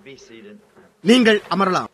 Be seated. நீங்கள் அமரலாம்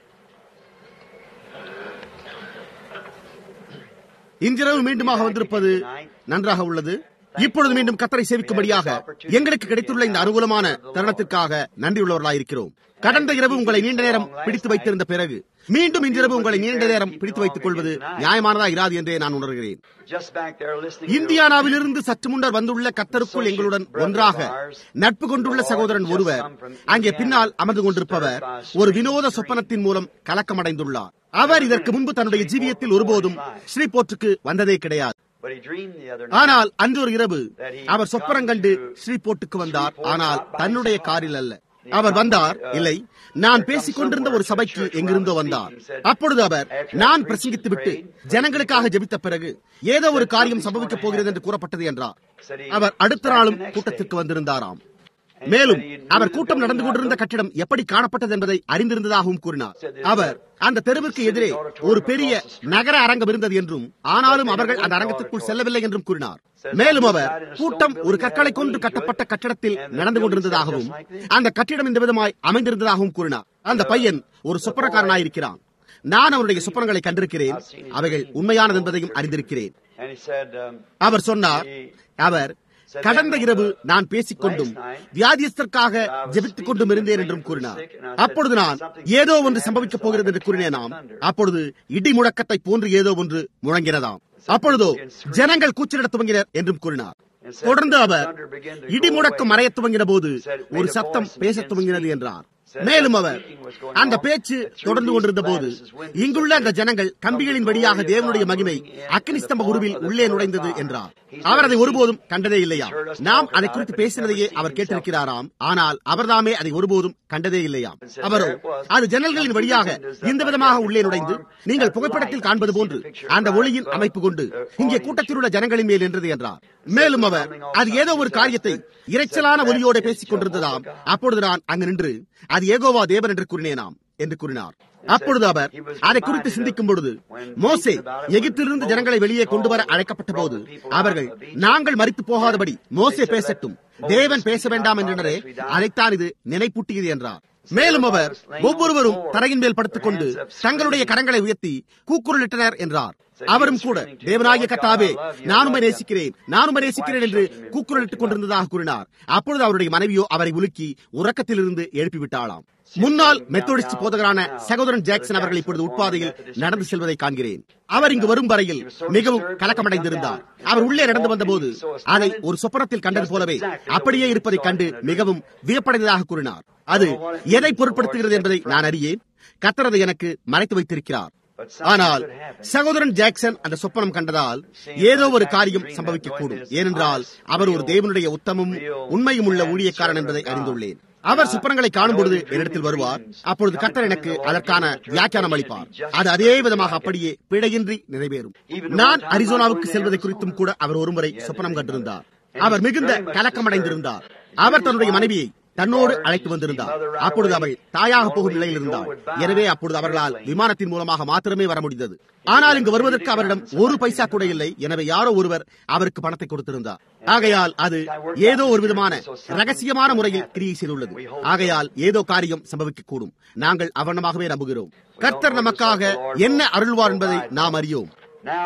இன்றிரவு மீண்டுமாக வந்திருப்பது நன்றாக உள்ளது இப்பொழுது மீண்டும் கத்தரை சேவிக்கும்படியாக எங்களுக்கு கிடைத்துள்ள இந்த அனுகூலமான தருணத்திற்காக நன்றியுள்ளவர்களாயிருக்கிறோம் கடந்த இரவு உங்களை நீண்ட நேரம் பிடித்து வைத்திருந்த பிறகு மீண்டும் இன்றிரவு உங்களை நீண்ட நேரம் பிடித்து வைத்துக் கொள்வது நியாயமானதா இராது என்றே நான் உணர்கிறேன் Just back there listening. இந்தியானாவிலிருந்து சற்று முன்னர் வந்துள்ள கத்தருக்குள் எங்களுடன் ஒன்றாக நட்பு கொண்டுள்ள சகோதரன் ஒருவர் அங்கே பின்னால் அமர்ந்து கொண்டிருப்பவர் ஒரு வினோத சொப்பனத்தின் மூலம் கலக்கமடைந்துள்ளார் அவர் இதற்கு முன்பு தன்னுடைய ஜீவியத்தில் ஒருபோதும் ஸ்ரீபோர்ட்டுக்கு வந்ததே கிடையாது But he dreamed the other night. ஆனால் அன்று ஒரு இரவு அவர் சொப்பனம் கண்டு ஸ்ரீபோர்ட்டுக்கு வந்தார் ஆனால் தன்னுடைய காரில் அல்ல அவர் வந்தார் இல்லை நான் பேசிக் கொண்டிருந்த ஒரு சபைக்கு எங்கிருந்தோ வந்தார் அப்பொழுது அவர் நான் பிரசங்கித்து விட்டு ஜனங்களுக்காக ஜெபித்த பிறகு ஏதோ ஒரு காரியம் சம்பவிக்கப் போகிறது என்று கூறப்பட்டது என்றார் அவர் அடுத்த நாளும் கூட்டத்திற்கு வந்திருந்தாராம் மேலும் அவர் கூட்டம் நடந்து கொண்டிருந்த கட்டிடம் எப்படி காணப்பட்டது என்பதை அறிந்திருந்ததாகவும் கூறினார் அவர் அந்த தெருவிற்கு எதிரே ஒரு பெரிய நகர அரங்கம் இருந்தது என்றும் ஆனாலும் அவர்கள் அந்த அரங்கத்திற்குள் செல்லவில்லை என்றும் கூறினார் மேலும் அவர் கூட்டம் ஒரு கற்களை கொண்டு கட்டப்பட்ட கட்டடத்தில் நடந்து கொண்டிருந்ததாகவும் அந்த கட்டிடம் இந்த விதமாய் அமைந்திருந்ததாகவும் கூறினார் அந்த பையன் ஒரு சொப்பனக்காரனாயிருக்கிறான் நான் அவனுடைய சொப்பனங்களை கண்டிருக்கிறேன் அவைகள் உண்மையானது என்பதையும் அறிந்திருக்கிறேன் And he said, um, அவர் சொன்னார் அவர் கடந்த இரவு நான் பேசிக்கொண்டும் வியாதியஸ்தற்காக ஜெபித்துக் கொண்டும் இருந்தேன் என்றும் கூறினார் அப்பொழுது நான் ஏதோ ஒன்று சம்பவிக்கப் போகிறது என்று கூறினேனாம் அப்பொழுது இடி முழக்கத்தை போன்று ஏதோ ஒன்று முழங்கினதாம் அப்பொழுதோ ஜனங்கள் கூச்சலிடத் துவங்கினர் என்றும் கூறினார் தொடர்ந்து அவர் இடி முழக்கம் மறையத் துவங்கின போது ஒரு சத்தம் பேசத் துவங்கினது என்றார் மேலும் அவர் அந்த பேச்சு தொடர்ந்து கொண்டிருந்த போது இங்குள்ள அந்த ஜனங்கள் கம்பிகளின் வழியாக தேவனுடைய மகிமை அக்னி ஸ்தம்ப உருவில் உள்ளே நுழைந்தது என்றார் அவர் அதை ஒருபோதும் கண்டதே இல்லையாம் நாம் அதை குறித்து பேசினதையே அவர் கேட்டிருக்கிறாராம் ஆனால் அவர்தாமே அதை ஒருபோதும் கண்டதே இல்லையாம் அவரோ அது ஜன்னல்களின் வழியாக இந்த விதமாக உள்ளே நுழைந்து நீங்கள் புகைப்படத்தில் காண்பது போன்று அந்த ஒளியின் அமைப்பு கொண்டு இங்கே கூட்டத்தில் உள்ள ஜனங்களின் மேல் நின்றது என்றார் மேலும் அவர் அது ஏதோ ஒரு காரியத்தை இரைச்சலான ஒலியோட பேசிக் கொண்டிருந்ததாம் அப்பொழுது நான் அங்கு நின்று அது ஏகோவா தேவன் என்று கூறினேனாம் என்று கூறினார் அப்பொழுது அவர் அதை குறித்து சிந்திக்கும் பொழுது மோசே எகிப்திலிருந்து ஜனங்களை வெளியே கொண்டு வர அழைக்கப்பட்ட போது அவர்கள் நாங்கள் மறித்து போகாதபடி மோசே பேசட்டும் தேவன் பேச வேண்டாம் என்றனரே அதைத்தான் இது நினைப்பூட்டியது என்றார் மேலும் அவர் ஒவ்வொருவரும் தரையின் மேல் படுத்துக் கொண்டு தங்களுடைய கரங்களை உயர்த்தி கூக்குரலிட்டனர் என்றார் அவரும் கூட தேவனாகிய கத்தாவே நானும் நேசிக்கிறேன் நானும் நேசிக்கிறேன் என்று கூக்குரலிட்டுக் கொண்டிருந்ததாக கூறினார் அப்பொழுது அவருடைய மனைவியோ அவரை உலுக்கி உறக்கத்திலிருந்து எழுப்பிவிட்டாளாம் முன்னாள் மெத்தோடிஸ்ட் போதகரான சகோதரன் ஜாக்சன் அவர்கள் இப்பொழுது உட்பாதையில் நடந்து செல்வதை காண்கிறேன் அவர் இங்கு வரும் வரையில் மிகவும் கலக்கமடைந்திருந்தார் அவர் உள்ளே நடந்து வந்தபோது அதை ஒரு சொப்பனத்தில் கண்டது போலவே அப்படியே இருப்பதைக் கண்டு மிகவும் வியப்படைந்ததாக கூறினார் அது எதை பொருட்படுத்துகிறது என்பதை நான் அறியேன் கத்தரதை எனக்கு மறைத்து வைத்திருக்கிறார் ஆனால் சகோதரன் ஜாக்சன் அந்த சொப்பனம் கண்டதால் ஏதோ ஒரு காரியம் சம்பவிக்கக்கூடும் ஏனென்றால் அவர் ஒரு தேவனுடைய உத்தமும் உண்மையும் உள்ள ஊழியக்காரன் என்பதை அறிந்துள்ளேன் அவர் சொப்பனங்களை காணும் பொழுது என்னிடத்தில் வருவார் அப்பொழுது கத்தர் எனக்கு அதற்கான வியாக்கியானம் அளிப்பார் அது அதே விதமாக அப்படியே பிழையின்றி நிறைவேறும் நான் அரிசோனாவுக்கு செல்வதை குறித்தும் கூட அவர் ஒருமுறை சொப்பனம் கண்டிருந்தார் அவர் மிகுந்த கலக்கமடைந்திருந்தார் அவர் தன்னுடைய மனைவியை தன்னோடு அழைத்து வந்திருந்தார் அப்பொழுது அவள் தாயாக போகும் நிலையில் இருந்தார் எனவே அப்பொழுது அவர்களால் விமானத்தின் மூலமாக மாத்திரமே வர முடிந்தது ஆனால் இங்கு வருவதற்கு அவரிடம் ஒரு பைசா கூட இல்லை எனவே யாரோ ஒருவர் அவருக்கு பணத்தை கொடுத்திருந்தார் ஆகையால் அது ஏதோ ஒரு விதமான ரகசியமான முறையில் கிரியை செய்துள்ளது ஆகையால் ஏதோ காரியம் சம்பவிக்கக்கூடும் நாங்கள் அவனமாகவே நம்புகிறோம் கர்த்தர் நமக்காக என்ன அருள்வார் என்பதை நாம் அறியோம் now,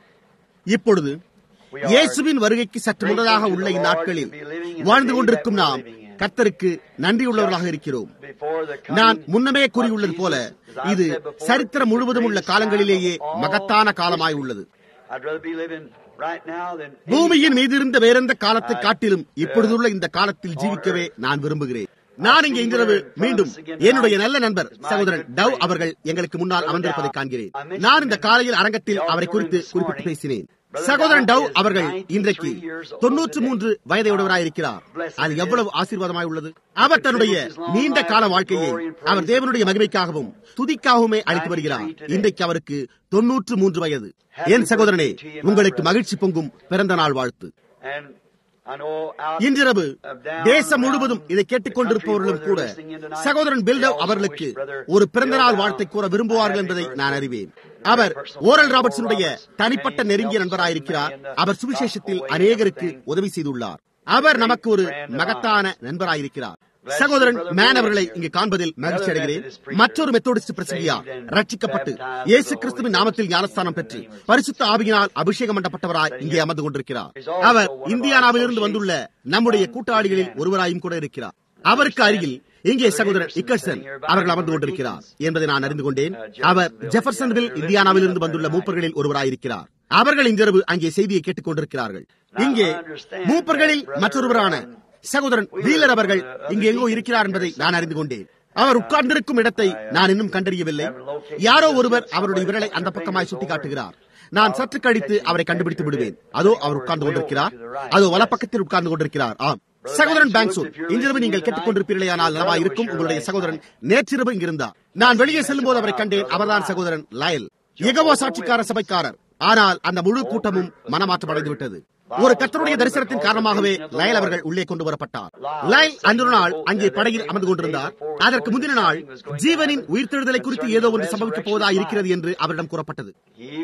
இப்பொழுது இயேசுவின் வருகைக்கு சற்று முன்னதாக உள்ள இந்நாட்களில் வாழ்ந்து கொண்டிருக்கும் நாம் கர்த்தருக்கு நன்றியுள்ளவர்களாக இருக்கிறோம் before the நான் coming முன்னமே கூறியுள்ளது போல இது சரித்திரம் முழுவதும் உள்ள காலங்களிலேயே மகத்தான காலமாய் உள்ளது I'd rather be living right now than பூமியின் மீது இருந்த வேறெந்த காலத்தை காட்டிலும் இப்பொழுதுள்ள இந்த காலத்தில் ஜீவிக்கவே நான் விரும்புகிறேன் நான் இங்கே இன்றிரவு மீண்டும் என்னுடைய நல்ல நண்பர் சகோதரன் டவ் அவர்கள் எங்களுக்கு முன்னால் அமர்ந்திருப்பதை காண்கிறேன் நான் இந்த காலையில் அரங்கத்தில் அவரை குறித்து குறிப்பிட்டு பேசினேன் சகோதரன் டவ் அவர்கள் இன்றைக்கு தொன்னூற்று மூன்று வயதையுடையவராயிருக்கிறார் அது எவ்வளவு ஆசீர்வாதமாய் உள்ளது அவர் தன்னுடைய நீண்ட கால வாழ்க்கையை அவர் தேவனுடைய மகிமைக்காகவும் துதிக்காகவுமே அளித்து வருகிறார் இன்றைக்கு அவருக்கு தொன்னூற்று மூன்று வயது என் சகோதரனே உங்களுக்கு மகிழ்ச்சி பொங்கும் பிறந்த நாள் வாழ்த்து and I know out இன்றிரவு தேசம் முழுவதும் இதை கேட்டுக் கொண்டிருப்பவர்களும் கூட சகோதரன் பில்டவ் அவர்களுக்கு ஒரு பிறந்தநாள் வாழ்த்தை கூற விரும்புவார்கள் என்பதை நான் அறிவேன் அவர் ஓரல் ராபர்ட்ஸனுடைய தனிப்பட்ட நெருங்கிய நண்பராயிருக்கிறார் அவர் சுவிசேஷத்தில் அநேகருக்கு உதவி செய்துள்ளார் அவர் நமக்கு ஒரு மகத்தான நண்பராயிருக்கிறார் சகோதரன் மேன் அவர்களை இங்கு காண்பதில் மகிழ்ச்சி அடைகிறேன் மற்றொரு மெத்தோடிஸ்ட் பிரசங்கியா ரட்சிக்கப்பட்டு இயேசு கிறிஸ்துவின் நாமத்தில் ஞானஸ்தானம் பெற்று பரிசுத்த ஆவியினால் அபிஷேகம் பண்ணப்பட்டவராய் இங்கே அமர்ந்து கொண்டிருக்கிறார் அவர் இந்தியானாவிலிருந்து வந்துள்ள நம்முடைய கூட்டாளிகளில் ஒருவராயும் கூட இருக்கிறார் அவருக்கு அருகில் இங்கே சகோதரர் இக்கர்சன் அவர்கள் அமர்ந்து கொண்டிருக்கிறார் என்பதை நான் அறிந்து கொண்டேன் அவர் ஜெஃபர்சன்வில் இந்தியானாவில் இருந்து வந்துள்ள மூப்பர்களில் ஒருவராயிருக்கிறார் அவர்கள் இன்றிரவு அங்கே செய்தியை கேட்டுக் கொண்டிருக்கிறார்கள் இங்கே மூப்பர்களில் மற்றொருவரான சகோதரன் வீலர் அவர்கள் இங்கு எங்கோ இருக்கிறார் என்பதை நான் அறிந்து கொண்டேன் அவர் உட்கார்ந்திருக்கும் இடத்தை நான் இன்னும் கண்டறியவில்லை யாரோ ஒருவர் அவருடைய விரலை அந்த பக்கமாய் சுட்டிக்காட்டுகிறார் நான் சற்று கழித்து அவரை கண்டுபிடித்து விடுவேன் அதோ அவர் உட்கார்ந்து கொண்டிருக்கிறார் அதோ வலப்பக்கத்தில் உட்கார்ந்து கொண்டிருக்கிறார் ஆம் சகோதரன் பேங்சூர் இன்றிரவு நீங்கள் கேட்டுக் கொண்டிருப்பீர்களேயானால் நலமா இருக்கும் உங்களுடைய சகோதரன் நேற்றிரவு இங்கிருந்தார் நான் வெளியே செல்லும் போது அவரை கண்டேன் அவர்தான் சகோதரன் லயல் எகவோ சாட்சிக்கார சபைக்காரர் ஆனால் அந்த முழு கூட்டமும் மனமாற்றம் அடைந்து விட்டது ஒரு கத்தருடைய தரிசனத்தின் காரணமாகவே லயல் அவர்கள் உள்ளே கொண்டு வரப்பட்டார் லயல் அன்று நாள் அங்கே படகில் அமர்ந்து கொண்டிருந்தார் அதற்கு முந்தின நாள் ஜீவனின் உயிர்த்தெழுதலை குறித்து ஏதோ ஒன்று சம்பவிக்கப் போவதா இருக்கிறது என்று அவரிடம் கூறப்பட்டது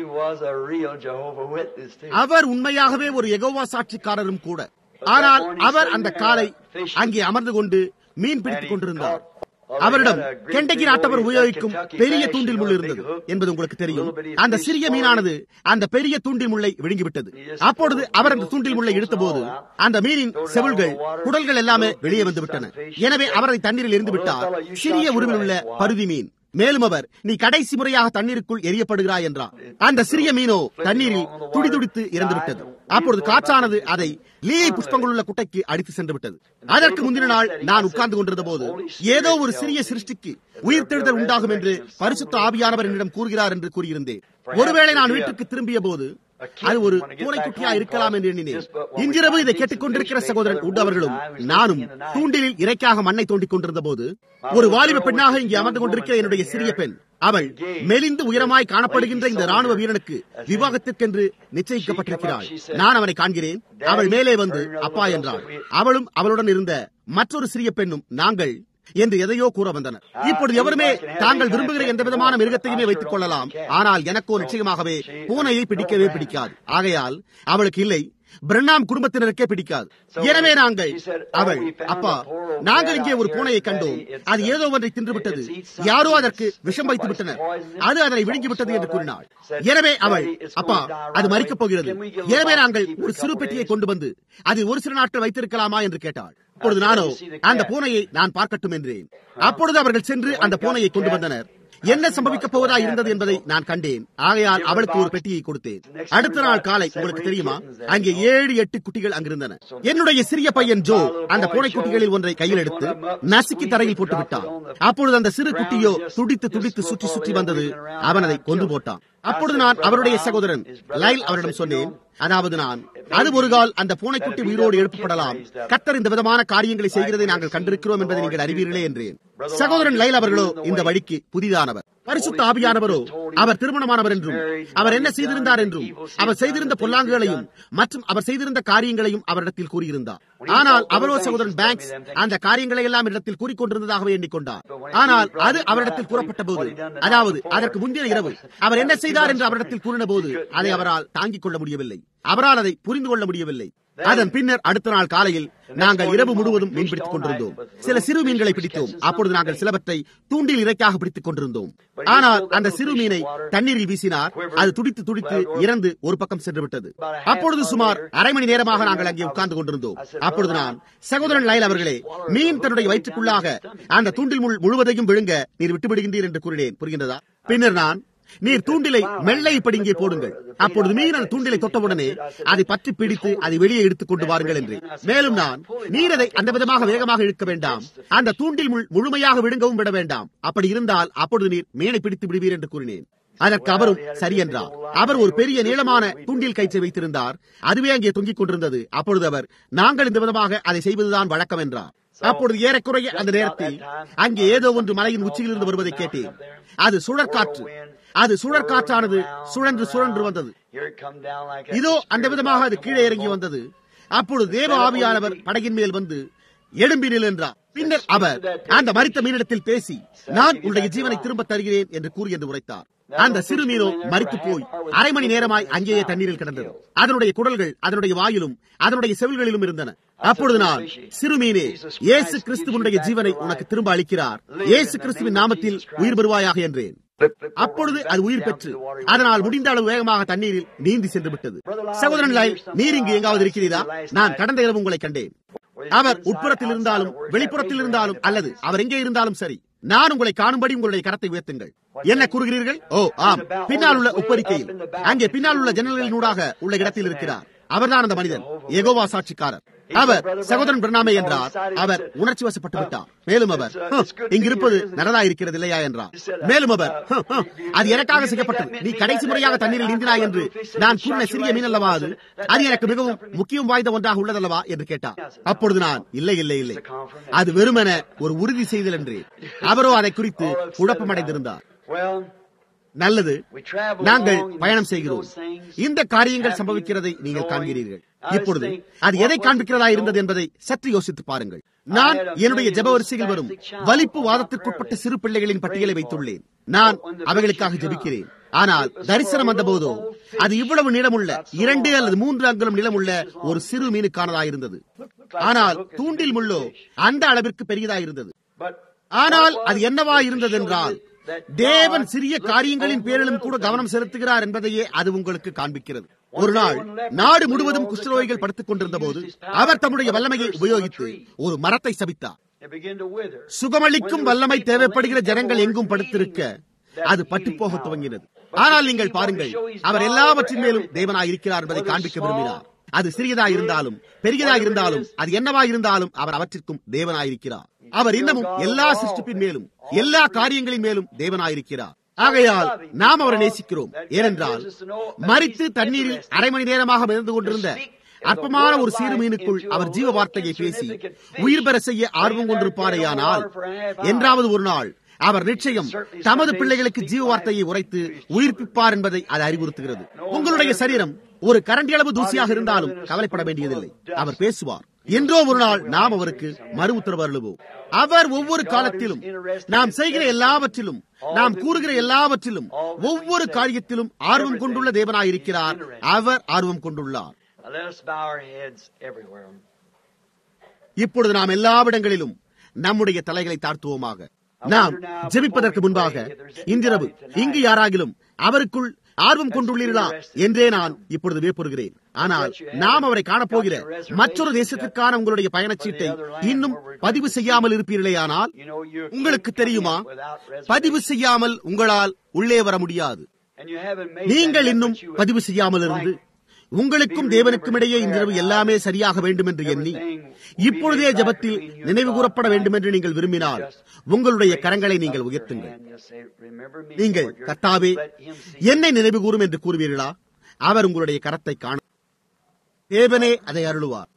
அவர் உண்மையாகவே ஒரு எகோவா சாட்சிக்காரரும் கூட ஆனால் அவர் அந்த காலை அங்கே அமர்ந்து கொண்டு மீன் பிடித்துக் கொண்டிருந்தார் அவரிடம் கெண்டகி நாட்டவர் உபயோகிக்கும் பெரிய தூண்டில் முள் இருந்தது என்பது உங்களுக்கு தெரியும் அந்த சிறிய மீனானது அந்த பெரிய தூண்டில் முள்ளை விழுங்கிவிட்டது அப்பொழுது அவர் அந்த தூண்டில் முள்ளை இழுத்தபோது அந்த மீனின் செவில்கள் குடல்கள் எல்லாமே வெளியே வந்து விட்டன எனவே அவர் அதை தண்ணீரில் இருந்து விட்டார் சிறிய உருவில் உள்ள பருதி மீன் மேலும் அவர் நீ கடைசி முறையாக தண்ணீருக்குள் எரியப்படுகிறாய் என்றார் அந்த சிறிய மீனோ தண்ணீரில் துடிதுடித்து இறந்துவிட்டது அப்பொழுது காற்றானது அதை லீலை புஷ்பங்கள் உள்ள குட்டைக்கு அடித்து சென்று விட்டது அதற்கு முந்தின நாள் நான் உட்கார்ந்து கொண்டிருந்த போது ஏதோ ஒரு சிறிய சிருஷ்டிக்கு உயிர்த்தெழுதல் உண்டாகும் என்று பரிசுத்த ஆவியானவர் என்னிடம் கூறுகிறார் என்று கூறியிருந்தேன் ஒருவேளை நான் வீட்டுக்கு திரும்பிய போது அது ஒரு பூனைக்குட்டியா இருக்கலாம் என்று எண்ணினேன் இன்றிரவு இதை கேட்டுக்கொண்டிருக்கிற சகோதரன் உட் அவர்களும் நானும் தூண்டிலில் இறைக்காக மண்ணை தோண்டிக் கொண்டிருந்த போது ஒரு வாலிப பெண்ணாக இங்கே அமர்ந்து கொண்டிருக்கிற என்னுடைய சிறிய பெண் அவள் மெலிந்து உயரமாய் காணப்படுகின்ற இந்த ராணுவ வீரனுக்கு விவாகத்திற்கென்று நிச்சயிக்கப்பட்டிருக்கிறாள் நான் அவனை காண்கிறேன் அவள் மேலே வந்து அப்பா என்றாள் அவளும் அவளுடன் இருந்த மற்றொரு சிறிய பெண்ணும் நாங்கள் என்று எதையோ கூற வந்தனர் இப்பொழுது எவருமே தாங்கள் விரும்புகிற எந்த விதமான மிருகத்தையுமே வைத்துக் கொள்ளலாம் ஆனால் எனக்கோ நிச்சயமாகவே பூனையை பிடிக்கவே பிடிக்காது ஆகையால் அவளுக்கு இல்லை பிரண்ணாம் குடும்பத்தினருக்கே பிடிக்காது எனவே நாங்கள் அவள் அப்பா நாங்கள் இங்கே ஒரு பூனையை கண்டோம் அது ஏதோ ஒன்றை தின்றுவிட்டது யாரோ அதற்கு விஷம் வைத்து விட்டனர் அது அதனை விழுங்கிவிட்டது என்று கூறினாள் எனவே அவள் அப்பா அது மறிக்கப் போகிறது எனவே நாங்கள் ஒரு சிறு பெட்டியை கொண்டு வந்து அதில் ஒரு சில நாட்கள் வைத்திருக்கலாமா என்று கேட்டாள் அப்பொழுது நானோ அந்த பூனையை நான் பார்க்கட்டும் என்றேன் அப்பொழுது அவர்கள் சென்று அந்த பூனையை கொண்டு வந்தனர் என்ன சம்பவிக்கப் போவதா இருந்தது என்பதை நான் கண்டேன் ஆகையால் அவளுக்கு ஒரு பெட்டியை கொடுத்தேன் அடுத்த நாள் காலை உங்களுக்கு தெரியுமா அங்கே ஏழு எட்டு குட்டிகள் அங்கிருந்தன என்னுடைய சிறிய பையன் ஜோ அந்த பூனை குட்டிகளில் ஒன்றை கையில் எடுத்து நசுக்கி தரையில் போட்டு விட்டான் அப்பொழுது அந்த சிறு குட்டியோ துடித்து துடித்து சுற்றி சுற்றி வந்தது அவன் அதை கொன்று போட்டான் அப்பொழுது நான் அவருடைய சகோதரன் லைல் அவரிடம் சொன்னேன் அதாவது நான் அது ஒரு கால் அந்த பூனைக்குட்டி உயிரோடு எழுப்பப்படலாம் கத்தர் இந்த விதமான காரியங்களை செய்கிறதை நாங்கள் கண்டிருக்கிறோம் என்பதை நீங்கள் அறிவீர்களே என்றேன் சகோதரன் லைல் அவர்களோ இந்த வழிக்கு புதிதானவர் பரிசுத்த ஆவியானவரோ அவர் திருமணமானவர் என்றும் அவர் என்ன செய்திருந்தார் என்றும் அவர் செய்திருந்த பொல்லாங்குகளையும் மற்றும் அவர் செய்திருந்த காரியங்களையும் அவரிடத்தில் கூறியிருந்தார் ஆனால் அவரோ சகோதரன் பேங்க்ஸ் அந்த காரியங்களை எல்லாம் இடத்தில் கூறிக்கொண்டிருந்ததாகவே எண்ணிக்கொண்டார் ஆனால் அது அவரிடத்தில் கூறப்பட்ட போது அதாவது அதற்கு முந்தைய இரவு அவர் என்ன செய்தார் என்று அவரிடத்தில் கூறின போது அதை அவரால் தாங்கிக் கொள்ள முடியவில்லை அவரால் அதை புரிந்து கொள்ள முடியவில்லை அதன் பின்னர் அடுத்த நாள் காலையில் நாங்கள் இரவு முழுவதும் மீன் பிடித்துக் கொண்டிருந்தோம் சில சிறு மீன்களை பிடித்தோம் அப்பொழுது நாங்கள் சிலவற்றை தூண்டில் இறைக்காக பிடித்துக் கொண்டிருந்தோம் ஆனால் அந்த சிறு மீனை தண்ணீரில் வீசினார் அது துடித்து துடித்து இறந்து ஒரு பக்கம் சென்று விட்டது அப்பொழுது சுமார் அரை மணி நேரமாக நாங்கள் அங்கே உட்கார்ந்து கொண்டிருந்தோம் அப்பொழுது நான் சகோதரன் லயல் அவர்களே மீன் தன்னுடைய வயிற்றுக்குள்ளாக அந்த தூண்டில் முள் முழுவதையும் விழுங்க நீர் விட்டுவிடுகின்றீர் என்று கூறினேன் புரிகின்றதா பின்னர் நான் நீர் தூண்டிலை மெல்ல இப்படி இங்கே போடுங்கள் அப்பொழுது மீன் அந்த தூண்டிலை தொட்டவுடனே அதை பற்றி பிடித்து அதை வெளியே எடுத்துக் கொண்டு வாருங்கள் என்று மேலும் நான் நீர் அதை அந்த விதமாக வேகமாக இழுக்க வேண்டாம் அந்த தூண்டில் முள் முழுமையாக விழுங்கவும் விட வேண்டாம் அப்படி இருந்தால் அப்பொழுது நீர் மீனை பிடித்து விடுவீர் என்று கூறினேன் அதற்கு அவரும் சரி என்றார் அவர் ஒரு பெரிய நீளமான தூண்டில் கயிற்றை வைத்திருந்தார் அதுவே அங்கே தொங்கிக் கொண்டிருந்தது அப்பொழுது அவர் நாங்கள் இந்த விதமாக அதை செய்வதுதான் வழக்கம் என்றார் அப்பொழுது ஏறக்குறைய அந்த நேரத்தில் அங்கே ஏதோ ஒன்று மலையின் உச்சியிலிருந்து வருவதை கேட்டேன் அது சுழற்காற்று அது சுழற்காற்றானது சுழன்று சுழன்று வந்தது இதோ அந்த விதமாக அது கீழே இறங்கி வந்தது அப்பொழுது தேவ ஆவியானவர் படகின் மேல் வந்து எழும்பினில் என்றார் பின்னர் அவர் அந்த மறித்த மீனிடத்தில் பேசி நான் உன்னுடைய ஜீவனை திரும்ப தருகிறேன் என்று கூறி என்று உரைத்தார் அந்த சிறு மீனோ மறித்து போய் அரை மணி நேரமாய் அங்கேயே தண்ணீரில் கிடந்தது அதனுடைய குடல்கள் அதனுடைய வாயிலும் அதனுடைய செவில்களிலும் இருந்தன அப்பொழுது நான் சிறுமீனே இயேசு கிறிஸ்துவனுடைய ஜீவனை உனக்கு திரும்ப அளிக்கிறார் இயேசு கிறிஸ்துவின் நாமத்தில் உயிர் பெறுவாயாக என்றேன் அப்பொழுது அது உயிர் பெற்று அதனால் முடிந்த அளவு வேகமாக தண்ணீரில் நீந்தி சென்று விட்டது சகோதரன் லாய் நீர் இங்கு எங்காவது இருக்கிறீரா நான் கடந்த இரவு உங்களை கண்டேன் அவர் உட்புறத்தில் இருந்தாலும் வெளிப்புறத்தில் இருந்தாலும் அல்லது அவர் எங்கே இருந்தாலும் சரி நான் உங்களை காணும்படி உங்களுடைய கரத்தை உயர்த்துங்கள் என்ன கூறுகிறீர்கள் ஓ ஆம் பின்னால் உள்ள ஒப்பரிக்கையில் அங்கே பின்னால் உள்ள ஜன்னல்களினூடாக உள்ள இடத்தில் இருக்கிறார் அவர்தான் அந்த மனிதன் எகோவா சாட்சிக்காரர் அவர் சகோதரன் பிரணாமே என்றார் அவர் உணர்ச்சி வசப்பட்டு விட்டார் மேலும் அவர் இங்கு இருப்பது நல்லதா இருக்கிறது இல்லையா என்றார் மேலும் அவர் அது எனக்காக செய்யப்பட்டது நீ கடைசி முறையாக தண்ணீரில் நீந்தினாய் என்று நான் கூறின சிறிய மீன் அல்லவா அது அது எனக்கு மிகவும் முக்கியம் வாய்ந்த ஒன்றாக உள்ளதல்லவா என்று கேட்டார் அப்பொழுது நான் இல்லை இல்லை இல்லை அது வெறுமென ஒரு உறுதி செய்தல் என்றே அவரோ அதை குறித்து குழப்பமடைந்திருந்தார் நல்லது நாங்கள் பயணம் செய்கிறோம் இந்த காரியங்கள் சம்பவிக்கிறதை நீங்கள் காண்கிறீர்கள் இப்பொழுது அது எதை காண்பிக்கிறதா இருந்தது என்பதை சற்று யோசித்து பாருங்கள் நான் என்னுடைய ஜப வரிசையில் வரும் வலிப்பு வாதத்திற்குட்பட்ட சிறு பிள்ளைகளின் பட்டியலை வைத்துள்ளேன் நான் அவைகளுக்காக ஜபிக்கிறேன் ஆனால் தரிசனம் வந்த போதோ அது இவ்வளவு நீளமுள்ள இரண்டு அல்லது மூன்று அங்குலம் நீளமுள்ள ஒரு சிறு மீனுக்கானதாயிருந்தது ஆனால் தூண்டில் முள்ளோ அந்த அளவிற்கு பெரியதாயிருந்தது ஆனால் அது என்னவா இருந்தது என்றால் தேவன் சிறிய காரியங்களின் பேரிலும் கூட கவனம் செலுத்துகிறார் என்பதையே அது உங்களுக்கு காண்பிக்கிறது ஒரு நாள் நாடு முழுவதும் குஷ்டரோகிகள் படுத்துக் கொண்டிருந்த போது அவர் தம்முடைய வல்லமையை உபயோகித்து ஒரு மரத்தை சபித்தார் சுகமளிக்கும் வல்லமை தேவைப்படுகிற ஜனங்கள் எங்கும் படுத்திருக்க அது பட்டு போக துவங்கினது ஆனால் நீங்கள் பாருங்கள் அவர் எல்லாவற்றின் மேலும் தேவனாய் இருக்கிறார் என்பதை காண்பிக்க விரும்பினார் அது சிறியதா இருந்தாலும் பெரியதா இருந்தாலும் அது என்னவா இருந்தாலும் அவர் அவற்றிற்கும் தேவனாயிருக்கிறார் அவர் இன்னமும் எல்லா சிருஷ்டிப்பின் மேலும் எல்லா காரியங்களின் மேலும் தேவனாயிருக்கிறார் ஆகையால் நாம் அவரை நேசிக்கிறோம் ஏனென்றால் மறித்து தண்ணீரில் அரை மணி நேரமாக மிதந்து கொண்டிருந்த அற்பமான ஒரு சிறு மீனுக்குள் அவர் ஜீவ வார்த்தையை பேசி உயிர் பெற செய்ய ஆர்வம் கொண்டிருப்பாரேயானால் என்றாவது ஒரு நாள் அவர் நிச்சயம் தமது பிள்ளைகளுக்கு ஜீவ வார்த்தையை உரைத்து உயிர்ப்பிப்பார் என்பதை அது அறிவுறுத்துகிறது உங்களுடைய சரீரம் ஒரு கரண்டி அளவு தூசியாக இருந்தாலும் கவலைப்பட வேண்டியதில்லை அவர் பேசுவார் என்றோ ஒரு நாள் நாம் அவருக்கு மறு உத்தரவு அருளுவோம் அவர் ஒவ்வொரு காலத்திலும் நாம் செய்கிற எல்லாவற்றிலும் நாம் கூறுகிற எல்லாவற்றிலும் ஒவ்வொரு காரியத்திலும் ஆர்வம் கொண்டுள்ள தேவனாயிருக்கிறார் அவர் ஆர்வம் கொண்டுள்ளார் இப்பொழுது நாம் எல்லாவிடங்களிலும் நம்முடைய தலைகளை தாழ்த்துவோமாக நாம் ஜெபிப்பதற்கு முன்பாக இன்றிரவு இங்கு யாராகிலும் அவருக்குள் ஆர்வம் கொண்டுள்ளீர்களா என்றே நான் இப்பொழுது வேப்புறுகிறேன் ஆனால் நாம் அவரை காணப்போகிற மற்றொரு தேசத்திற்கான உங்களுடைய பயணச்சீட்டை இன்னும் பதிவு செய்யாமல் இருப்பீர்களேயானால் உங்களுக்கு தெரியுமா பதிவு செய்யாமல் உங்களால் உள்ளே வர முடியாது நீங்கள் இன்னும் பதிவு செய்யாமல் இருந்து உங்களுக்கும் தேவனுக்கும் இடையே இன்றிரவு எல்லாமே சரியாக வேண்டும் என்று எண்ணி இப்பொழுதே ஜபத்தில் நினைவு கூறப்பட வேண்டும் என்று நீங்கள் விரும்பினால் உங்களுடைய கரங்களை நீங்கள் உயர்த்துங்கள் நீங்கள் கத்தாவே என்னை நினைவு கூறும் என்று கூறுவீர்களா அவர் உங்களுடைய கரத்தை காண தேவனே அதை அருளுவார்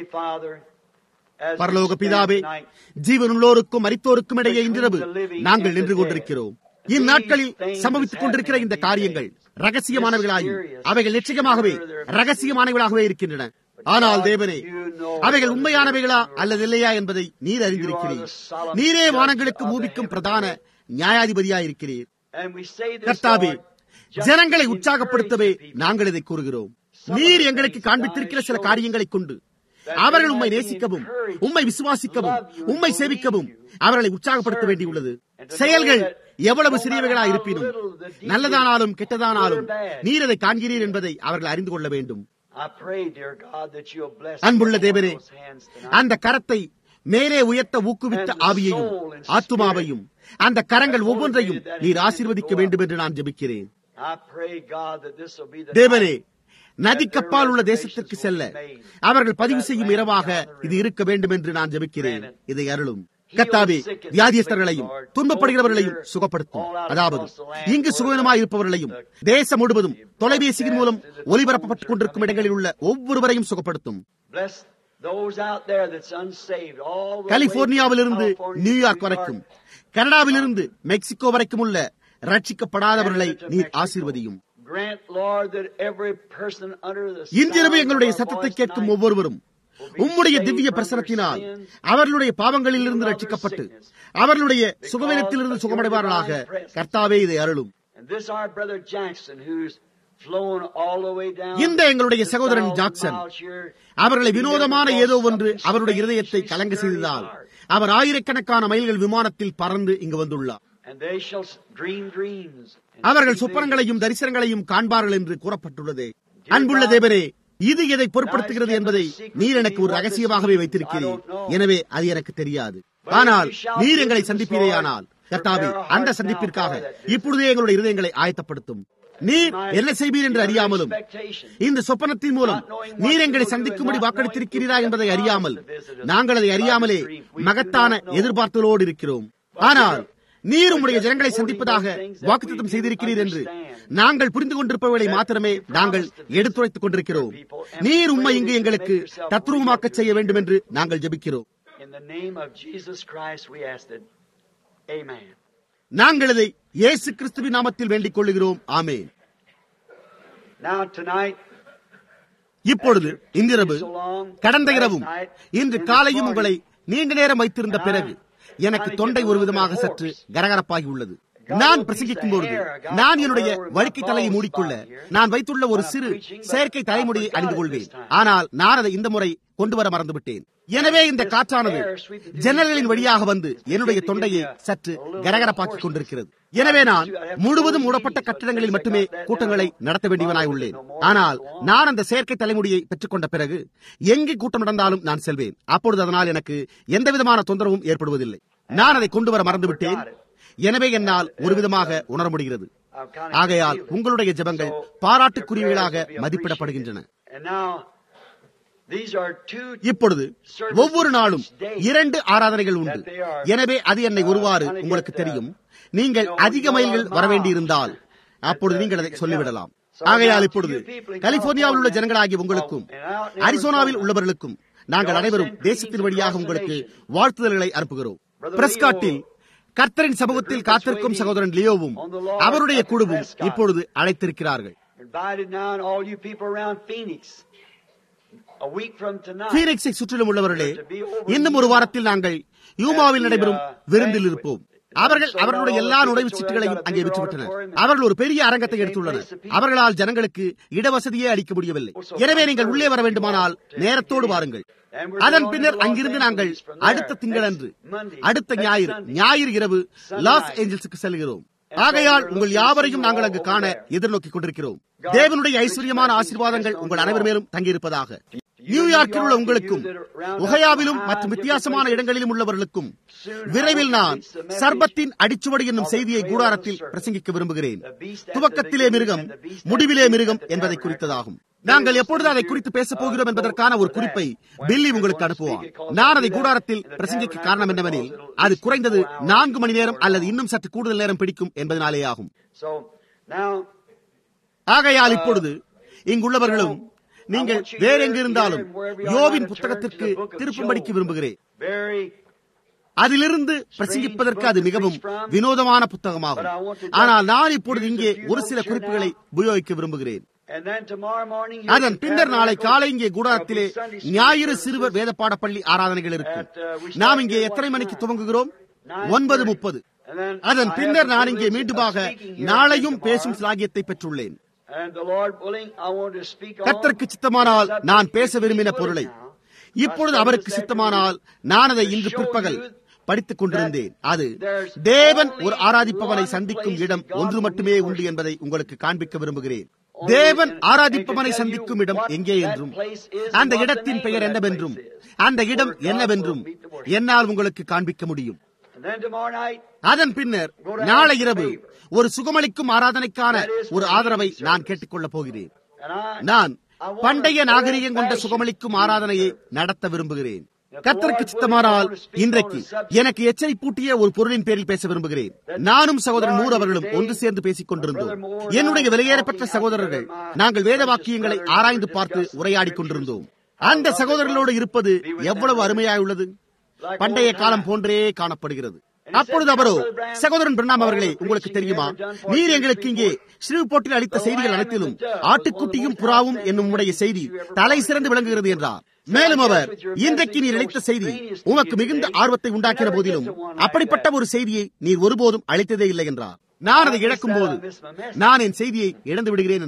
பரலோக பிதாவே ஜீவனுள்ளோருக்கும் மரித்தோருக்கும் இடையே இன்றிரவு நாங்கள் நின்று கொண்டிருக்கிறோம் இந்நாட்களில் சம்பவித்துக் கொண்டிருக்கிற இந்த காரியங்கள் ரகசியமானவர்களாயும் அவைகள் நிச்சயமாகவே ரகசியமானவர்களாகவே இருக்கின்றன ஆனால் தேவனே அவைகள் உண்மையானவைகளா அல்லது இல்லையா என்பதை நீர் அறிந்திருக்கிறீர் நீரே வானங்களுக்கு மூவிக்கும் பிரதான நியாயாதிபதியா இருக்கிறீர் கர்த்தாவே ஜனங்களை உற்சாகப்படுத்தவே நாங்கள் இதை கூறுகிறோம் நீர் எங்களுக்கு காண்பித்திருக்கிற சில காரியங்களை கொண்டு அவர்கள் உண்மை நேசிக்கவும் உண்மை விசுவாசிக்கவும் உண்மை சேவிக்கவும் அவர்களை உற்சாகப்படுத்த வேண்டியுள்ளது செயல்கள் எவ்வளவு சிறியவைகளா இருப்பினும் நல்லதானாலும் கெட்டதானாலும் நீர் அதை காண்கிறீர் என்பதை அவர்கள் அறிந்து கொள்ள வேண்டும் அன்புள்ள தேவரே அந்த கரத்தை மேலே உயர்த்த ஊக்குவித்த ஆவியையும் ஆத்துமாவையும் அந்த கரங்கள் ஒவ்வொன்றையும் நீர் ஆசீர்வதிக்க வேண்டும் என்று நான் ஜெபிக்கிறேன் தேவரே நதிக்கப்பால் உள்ள தேசத்திற்கு செல்ல அவர்கள் பதிவு செய்யும் இரவாக இது இருக்க வேண்டும் என்று நான் ஜெபிக்கிறேன் இதை அருளும் கத்தாவே வியாதியஸ்தர்களையும் துன்பப்படுகிறவர்களையும் சுகப்படுத்தும் அதாவது இங்கு சுகவனமாய் இருப்பவர்களையும் தேசம் முழுவதும் தொலைபேசியின் மூலம் ஒலிபரப்பப்பட்டுக் கொண்டிருக்கும் இடங்களில் உள்ள ஒவ்வொருவரையும் சுகப்படுத்தும் கலிபோர்னியாவிலிருந்து நியூயார்க் வரைக்கும் கனடாவிலிருந்து மெக்சிகோ வரைக்கும் உள்ள ரட்சிக்கப்படாதவர்களை நீர் ஆசீர்வதியும் இன்றிரவு எங்களுடைய சத்தத்தை கேட்கும் ஒவ்வொருவரும் உம்முடைய திவ்ய பிரசனத்தினால் அவர்களுடைய பாவங்களில் இருந்து ரட்சிக்கப்பட்டு அவர்களுடைய சுகவீனத்திலிருந்து சுகமடைவார்களாக கர்த்தாவே இதை அருளும் flowing all the way down. இந்த எங்களுடைய சகோதரன் ஜாக்சன் அவர்களை வினோதமான ஏதோ ஒன்று அவருடைய இருதயத்தை கலங்க செய்ததால் அவர் ஆயிரக்கணக்கான மைல்கள் விமானத்தில் பறந்து இங்கு வந்துள்ளார் And they shall dream dreams. அவர்கள் சொப்பனங்களையும் தரிசனங்களையும் காண்பார்கள் என்று கூறப்பட்டுள்ளது அன்புள்ள தேவரே இது எதை பொருட்படுத்துகிறது என்பதை நீர் எனக்கு ஒரு ரகசியமாகவே வைத்திருக்கிறீர் எனவே அது எனக்கு தெரியாது ஆனால் நீர் எங்களை சந்திப்பீரேயானால் கர்த்தாவே அந்த சந்திப்பிற்காக இப்பொழுதே எங்களுடைய இருதயங்களை ஆயத்தப்படுத்தும் நீர் என்ன செய்வீர் என்று அறியாமலும் இந்த சொப்பனத்தின் மூலம் நீர் எங்களை சந்திக்கும்படி வாக்களித்திருக்கிறீரா என்பதை அறியாமல் நாங்கள் அதை அறியாமலே மகத்தான எதிர்பார்த்தலோடு இருக்கிறோம் ஆனால் நீர் உம்முடைய ஜனங்களை சந்திப்பதாக வாக்குத்தம் செய்திருக்கிறீர் என்று நாங்கள் புரிந்து கொண்டிருப்பவர்களை மாத்திரமே நாங்கள் எடுத்துரைத்துக் கொண்டிருக்கிறோம் நீர் உண்மை இங்கு எங்களுக்கு தத்ரூபமாக்க செய்ய வேண்டும் என்று நாங்கள் ஜெபிக்கிறோம் In the name of Jesus Christ, we asked it. Amen. நாங்கள் இதை இயேசு கிறிஸ்துவின் நாமத்தில் வேண்டிக் கொள்ளுகிறோம் ஆமென் Now, tonight, இப்பொழுது இன்றிரவு கடந்த இரவும் இன்று காலையும் உங்களை நீண்ட நேரம் வைத்திருந்த பிறகு எனக்கு தொண்டை ஒரு விதமாக சற்று கரகரப்பாகி உள்ளது நான் பிரசங்கிக்கும் பொழுது நான் என்னுடைய வழுக்கை தலையை மூடிக்கொள்ள நான் வைத்துள்ள ஒரு சிறு செயற்கை தலைமுடியை அணிந்து கொள்வேன் ஆனால் நான் அதை இந்த முறை கொண்டு வர மறந்துவிட்டேன் எனவே இந்த காற்றானது ஜன்னல்களின் வழியாக வந்து என்னுடைய தொண்டையை சற்று கரகரப்பாக்கிக் கொண்டிருக்கிறது எனவே நான் முழுவதும் மூடப்பட்ட கட்டிடங்களில் மட்டுமே கூட்டங்களை நடத்த வேண்டியவனாய் உள்ளேன் ஆனால் நான் அந்த செயற்கை தலைமுடியை பெற்றுக்கொண்ட பிறகு எங்கே கூட்டம் நடந்தாலும் நான் செல்வேன் அப்பொழுது அதனால் எனக்கு எந்த விதமான தொந்தரவும் ஏற்படுவதில்லை நான் அதை கொண்டு வர மறந்துவிட்டேன் எனவே என்னால் ஒரு விதமாக உணர முடிகிறது ஆகையால் உங்களுடைய ஜெபங்கள் பாராட்டுக்குரியவைகளாக மதிப்பிடப்படுகின்றன and now, these are two இப்பொழுது ஒவ்வொரு நாளும் இரண்டு ஆராதனைகள் உண்டு எனவே அது என்னை ஒருவாறு உங்களுக்கு தெரியும் நீங்கள் அதிக மைல்கள் வர வேண்டியிருந்தால் அப்பொழுது நீங்கள் அதை சொல்லிவிடலாம் ஆகையால் இப்பொழுது கலிபோர்னியாவில் உள்ள ஜனங்களாகிய உங்களுக்கும் அரிசோனாவில் உள்ளவர்களுக்கும் நாங்கள் அனைவரும் தேசத்தின் வழியாக உங்களுக்கு வாழ்த்துதல்களை அனுப்புகிறோம் பிரஸ்காட்டில் கர்த்தரின் சமூகத்தில் காத்திருக்கும் சகோதரன் லியோவும் அவருடைய குழுவும் இப்பொழுது அழைத்திருக்கிறார்கள் invited now, and all you people around Phoenix. A week from tonight. பீனிக்ஸை சுற்றிலும் உள்ளவர்களே இன்னும் ஒரு வாரத்தில் நாங்கள் யூமாவில் நடைபெறும் விருந்தில் இருப்போம் அவர்கள் அவர்களுடைய எல்லா நுழைவுச் சீட்டுகளையும் அங்கே விற்றுவிட்டனர் அவர்கள் ஒரு பெரிய அரங்கத்தை எடுத்துள்ளனர் அவர்களால் ஜனங்களுக்கு இடவசதியே அளிக்க முடியவில்லை எனவே நீங்கள் உள்ளே வர வேண்டுமானால் நேரத்தோடு வாருங்கள் அதன் பின்னர் அங்கிருந்து நாங்கள் அடுத்த திங்களன்று அடுத்த ஞாயிறு ஞாயிறு இரவு லாஸ் ஏஞ்சல்ஸுக்கு செல்கிறோம் ஆகையால் உங்கள் யாவரையும் நாங்கள் அங்கு காண எதிர்நோக்கிக் கொண்டிருக்கிறோம் தேவனுடைய ஐஸ்வர்யமான ஆசீர்வாதங்கள் உங்கள் அனைவர் மேலும் தங்கியிருப்பதாக நியூயார்க்கில் உள்ள உங்களுக்கும் உகையாவிலும் மற்றும் வித்தியாசமான இடங்களிலும் உள்ளவர்களுக்கும் விரைவில் நான் சர்பத்தின் அடிச்சுவடு என்னும் செய்தியை கூடாரத்தில் பிரசங்கிக்க விரும்புகிறேன் துவக்கத்திலே மிருகம் முடிவிலே மிருகம் என்பதை குறித்ததாகும் நாங்கள் எப்பொழுது அதை குறித்து பேசப் போகிறோம் என்பதற்கான ஒரு குறிப்பை பில்லி உங்களுக்கு அனுப்புவார் நான் அதை கூடாரத்தில் பிரசங்கிக்க காரணம் என்னவெனில் அது குறைந்தது நான்கு மணி நேரம் அல்லது இன்னும் சற்று கூடுதல் நேரம் பிடிக்கும் என்பதனாலே ஆகும் So now, ஆகையால் இப்பொழுது இங்குள்ளவர்களும் நீங்கள் வேற எங்கு இருந்தாலும் யோவின் புத்தகத்திற்கு திருப்பும்படிக்கு விரும்புகிறேன் very அதிலிருந்து பிரசங்கிப்பதற்கு அது மிகவும் வினோதமான புத்தகமாகும் ஆனால் நான் இப்பொழுது இங்கே ஒரு சில குறிப்புகளை உபயோகிக்க விரும்புகிறேன் and then tomorrow morning. you அதன் can பின்னர் நாளை tabernacle. காலை இங்கே கூடாரத்திலே There'll be Sunday school ஞாயிறு service. சிறுவர் வேத பாடப்பள்ளி ஆராதனைகள் இருக்கும் At, uh, we start நாம் இங்கே here எத்தனை what மணிக்கு time? துவங்குகிறோம் 9:30. ஒன்பது முப்பது And then அதன் I have பின்னர் the நான் இங்கே privilege of மீண்டுமாக speaking here நாளையும் tomorrow. பேசும் சிலாகியத்தை பெற்றுள்ளேன் And the Lord willing, I want to speak on கர்த்தருக்கு சித்தமானால் the நான் subject பேச if விரும்பின He பொருளை willing now. இப்பொழுது அவருக்கு சித்தமானால் நான் அதை இன்று பிற்பகல் படித்துக் கொண்டிருந்தேன் அது தேவன் ஒரு ஆராதிப்பவனை சந்திக்கும் இடம் ஒன்று மட்டுமே உண்டு என்பதை உங்களுக்கு காண்பிக்க விரும்புகிறேன் தேவன் ஆராதிப்பவனை சந்திக்கும் இடம் எங்கே என்றும் அந்த இடத்தின் பெயர் என்னவென்றும் அந்த இடம் என்னவென்றும் என்னால் உங்களுக்கு காண்பிக்க முடியும் And then tomorrow night, அதன் பின்னர் நாளை இரவு ஒரு சுகமளிக்கும் ஆராதனைக்கான ஒரு ஆதரவை நான் கேட்டுக்கொள்ளப் போகிறேன் and I, நான் I want பண்டைய a நாகரிகம் கொண்ட old-fashioned சுகமளிக்கும் ஆராதனையை நடத்த விரும்புகிறேன் கர்த்தருக்கு சித்தமானால் இன்றைக்கு எனக்கு எச்சரிப்பூட்டிய ஒரு பொருளின் பேரில் பேச விரும்புகிறேன் நானும் சகோதரன் மூர் அவர்களும் ஒன்று சேர்ந்து பேசிக் கொண்டிருந்தோம் என்னுடைய வெளியேறப்பட்ட சகோதரர்கள் நாங்கள் வேத வாக்கியங்களை ஆராய்ந்து பார்த்து உரையாடிக் கொண்டிருந்தோம் அந்த சகோதரர்களோடு இருப்பது எவ்வளவு அருமையாய் உள்ளது பண்டைய காலம் போன்றே காணப்படுகிறது அப்பொழுது அவரோ சகோதரன் பிரணாம் அவர்களே உங்களுக்கு தெரியுமா நீர் எங்களுக்கு இங்கே ஸ்ரீபோட்டில் அளித்த செய்திகள் அனைத்திலும் ஆட்டுக்குட்டியும் புறாவும் என்னும் உடைய செய்தி தலை சிறந்து விளங்குகிறது என்றார் மேலும் அவர் இன்றைக்கு நீர் அளித்த செய்தி உமக்கு மிகுந்த ஆர்வத்தை உண்டாக்கிற போதிலும் அப்படிப்பட்ட ஒரு செய்தியை நீர் ஒருபோதும் அளித்ததே இல்லை என்றார் நான் அதை இழக்கும் போது நான் என் செய்தியை இழந்து விடுகிறேன் என்றார்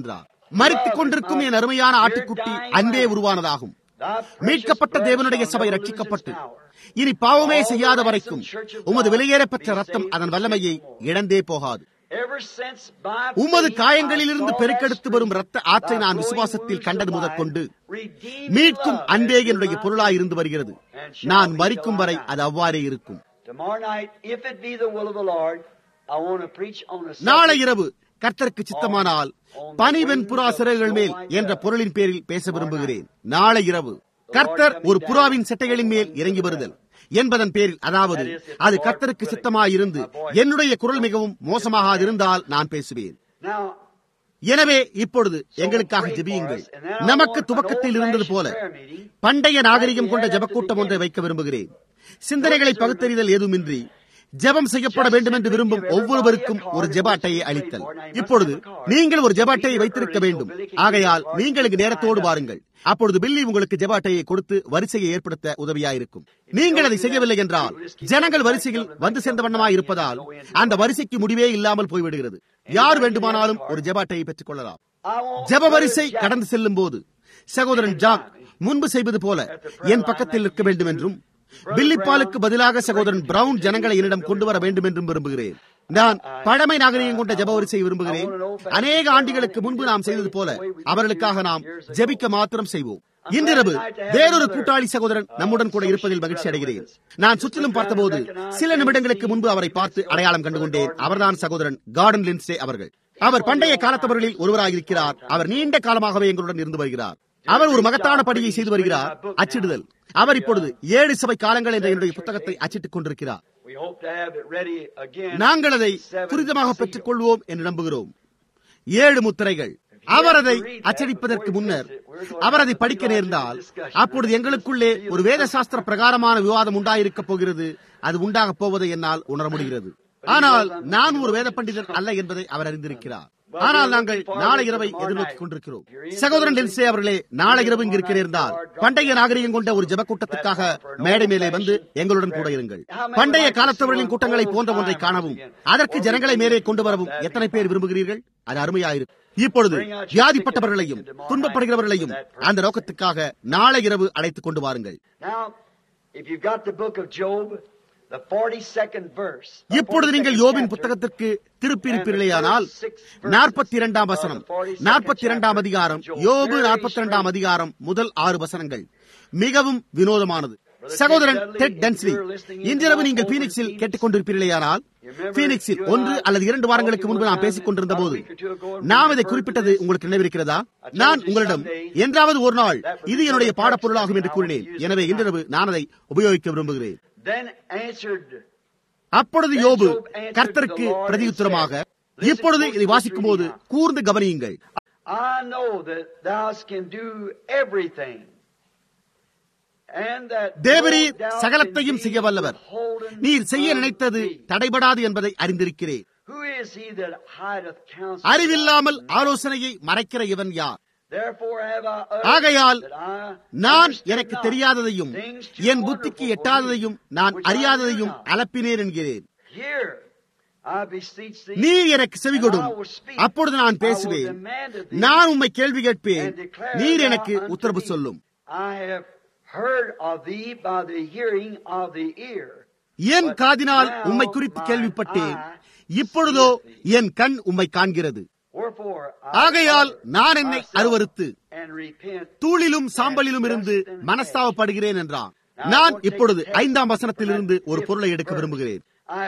மறித்துக் கொண்டிருக்கும் என் அருமையான ஆட்டுக்குட்டி அன்பே உருவானதாகும் மீட்கப்பட்ட தேவனுடைய சபை ரட்சிக்கப்பட்டு இனி பாவமே செய்யாத வரைக்கும் உமது வெளியேறப்பெற்ற ரத்தம் அதன் வல்லமையை இழந்தே போகாது உமது காயங்களிலிருந்து பெருக்கெடுத்து வரும் ரத்த ஆற்றை நான் விசுவாசத்தில் கண்டது முதற்கொண்டு மீட்கும் அன்பே என்னுடைய பொருளாய் இருந்து வருகிறது நான் மறிக்கும் வரை அது அவ்வாறே இருக்கும் நாளை இரவு கர்த்தருக்கு சித்தமானால் பனிவெண் புறா சிறகுகள் மேல் என்ற பொருளின் பேரில் பேச விரும்புகிறேன் நாளை இரவு கர்த்தர் ஒரு புறாவின் செட்டைகளின் மேல் இறங்கி வருதல் என்பதன் பேரில் அதாவது அது கர்த்தருக்கு சித்தமாயிருந்து என்னுடைய குரல் மிகவும் மோசமாக இருந்தால் நான் பேசுவேன் எனவே இப்பொழுது எங்களுக்காக ஜெபியுங்கள் நமக்கு துவக்கத்தில் இருந்தது போல பண்டைய நாகரிகம் கொண்ட ஜபக்கூட்டம் ஒன்றை வைக்க விரும்புகிறேன் சிந்தனைகளை பகுத்தறிதல் ஏதுமின்றி ஜெபம் செய்யப்பட வேண்டும் என்று விரும்பும் ஒவ்வொருவருக்கும் ஒரு ஜெப அட்டையை அளித்தல் இப்பொழுது நீங்கள் ஒரு ஜெப அட்டையை வைத்திருக்க வேண்டும் ஆகையால் நீங்களுக்கு நேரத்தோடு வாருங்கள் அப்பொழுது பில்லி உங்களுக்கு ஜெப அட்டையை கொடுத்து வரிசையை ஏற்படுத்த உதவியாயிருக்கும் நீங்கள் அதை செய்யவில்லை என்றால் ஜனங்கள் வரிசையில் வந்து சேர்ந்த வண்ணமாய் இருப்பதால் அந்த வரிசைக்கு முடிவே இல்லாமல் போய்விடுகிறது யார் வேண்டுமானாலும் ஒரு ஜெப அட்டையை பெற்றுக் கொள்ளலாம் ஜெப வரிசை கடந்து செல்லும் போது சகோதரன் ஜாக் முன்பு செய்வது போல என் பக்கத்தில் இருக்க வேண்டும் என்றும் பில்லிப்பாலுக்கு பதிலாக சகோதரன் பிரவுன் ஜனங்களை என்னிடம் கொண்டு வர வேண்டும் என்றும் விரும்புகிறேன் நான் பழமை நாகரிகம் கொண்ட ஜப வரிசை விரும்புகிறேன் அநேக ஆண்டுகளுக்கு முன்பு நாம் செய்தது போல அவர்களுக்காக நாம் ஜெபிக்க மாத்திரம் செய்வோம் இன்றிரவு வேறொரு கூட்டாளி சகோதரன் நம்முடன் கூட இருப்பதில் மகிழ்ச்சி அடைகிறேன் நான் சுற்றிலும் பார்த்தபோது சில நிமிடங்களுக்கு முன்பு அவரை பார்த்து அடையாளம் கண்டுகொண்டேன் அவர்தான் சகோதரன் கார்டன் லின்சே அவர்கள் அவர் பண்டைய காலத்தவர்களில் ஒருவராக அவர் நீண்ட காலமாகவே எங்களுடன் இருந்து வருகிறார் அவர் ஒரு மகத்தான படியை செய்து வருகிறார் அச்சிடுதல் அவர் இப்பொழுது ஏழு சபை காலங்கள் என்ற என்னுடைய புத்தகத்தை அச்சிட்டுக் கொண்டிருக்கிறார் நாங்கள் அதை துரிதமாக பெற்றுக் கொள்வோம் என்று நம்புகிறோம் ஏழு முத்திரைகள் அவர் அதை அச்சடிப்பதற்கு முன்னர் அவர் அதை படிக்க நேர்ந்தால் அப்பொழுது எங்களுக்குள்ளே ஒரு வேத சாஸ்திர பிரகாரமான விவாதம் உண்டாயிருக்க போகிறது அது உண்டாக போவதை என்னால் உணர முடிகிறது ஆனால் நான் ஒரு வேத பண்டிதர் அல்ல என்பதை அவர் அறிந்திருக்கிறார் ஆனால் நாங்கள் நாளை இரவை எதிர்நோக்கிக் கொண்டிருக்கிறோம் சகோதரன் டெல்சே அவர்களே நாளை இரவு இங்கு இருக்க நேர்ந்தால் பண்டைய நாகரிகம் கொண்ட ஒரு ஜப கூட்டத்துக்காக மேடை மேலே வந்து எங்களுடன் கூட இருங்கள் பண்டைய காலத்தவர்களின் கூட்டங்களை போன்ற ஒன்றை காணவும் அதற்கு ஜனங்களை மேலே கொண்டு வரவும் எத்தனை பேர் விரும்புகிறீர்கள் அது அருமையாயிருக்கும் இப்பொழுது வியாதிப்பட்டவர்களையும் துன்பப்படுகிறவர்களையும் அந்த நோக்கத்துக்காக நாளை இரவு அழைத்துக் கொண்டு வாருங்கள் இப்பொழுது நீங்கள் யோபின் புத்தகத்திற்கு திருப்பியிருப்பீர்களேயானால் நாற்பத்தி இரண்டாம் வசனம் நாற்பத்தி இரண்டாம் அதிகாரம் யோபு நாற்பத்தி இரண்டாம் அதிகாரம் முதல் ஆறு வசனங்கள் மிகவும் வினோதமானது சகோதரன் டெட் டென்ஸ்லி இன்றிரவு நீங்கள் பீனிக்ஸில் கேட்டுக்கொண்டிருப்பீர்களேயானால் பீனிக்ஸில் ஒன்று அல்லது இரண்டு வாரங்களுக்கு முன்பு நான் பேசிக் கொண்டிருந்த போது நாம் இதை குறிப்பிட்டது உங்களுக்கு நினைவிருக்கிறதா நான் உங்களிடம் என்றாவது ஒரு நாள் இது என்னுடைய பாடப்பொருளாகும் என்று கூறினேன் எனவே இன்றிரவு நான் அதை உபயோகிக்க விரும்புகிறேன் அப்பொழுது யோபு கர்த்தருக்கு பிரதியுத்தரமாக இப்பொழுது இதை வாசிக்கும் போது கூர்ந்து கவனியுங்கள் தேவரீர் சகலத்தையும் செய்ய வல்லவர் நீர் செய்ய நினைத்தது தடைபடாது என்பதை அறிந்திருக்கிறேன் அறிவில்லாமல் ஆலோசனையை மறைக்கிற இவன் யார் ஆகையால் நான் எனக்கு தெரியாததையும் என் புத்திக்கு எட்டாததையும் நான் அறியாததையும் அலப்பினேன் என்கிறேன் நீ எனக்கு செவிகொடும் அப்பொழுது நான் பேசுவேன் நான் உம்மை கேள்வி கேட்பேன் நீர் எனக்கு உத்தரவு சொல்லும் என் காதினால் உம்மை குறித்து கேள்விப்பட்டேன் இப்பொழுதோ என் கண் உம்மை காண்கிறது ஆகையால் நான் என்னை அருவறுத்து தூளிலும் சாம்பலிலும் இருந்து மனஸ்தாவப்படுகிறேன் என்றான் நான் இப்பொழுது ஐந்தாம் வசனத்திலிருந்து ஒரு பொருளை எடுக்க விரும்புகிறேன்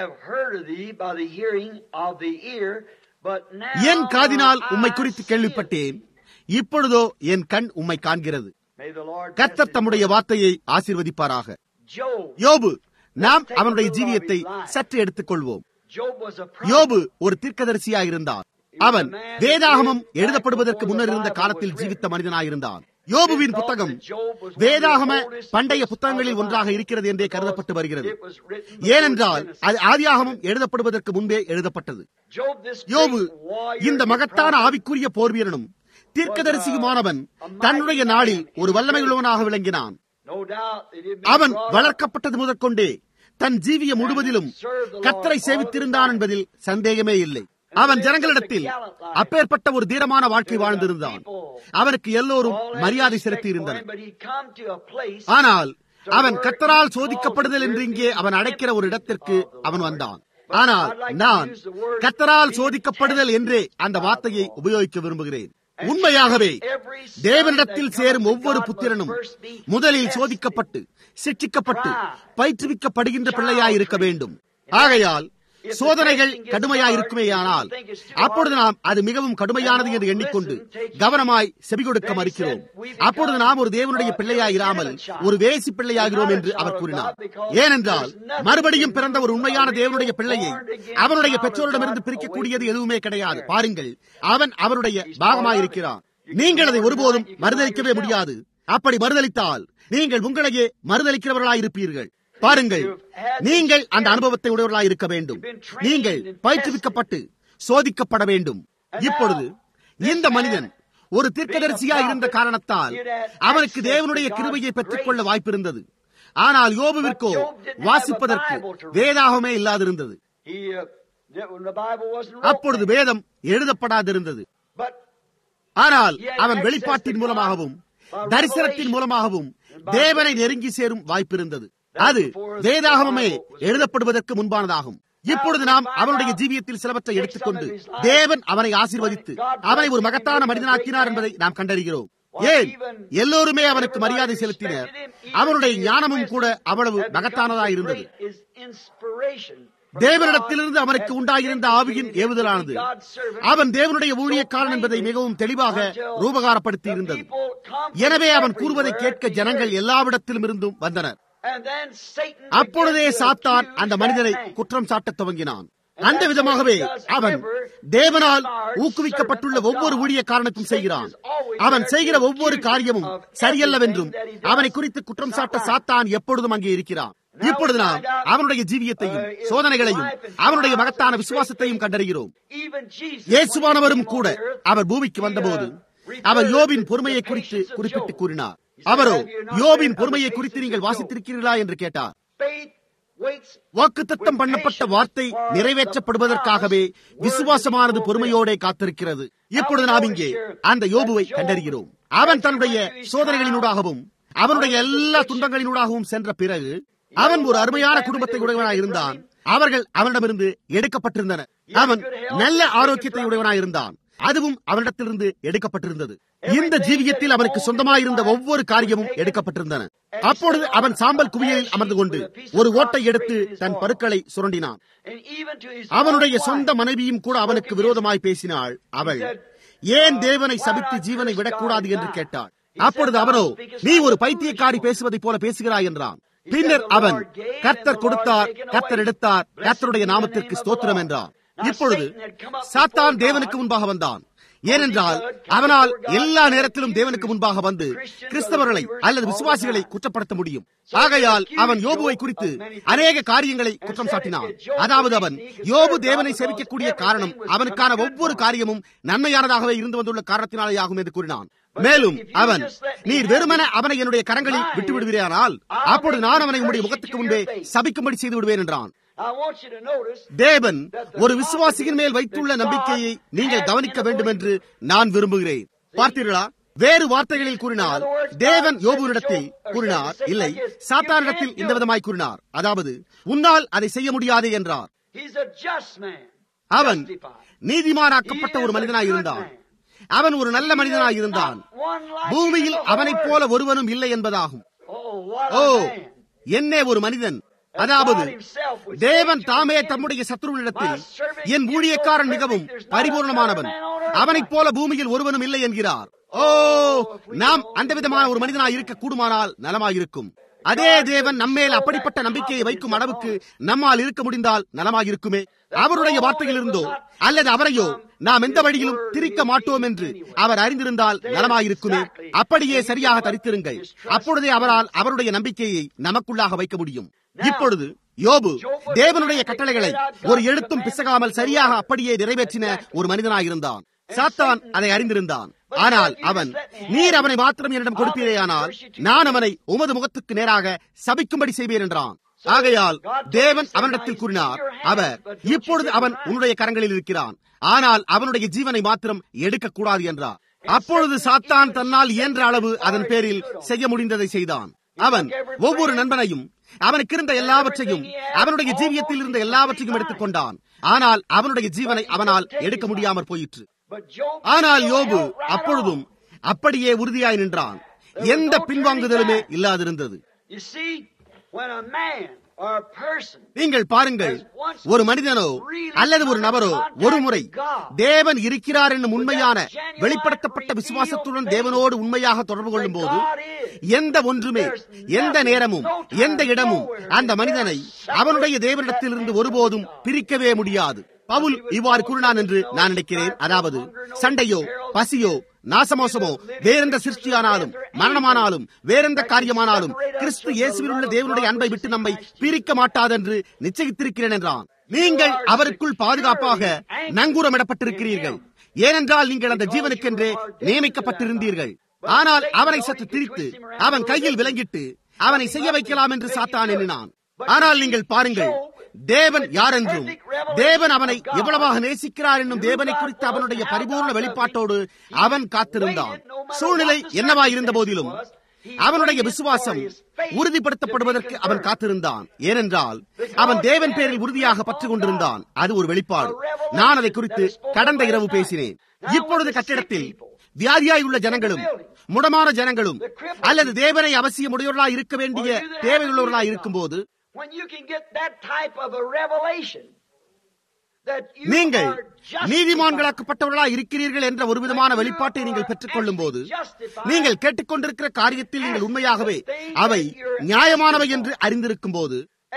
என் காதினால் உம்மை குறித்து கேள்விப்பட்டேன் இப்பொழுதோ என் கண் உம்மை காண்கிறது கர்த்தர் தம்முடைய வார்த்தையை ஆசீர்வதிப்பாராக யோபு நாம் அவனுடைய ஜீவியத்தை சற்று எடுத்துக் கொள்வோம் யோபு ஒரு தீர்க்கதரிசியாக இருந்தார் அவன் வேதாகமம் எழுதப்படுவதற்கு முன்னர் இருந்த காலத்தில் ஜீவித்த மனிதனாயிருந்தான் யோபுவின் புத்தகம் வேதாகம பண்டைய புத்தகங்களில் ஒன்றாக இருக்கிறது என்றே கருதப்பட்டு வருகிறது ஏனென்றால் அது ஆதியாகமம் எழுதப்படுவதற்கு முன்பே எழுதப்பட்டது யோபு இந்த மகத்தான ஆவிக்குரிய போர்வீரனும் தீர்க்கதரிசியுமானவன் தன்னுடைய நாளில் ஒரு வல்லமை உள்ளவனாக விளங்கினான் அவன் வளர்க்கப்பட்டது முதற்கொண்டே தன் ஜீவிய முழுவதிலும் கத்தரை சேவித்திருந்தான் என்பதில் சந்தேகமே இல்லை அவன் ஜனங்களிடத்தில் அப்பேற்பட்ட ஒரு தீரமான வாழ்க்கை வாழ்ந்திருந்தான் அவனுக்கு எல்லோரும் மரியாதை செலுத்தி இருந்தனர் ஆனால் அவன் கத்தரால் சோதிக்கப்படுதல் என்று இங்கே அவன் அடைக்கிற ஒரு இடத்திற்கு அவன் வந்தான் ஆனால் நான் கத்தரால் சோதிக்கப்படுதல் என்றே அந்த வார்த்தையை உபயோகிக்க விரும்புகிறேன் உண்மையாகவே தேவனிடத்தில் சேரும் ஒவ்வொரு புத்திரனும் முதலில் சோதிக்கப்பட்டு சிக்ஷிக்கப்பட்டு பயிற்றுவிக்கப்படுகின்ற பிள்ளையாய் இருக்க வேண்டும் ஆகையால் சோதனைகள் கடுமையாயிருக்குமேயானால் அப்பொழுது நாம் அது மிகவும் கடுமையானது என்று எண்ணிக்கொண்டு கவனமாய் செவி கொடுக்க மறுக்கிறோம் அப்பொழுது நாம் ஒரு தேவனுடைய பிள்ளையாயிராமல் ஒரு வேசி பிள்ளையாகிறோம் என்று அவர் கூறினார் ஏனென்றால் மறுபடியும் பிறந்த ஒரு உண்மையான தேவனுடைய பிள்ளையை அவனுடைய பெற்றோரிடமிருந்து பிரிக்கக்கூடியது எதுவுமே கிடையாது பாருங்கள் அவன் அவருடைய பாகமாயிருக்கிறான் நீங்கள் அதை ஒருபோதும் மறுதளிக்கவே முடியாது அப்படி மறுதளித்தால் நீங்கள் உங்களையே மறுதளிக்கிறவர்களாயிருப்பீர்கள் பாருங்கள் நீங்கள் அந்த அனுபவத்தை உடையவர்களாக இருக்க வேண்டும் நீங்கள் பயிற்றுவிக்கப்பட்டு சோதிக்கப்பட வேண்டும் இப்பொழுது இந்த மனிதன் ஒரு தீர்க்கதரிசியா இருந்த காரணத்தால் அவனுக்கு தேவனுடைய கிருபையை பெற்றுக்கொள்ள வாய்ப்பிருந்தது ஆனால் யோபுவிற்கோ வாசிப்பதற்கு வேதாகமே இல்லாதிருந்தது அப்பொழுது வேதம் எழுதப்படாதிருந்தது ஆனால் அவன் வெளிப்பாட்டின் மூலமாகவும் தரிசனத்தின் மூலமாகவும் தேவனை நெருங்கி சேரும் வாய்ப்பிருந்தது அது வேதாகமே எழுதப்படுவதற்கு முன்பானதாகும் இப்பொழுது நாம் அவனுடைய ஜீவியத்தில் சிலவற்றை எடுத்துக்கொண்டு தேவன் அவனை ஆசீர்வதித்து அவனை ஒரு மகத்தான மனிதனாக்கினார் என்பதை நாம் கண்டறிகிறோம் ஏன் எல்லோருமே அவனுக்கு மரியாதை செலுத்தினர் அவனுடைய ஞானமும் கூட அவ்வளவு மகத்தானதா இருந்தது தேவனிடத்திலிருந்து அவனுக்கு உண்டாயிருந்த ஆவியின் ஏவுதலானது அவன் தேவனுடைய ஊழியக்காரன் என்பதை மிகவும் தெளிவாக ரூபகாரப்படுத்தி இருந்தது எனவே அவன் கூறுவதை கேட்க ஜனங்கள் எல்லாவிடத்திலும் இருந்தும் வந்தனர் அப்பொழுதே சாத்தான் அந்த மனிதனை குற்றம் சாட்டத் துவங்கினான் அந்த விதமாகவே அவன் தேவனால் ஊக்குவிக்கப்பட்டுள்ள ஒவ்வொரு ஊழிய காரணத்தும் செய்கிறான் அவன் செய்கிற ஒவ்வொரு காரியமும் சரியல்லவென்றும் அவனை குறித்து குற்றம் சாட்ட சாத்தான் எப்பொழுதும் அங்கே இருக்கிறான் இப்பொழுது நாம் அவனுடைய ஜீவியத்தையும் சோதனைகளையும் அவனுடைய மகத்தான விசுவாசத்தையும் கண்டறிகிறோம் இயேசுவானவரும் கூட அவர் பூமிக்கு வந்தபோது அவர் யோபின் பொறுமையை குறித்து குறிப்பிட்டு கூறினார் அவரோ யோபின் பொறுமையை குறித்து நீங்கள் வாசித்திருக்கிறீர்களா என்று கேட்டார் வாக்குத்தத்தம் பண்ணப்பட்ட வார்த்தை நிறைவேற்றப்படுவதற்காகவே விசுவாசமானது பொறுமையோட காத்திருக்கிறது இப்பொழுது நாம் இங்கே அந்த யோபுவை கண்டறிகிறோம் அவன் தன்னுடைய சோதனைகளினூடாகவும் அவனுடைய எல்லா துன்பங்களினூடாகவும் சென்ற பிறகு அவன் ஒரு அருமையான குடும்பத்தை உடையவனாய் இருந்தான் அவர்கள் அவனிடமிருந்து எடுக்கப்பட்டிருந்தனர் அவன் நல்ல ஆரோக்கியத்தை உடையவனாய் இருந்தான் அதுவும் அவனிடத்திலிருந்து எடுக்கப்பட்டிருந்தது இந்த ஜீவியத்தில் அவனுக்கு சொந்தமாயிருந்த ஒவ்வொரு காரியமும் எடுக்கப்பட்டிருந்தன அப்பொழுது அவன் சாம்பல் குவியலில் அமர்ந்து கொண்டு ஒரு ஓட்டை எடுத்து தன் பருக்களை சுரண்டினான் அவனுடைய சொந்த மனைவியும் கூட அவனுக்கு விரோதமாய் பேசினாள் அவள் ஏன் தேவனை சபித்து ஜீவனை விடக்கூடாது என்று கேட்டாள் அப்பொழுது அவனோ நீ ஒரு பைத்தியக்காரி பேசுவதைப் போல பேசுகிறாய் என்றான் பின்னர் அவன் கர்த்தர் கொடுத்தார் கர்த்தர் எடுத்தார் கர்த்தருடைய நாமத்திற்கு ஸ்தோத்திரம் என்றான் இப்பொழுது சாத்தான் தேவனுக்கு முன்பாக வந்தான் ஏனென்றால் அவனால் எல்லா நேரத்திலும் தேவனுக்கு முன்பாக வந்து கிறிஸ்தவர்களை அல்லது விசுவாசிகளை குற்றப்படுத்த முடியும் ஆகையால் அவன் யோபுவை குறித்து அநேக காரியங்களை குற்றம் சாட்டினான் அதாவது அவன் யோபு தேவனை சேவிக்கக்கூடிய காரணம் அவனுக்கான ஒவ்வொரு காரியமும் நன்மையானதாகவே இருந்து வந்துள்ள காரணத்தினாலே ஆகும் என்று கூறினான் மேலும் அவன் நீர் வெறுமன அவனை என்னுடைய கரங்களில் விட்டு விடுவீரானால் அப்பொழுது நான் அவனை உங்களுடைய முகத்துக்கு முன்பே சபிக்கும்படி செய்து விடுவேன் என்றான் தேவன் ஒரு விசுவாசியின் மேல் வைத்துள்ள நம்பிக்கையை நீங்கள் கவனிக்க வேண்டும் என்று நான் விரும்புகிறேன் பார்த்தீர்களா வேறு வார்த்தைகளில் கூறினால் தேவன் யோபுவினிடத்தில் கூறினார் இல்லை சாத்தானிடத்தில் இந்த விதமாய் கூறினார் அதாவது உன்னால் அதை செய்ய முடியாதே என்றார் அவன் நீதிமானாக்கப்பட்ட ஒரு மனிதனாய் இருந்தான் அவன் ஒரு நல்ல மனிதனாய் இருந்தான் பூமியில் அவனைப் போல ஒருவனும் இல்லை என்பதாகும் ஓ என்னே ஒரு மனிதன் அதாவது தேவன் தாமே தம்முடைய சத்ருவனிடத்தில் என் ஊழியக்காரன் மிகவும் பரிபூர்ணமானவன் அவனைப் போல பூமியில் ஒருவனும் இல்லை என்கிறார் ஓ நாம் அந்த விதமான ஒரு மனிதனாய் இருக்க கூடுமானால் நலமாயிருக்கும் அதே தேவன் நம்மேல் அப்படிப்பட்ட நம்பிக்கையை வைக்கும் அளவுக்கு நம்மால் இருக்க முடிந்தால் நலமாயிருக்குமே அவருடைய வார்த்தையில் இருந்தோ அல்லது அவரையோ நாம் எந்த வழியிலும் திரிக்க மாட்டோம் என்று அவர் அறிந்திருந்தால் நலமாயிருக்குமே அப்படியே சரியாக தரித்திருங்கள் அப்பொழுதே அவரால் அவருடைய நம்பிக்கையை நமக்குள்ளாக வைக்க முடியும் இப்பொழுது யோபு தேவனுடைய கட்டளைகளை ஒரு எழுத்தும் பிசகாமல் சரியாக அப்படியே நிறைவேற்றின ஒரு மனிதனாயிருந்தான் சாத்தான் அதை அறிந்திருந்தான் ஆனால் அவன் நீர் அவனை மாத்திரம் என்னிடம் கொடுப்பீரேயானால் நான் அவனை உமது முகத்துக்கு நேராக சபிக்கும்படி செய்வேன் என்றான் ஆகையால் தேவன் அவனிடத்தில் கூறினார் அவர் இப்பொழுது அவன் உன்னுடைய கரங்களில் இருக்கிறான் ஆனால் அவனுடைய ஜீவனை மாத்திரம் எடுக்கக்கூடாது என்றார் அப்பொழுது சாத்தான் தன்னால் இயன்ற அளவு அதன் பேரில் செய்ய முடிந்ததை செய்தான் அவன் ஒவ்வொரு நண்பனையும் அவனுக்கு இருந்த எல்லாவற்றையும் அவனுடைய ஜீவியத்தில் இருந்த எல்லாவற்றையும் எடுத்துக் கொண்டான் ஆனால் அவனுடைய ஜீவனை அவனால் எடுக்க முடியாமற் போயிற்று ஆனால் யோபு அப்பொழுதும் அப்படியே உறுதியாய் நின்றான் எந்த பின்வாங்குதலுமே இல்லாதிருந்தது நீங்கள் பாருங்கள் ஒரு மனிதனோ அல்லது ஒரு நபரோ ஒரு முறை தேவன் இருக்கிறார் என்னும் உண்மையான வெளிப்படுத்தப்பட்ட விசுவாசத்துடன் தேவனோடு உண்மையாக தொடர்பு கொள்ளும் போது எந்த ஒன்றுமே எந்த நேரமும் எந்த இடமும் அந்த மனிதனை அவனுடைய தேவனிடத்திலிருந்து ஒருபோதும் பிரிக்கவே முடியாது பவுல் இவ்வாறு கூறினான் என்று நான் நினைக்கிறேன் அதாவது சண்டையோ பசியோ நாசமோசமோ வேறெந்த சிருஷ்டியானாலும் மரணமானாலும் வேறெந்த காரியமானாலும் கிறிஸ்து இயேசுவில் உள்ள தேவனுடைய அன்பை விட்டு நம்மை பிரிக்க மாட்டாதென்று நிச்சயித்திருக்கிறேன் என்றான் நீங்கள் அவருக்குள் பாதுகாப்பாக நங்கூரமிடப்பட்டிருக்கிறீர்கள் ஏனென்றால் நீங்கள் அந்த ஜீவனுக்கென்றே நியமிக்கப்பட்டிருந்தீர்கள் ஆனால் அவனை சற்று திரித்து அவன் கையில் விலங்கிட்டு அவனை செய்ய வைக்கலாம் என்று சாத்தான் எண்ணினான் ஆனால் நீங்கள் பாருங்கள் தேவன் யார் என்றும் தேவன் அவனை எவ்வளவாக நேசிக்கிறார் என்னும் தேவனை குறித்து அவனுடைய பரிபூர்ண வெளிப்பாட்டோடு அவன் காத்திருந்தான் சூழ்நிலை என்னவா இருந்த போதிலும் அவனுடைய விசுவாசம் உறுதிப்படுத்தப்படுவதற்கு அவன் காத்திருந்தான் ஏனென்றால் அவன் தேவன் பேரில் உறுதியாக பற்று கொண்டிருந்தான் அது ஒரு வெளிப்பாடு நான் அதை குறித்து கடந்த இரவு பேசினேன் இப்பொழுது கட்டிடத்தில் வியாதியாய் உள்ள ஜனங்களும் முடமான ஜனங்களும் அல்லது தேவனை அவசியமுடையவர்களாய் இருக்க வேண்டிய தேவையுள்ளவர்களாய் இருக்கும் போது நீங்கள் நீதிமான்களாக்கப்பட்டவர்களாக இருக்கிறீர்கள் என்ற ஒரு விதமான வெளிப்பாட்டை நீங்கள் பெற்றுக் கொள்ளும் போது நீங்கள் கேட்டுக்கொண்டிருக்கிற காரியத்தில் நீங்கள் உண்மையாகவே அவை நியாயமானவை என்று அறிந்திருக்கும் போது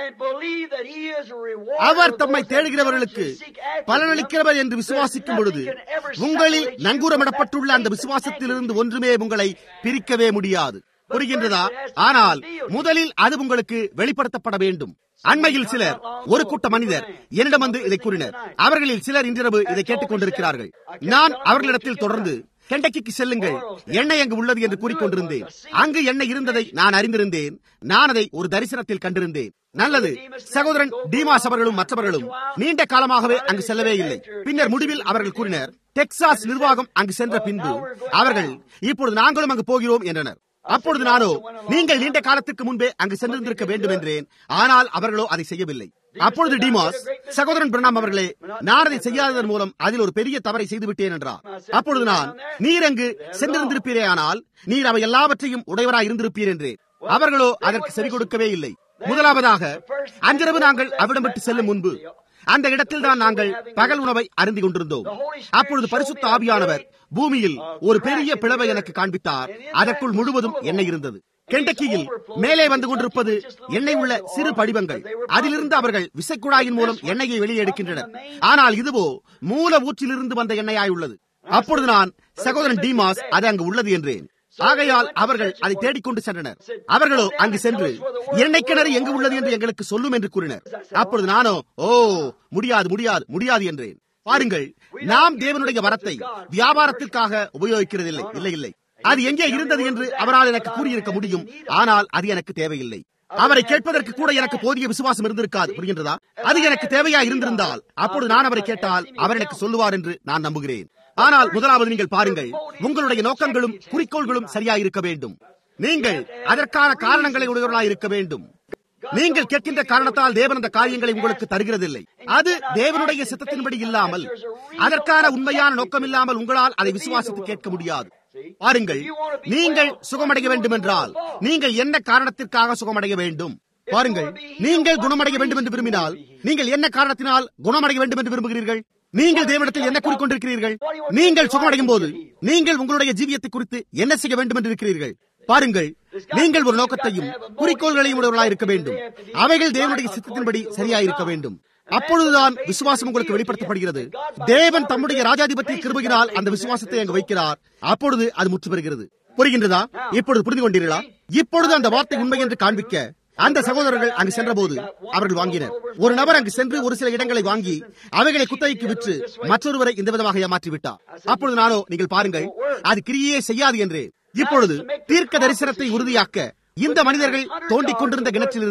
அவர் தம்மை தேடுகிறவர்களுக்கு பலனளிக்கிறவர் என்று விசுவாசிக்கும் பொழுது உங்களில் நங்கூரமிடப்பட்டுள்ள அந்த விசுவாசத்திலிருந்து ஒன்றுமே உங்களை பிரிக்கவே முடியாது புரிகின்றதா ஆனால் முதலில் அது உங்களுக்கு வெளிப்படுத்தப்பட வேண்டும் அண்மையில் சிலர் ஒரு கூட்ட மனிதர் என்னிடம் வந்து இதை கூறினர் அவர்களில் சிலர் இன்றிரவு இதை கேட்டுக் கொண்டிருக்கிறார்கள் நான் அவர்களிடத்தில் தொடர்ந்து கெண்டக்கிக்கு செல்லுங்கள் எண்ணெய் அங்கு உள்ளது என்று கூறிக்கொண்டிருந்தேன் அங்கு எண்ணெய் இருந்ததை நான் அறிந்திருந்தேன் நான் அதை ஒரு தரிசனத்தில் கண்டிருந்தேன் நல்லது சகோதரன் டீமாஸ் அவர்களும் மற்றவர்களும் நீண்ட காலமாகவே அங்கு செல்லவே இல்லை பின்னர் முடிவில் அவர்கள் கூறினர் டெக்சாஸ் நிர்வாகம் அங்கு சென்ற பின்பு அவர்கள் இப்பொழுது நாங்களும் அங்கு போகிறோம் என்றனர் அப்பொழுது நானோ நீங்கள் நீண்ட காலத்துக்கு முன்பே அங்கு சென்றிருந்திருக்க வேண்டும் என்றேன் ஆனால் அவர்களோ அதை செய்யவில்லை அப்பொழுது டிமாஸ் சகோதரன் பிரணாம் அவர்களே நான் அதை செய்யாததன் மூலம் அதில் ஒரு பெரிய தவறை செய்துவிட்டேன் என்றார் அப்பொழுது நான் நீர் அங்கு சென்றிருந்திருப்பீரே ஆனால் நீர் அவை எல்லாவற்றையும் உடையவராய் இருந்திருப்பீர் என்றேன் அவர்களோ அதற்கு செவி கொடுக்கவே இல்லை முதலாவதாக அன்றிரவு நாங்கள் அவிடம் விட்டு செல்லும் முன்பு அந்த இடத்தில் தான் நாங்கள் பகல் உணவை அருந்தி கொண்டிருந்தோம் அப்பொழுது பரிசுத்த ஆவியானவர் பூமியில் ஒரு பெரிய பிளவை எனக்கு காண்பித்தார் அதற்குள் முழுவதும் எண்ணெய் இருந்தது கெண்டக்கியில் மேலே வந்து கொண்டிருப்பது எண்ணெய் உள்ள சிறு படிவங்கள் அதிலிருந்து அவர்கள் விசைக்குழாயின் மூலம் எண்ணெயை வெளியே எடுக்கின்றனர் ஆனால் இதுவோ மூல ஊற்றிலிருந்து வந்த எண்ணெயாய் உள்ளது அப்பொழுது நான் சகோதரன் டிமாஸ் அது அங்கு உள்ளது என்றேன் ஆகையால் அவர்கள் அதை தேடிக்கொண்டு சென்றனர் அவர்களோ அங்கு சென்று எண்ணெய் கிணறு எங்கு உள்ளது என்று எங்களுக்கு சொல்லும் என்று கூறினர் அப்பொழுது நானோ ஓ முடியாது முடியாது முடியாது என்றேன் பாருங்கள் நாம் தேவனுடைய வரத்தை வியாபாரத்திற்காக உபயோகிக்கிறதில்லை இல்லை இல்லை அது எங்கே இருந்தது என்று அவரால் எனக்கு கூறியிருக்க முடியும் ஆனால் அது எனக்கு தேவையில்லை அவரை கேட்பதற்கு கூட எனக்கு போதிய விசுவாசம் இருந்திருக்காது புரிகின்றதா அது எனக்கு தேவையா இருந்திருந்தால் அப்பொழுது நான் அவரை கேட்டால் அவர் எனக்கு சொல்லுவார் என்று நான் நம்புகிறேன் ஆனால் முதலாவது நீங்கள் பாருங்கள் உங்களுடைய நோக்கங்களும் குறிக்கோள்களும் சரியா இருக்க வேண்டும் நீங்கள் அதற்கான காரணங்களை உடையவர்களாக இருக்க வேண்டும் நீங்கள் கேட்கின்ற காரணத்தால் தேவன் அந்த காரியங்களை உங்களுக்கு தருகிறதில்லை அது தேவனுடைய சித்தத்தின்படி இல்லாமல் அதற்கான உண்மையான நோக்கம் இல்லாமல் உங்களால் அதை விசுவாசித்து கேட்க முடியாது பாருங்கள் நீங்கள் சுகமடைய வேண்டும் என்றால் நீங்கள் என்ன காரணத்திற்காக சுகமடைய வேண்டும் பாருங்கள் நீங்கள் குணமடைய வேண்டும் என்று விரும்பினால் நீங்கள் என்ன காரணத்தினால் குணமடைய வேண்டும் என்று விரும்புகிறீர்கள் நீங்கள் தேவனிடத்தில் என்ன கூறிக்கொண்டிருக்கிறீர்கள் நீங்கள் சுகமடையும் போது நீங்கள் உங்களுடைய ஜீவியத்தை குறித்து என்ன செய்ய வேண்டும் என்று இருக்கிறீர்கள் பாருங்கள் நீங்கள் ஒரு நோக்கத்தையும் குறிக்கோள்களையும் உடையவர்களாக இருக்க வேண்டும் அவைகள் தேவனுடைய சித்தத்தின்படி சரியாயிருக்க வேண்டும் அப்பொழுதுதான் விசுவாசம் உங்களுக்கு வெளிப்படுத்தப்படுகிறது தேவன் தம்முடைய ராஜாதிபத்திய கிருபையினால் அந்த விசுவாசத்தை அங்கு வைக்கிறார் அப்பொழுது அது முற்று பெறுகிறது புரிகின்றதா இப்பொழுது புரிந்து கொண்டீர்களா இப்பொழுது அந்த வார்த்தை உண்மை என்று காண்பிக்க அந்த சகோதரர்கள் அங்கு சென்றபோது அவர்கள் வாங்கினர் ஒரு நபர் அங்கு சென்று ஒரு சில இடங்களை வாங்கி அவைகளை குத்தகைக்கு விற்று மற்றொருவரை இந்த விதமாக ஏமாற்றி விட்டார் அப்பொழுது நானோ நீங்கள் பாருங்கள் அது கிரியே செய்யாது என்று இப்பொழுது தீர்க்க தரிசனத்தை உறுதியாக்க இந்த மனிதர்கள் தோண்டிக் கொண்டிருந்த கிணற்றிலிருந்து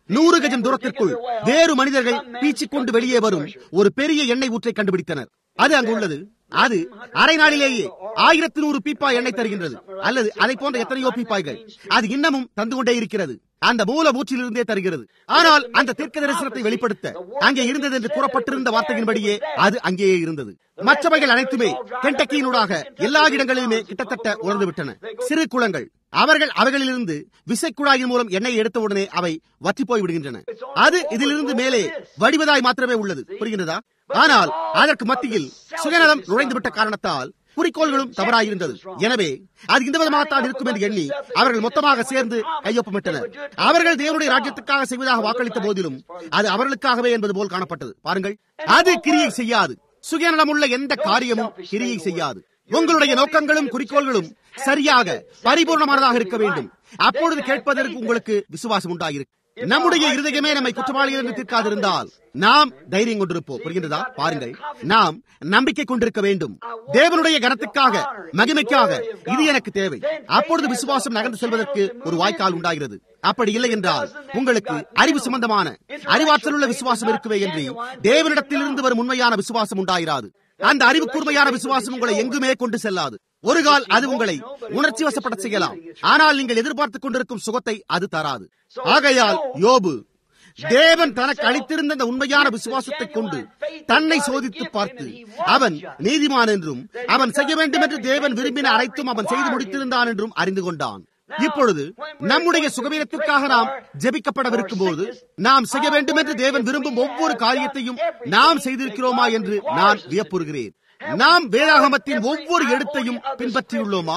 நூறு கஜம் தூரத்திற்குள் வேறு மனிதர்கள் பீச்சிக் கொண்டு வெளியே வரும் ஒரு பெரிய எண்ணெய் ஊற்றை கண்டுபிடித்தனர் அது அங்கு உள்ளது அது அரை நாளிலேயே ஆயிரத்தி நூறு பீப்பாய் எண்ணெய் தருகின்றது அல்லது அதை போன்ற எத்தனையோ பீப்பாய்கள் அது இன்னமும் தந்து கொண்டே இருக்கிறது அந்த மூல மூச்சிலிருந்தே தருகிறது ஆனால் அந்த தீர்க்க தரிசனத்தை வெளிப்படுத்த அங்கே இருந்தது என்று கூறப்பட்டிருந்த வார்த்தையின்படியே அது அங்கேயே இருந்தது மற்றவைகள் அனைத்துமே கெண்டக்கியினூடாக எல்லா இடங்களிலுமே கிட்டத்தட்ட உணர்ந்து விட்டன சிறு குளங்கள் அவர்கள் அவைகளிலிருந்து விசைக்குழாயின் மூலம் எண்ணெய் எடுத்த உடனே அவை வற்றி போய் விடுகின்றன அது இதிலிருந்து மேலே வடிவதாய் மாத்திரமே உள்ளது புரிகின்றதா ஆனால் அதற்கு மத்தியில் சுயநலம் நுழைந்துவிட்ட காரணத்தால் குறிக்கோள்களும் தவறாயிருந்தது எனவே அது இந்த விதமாகத்தான் இருக்கும் என்று எண்ணி அவர்கள் மொத்தமாக சேர்ந்து கையொப்பமிட்டனர் அவர்கள் தேவனுடைய ராஜ்யத்துக்காக செய்வதாக வாக்களித்த போதிலும் அது அவர்களுக்காகவே என்பது போல் காணப்பட்டது பாருங்கள் அது கிரியை செய்யாது சுயநலம் உள்ள எந்த காரியமும் கிரியை செய்யாது உங்களுடைய நோக்கங்களும் குறிக்கோள்களும் சரியாக பரிபூர்ணமானதாக இருக்க வேண்டும் அப்பொழுது கேட்பதற்கு உங்களுக்கு விசுவாசம் உண்டாயிருக்கு நம்முடைய இருதயமே நம்மை குற்றவாளிகள் என்று தீர்க்காதிருந்தால் நாம் தைரியம் கொண்டிருப்போம் புரிகின்றதா பாருங்கள் நாம் நம்பிக்கை கொண்டிருக்க வேண்டும் தேவனுடைய கனத்துக்காக மகிமைக்காக இது எனக்கு தேவை அப்பொழுது விசுவாசம் நகர்ந்து செல்வதற்கு ஒரு வாய்க்கால் உண்டாகிறது அப்படி இல்லை என்றால் உங்களுக்கு அறிவு சம்பந்தமான அறிவாற்றல் உள்ள விசுவாசம் இருக்கவே என்று தேவனிடத்திலிருந்து வரும் உண்மையான விசுவாசம் உண்டாயிராது அந்த அறிவு கூர்மையான விசுவாசம் உங்களை எங்குமே கொண்டு செல்லாது ஒரு கால் அது உங்களை உணர்ச்சி வசப்பட செய்யலாம் ஆனால் நீங்கள் எதிர்பார்த்துக் கொண்டிருக்கும் சுகத்தை அது தராது ஆகையால் யோபு தேவன் தனக்கு அளித்திருந்த அந்த உண்மையான விசுவாசத்தை கொண்டு தன்னை சோதித்து பார்த்து அவன் நீதிமான் என்றும் அவன் செய்ய வேண்டும் என்று தேவன் விரும்பின அனைத்தும் அவன் செய்து முடித்திருந்தான் என்றும் அறிந்து கொண்டான் இப்பொழுது நம்முடைய சுகவீனத்திற்காக நாம் ஜெபிக்கப்படவிருக்கும் போது நாம் செய்ய வேண்டும் என்று தேவன் விரும்பும் ஒவ்வொரு காரியத்தையும் நாம் செய்திருக்கிறோமா என்று நான் வியப்புறுகிறேன் நாம் வேதாகமத்தின் ஒவ்வொரு எழுத்தையும் பின்பற்றியுள்ளோமா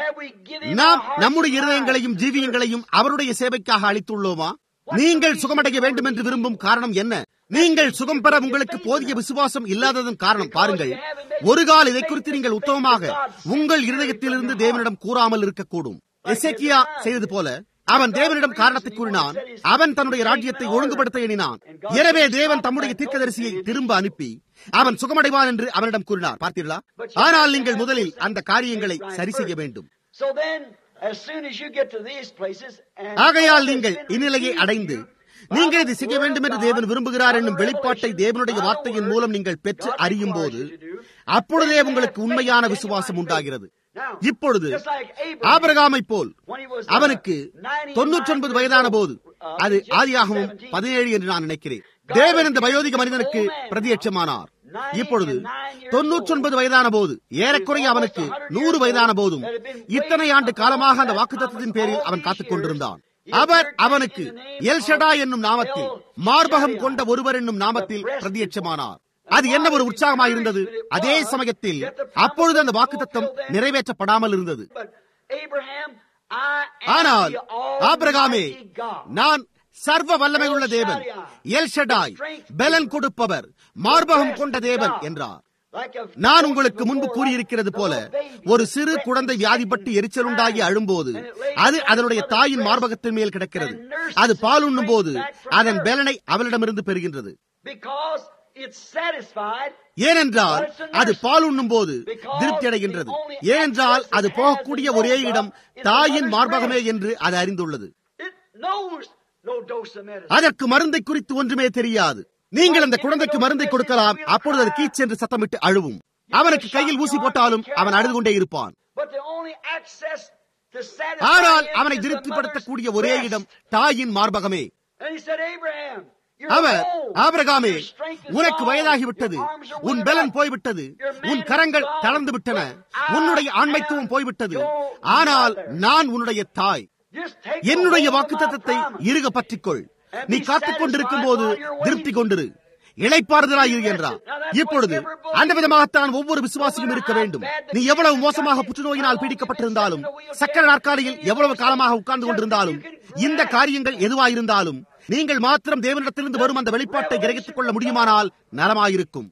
நாம் நம்முடைய இருதயங்களையும் ஜீவியங்களையும் அவருடைய சேவைக்காக அளித்துள்ளோமா நீங்கள் சுகமடைய வேண்டும் என்று விரும்பும் காரணம் என்ன நீங்கள் சுகம் பெற உங்களுக்கு போதிய விசுவாசம் இல்லாததன் காரணம் பாருங்கள் ஒரு கால் இதை குறித்து நீங்கள் உத்தமமாக உங்கள் இருதயத்திலிருந்து தேவனிடம் கூறாமல் இருக்கக்கூடும் எசேக்கியா செய்தது போல அவன் தேவனிடம் காரணத்தை கூறினான் அவன் தன்னுடைய ராஜ்யத்தை ஒழுங்குபடுத்த எண்ணினான் எனவே தேவன் தம்முடைய தீர்க்கதரிசியை திரும்ப அனுப்பி அவன் சுகமடைவான் என்று அவனிடம் கூறினார் பார்த்தீர்களா ஆனால் நீங்கள் முதலில் அந்த காரியங்களை சரி செய்ய வேண்டும் ஆகையால் நீங்கள் இந்நிலையை அடைந்து நீங்கள் இதை செய்ய வேண்டும் என்று தேவன் விரும்புகிறார் என்னும் வெளிப்பாட்டை தேவனுடைய வார்த்தையின் மூலம் நீங்கள் பெற்று அறியும் போது அப்பொழுதே உங்களுக்கு உண்மையான விசுவாசம் உண்டாகிறது இப்பொழுது ஆபரகாமை போல் அவனுக்கு தொன்னூற்றி ஒன்பது வயதான போது அது ஆதியாகவும் பதினேழு என்று நான் நினைக்கிறேன் தேவன் இந்த வயோதிக மனிதனுக்கு பிரதியட்சமானார் இப்பொழுது தொன்னூற்றி ஒன்பது வயதான போது ஏறக்குறைய அவனுக்கு நூறு வயதான போதும் இத்தனை ஆண்டு காலமாக அந்த வாக்குத்தத்தின் பேரில் அவன் காத்துக் கொண்டிருந்தான் அவர் அவனுக்கு எல்ஷடா என்னும் நாமத்தில் மார்பகம் கொண்ட ஒருவர் என்னும் நாமத்தில் பிரதியட்சமானார் அது என்ன ஒரு உற்சாகமாக இருந்தது அதே சமயத்தில் அப்பொழுது அந்த வாக்குத்தத்தம் நிறைவேற்றப்படாமல் இருந்தது ஆனால் ஆபிரகாமே நான் சர்வ வல்லமை உள்ள தேவன் எல்ஷடாய் பெலன் கொடுப்பவர் மார்பகம் கொண்ட தேவன் என்றார் நான் உங்களுக்கு முன்பு கூறியிருக்கிறது போல ஒரு சிறு குழந்தை வியாதிப்பட்டு எரிச்சல் உண்டாகி அழும்போது அது அதனுடைய தாயின் மார்பகத்தின் மேல் கிடக்கிறது அது பால் உண்ணும் போது அதன் பலனை அவளிடமிருந்து பெறுகின்றது ஏனென்றால் அது பால் உண்ணும் போது திருப்தி அடைகின்றது ஏனென்றால் அது போகக்கூடிய ஒரே இடம் தாயின் மார்பகமே என்று அது அறிந்துள்ளது அதற்கு மருந்தை குறித்து ஒன்றுமே தெரியாது நீங்கள் அந்த குழந்தைக்கு மருந்தை கொடுக்கலாம் அப்பொழுது அது கீச் என்று சத்தமிட்டு அழுவும் அவனுக்கு கையில் ஊசி போட்டாலும் அவன் அழுது கொண்டே இருப்பான் ஆனால் அவனை திருப்திப்படுத்தக்கூடிய ஒரே இடம் தாயின் மார்பகமே அவர் ஆபிரகாமே உனக்கு வயதாகிவிட்டது உன் பலன் போய்விட்டது உன் கரங்கள் தளர்ந்து விட்டன உன்னுடைய ஆண்மைத்துவம் போய்விட்டது ஆனால் நான் உன்னுடைய தாய் என்னுடைய வாக்குத்தத்தை இருக பற்றிக்கொள் நீ காத்துக் கொண்டிருக்கும் போது திருப்தி கொண்டிரு இழைப்பாறுதலாய் என்றார் இப்பொழுது அந்த விதமாகத்தான் ஒவ்வொரு விசுவாசியும் இருக்க வேண்டும் நீ எவ்வளவு மோசமாக புற்றுநோயினால் பீடிக்கப்பட்டிருந்தாலும் சக்கர நாற்காலியில் எவ்வளவு காலமாக உட்கார்ந்து கொண்டிருந்தாலும் இந்த காரியங்கள் எதுவாயிருந்தாலும் நீங்கள் மாத்திரம் தேவனிடத்திலிருந்து வரும் அந்த வெளிப்பாட்டை கிரகித்துக் கொள்ள முடியுமானால் நலமாயிருக்கும்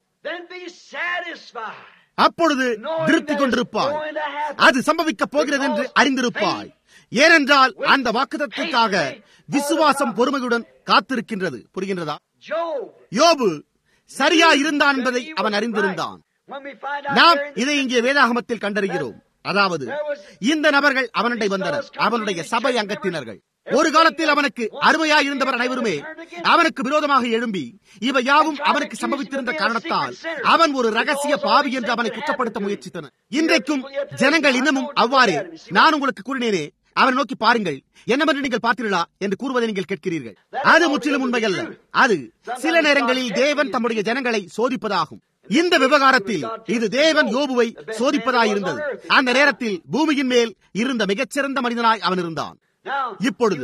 அப்பொழுது திருப்தி கொண்டிருப்பாய் அது சம்பவிக்கப் போகிறது என்று அறிந்திருப்பாய் ஏனென்றால் அந்த வாக்குதத்திற்காக விசுவாசம் பொறுமையுடன் காத்திருக்கின்றது புரிகின்றதா யோபு சரியா இருந்தான் என்பதை அவன் அறிந்திருந்தான் நாம் இதை இங்கே வேதாகமத்தில் கண்டறிகிறோம் அதாவது இந்த நபர்கள் அவனிடை வந்தனர் அவனுடைய சபை அங்கத்தினர்கள் ஒரு காலத்தில் அவனுக்கு அருமையாய் இருந்தவர் அனைவருமே அவனுக்கு விரோதமாக எழும்பி இவை யாவும் அவனுக்கு சம்பவித்திருந்த காரணத்தால் அவன் ஒரு ரகசிய பாவி என்று அவனை குற்றப்படுத்த முயற்சித்தனர் இன்றைக்கும் ஜனங்கள் இன்னமும் அவ்வாறே நான் உங்களுக்கு கூறினேனே அவரை நோக்கி பாருங்கள் என்னவென்று நீங்கள் பார்த்தீர்களா என்று கூறுவதை நீங்கள் கேட்கிறீர்கள் அது முற்றிலும் உண்மையல்ல அது சில நேரங்களில் தேவன் தம்முடைய ஜனங்களை சோதிப்பதாகும் இந்த விவகாரத்தில் இது தேவன் யோபுவை சோதிப்பதாயிருந்தது அந்த நேரத்தில் பூமியின் மேல் இருந்த மிகச்சிறந்த மனிதனாய் அவன் இருந்தான் இப்பொழுது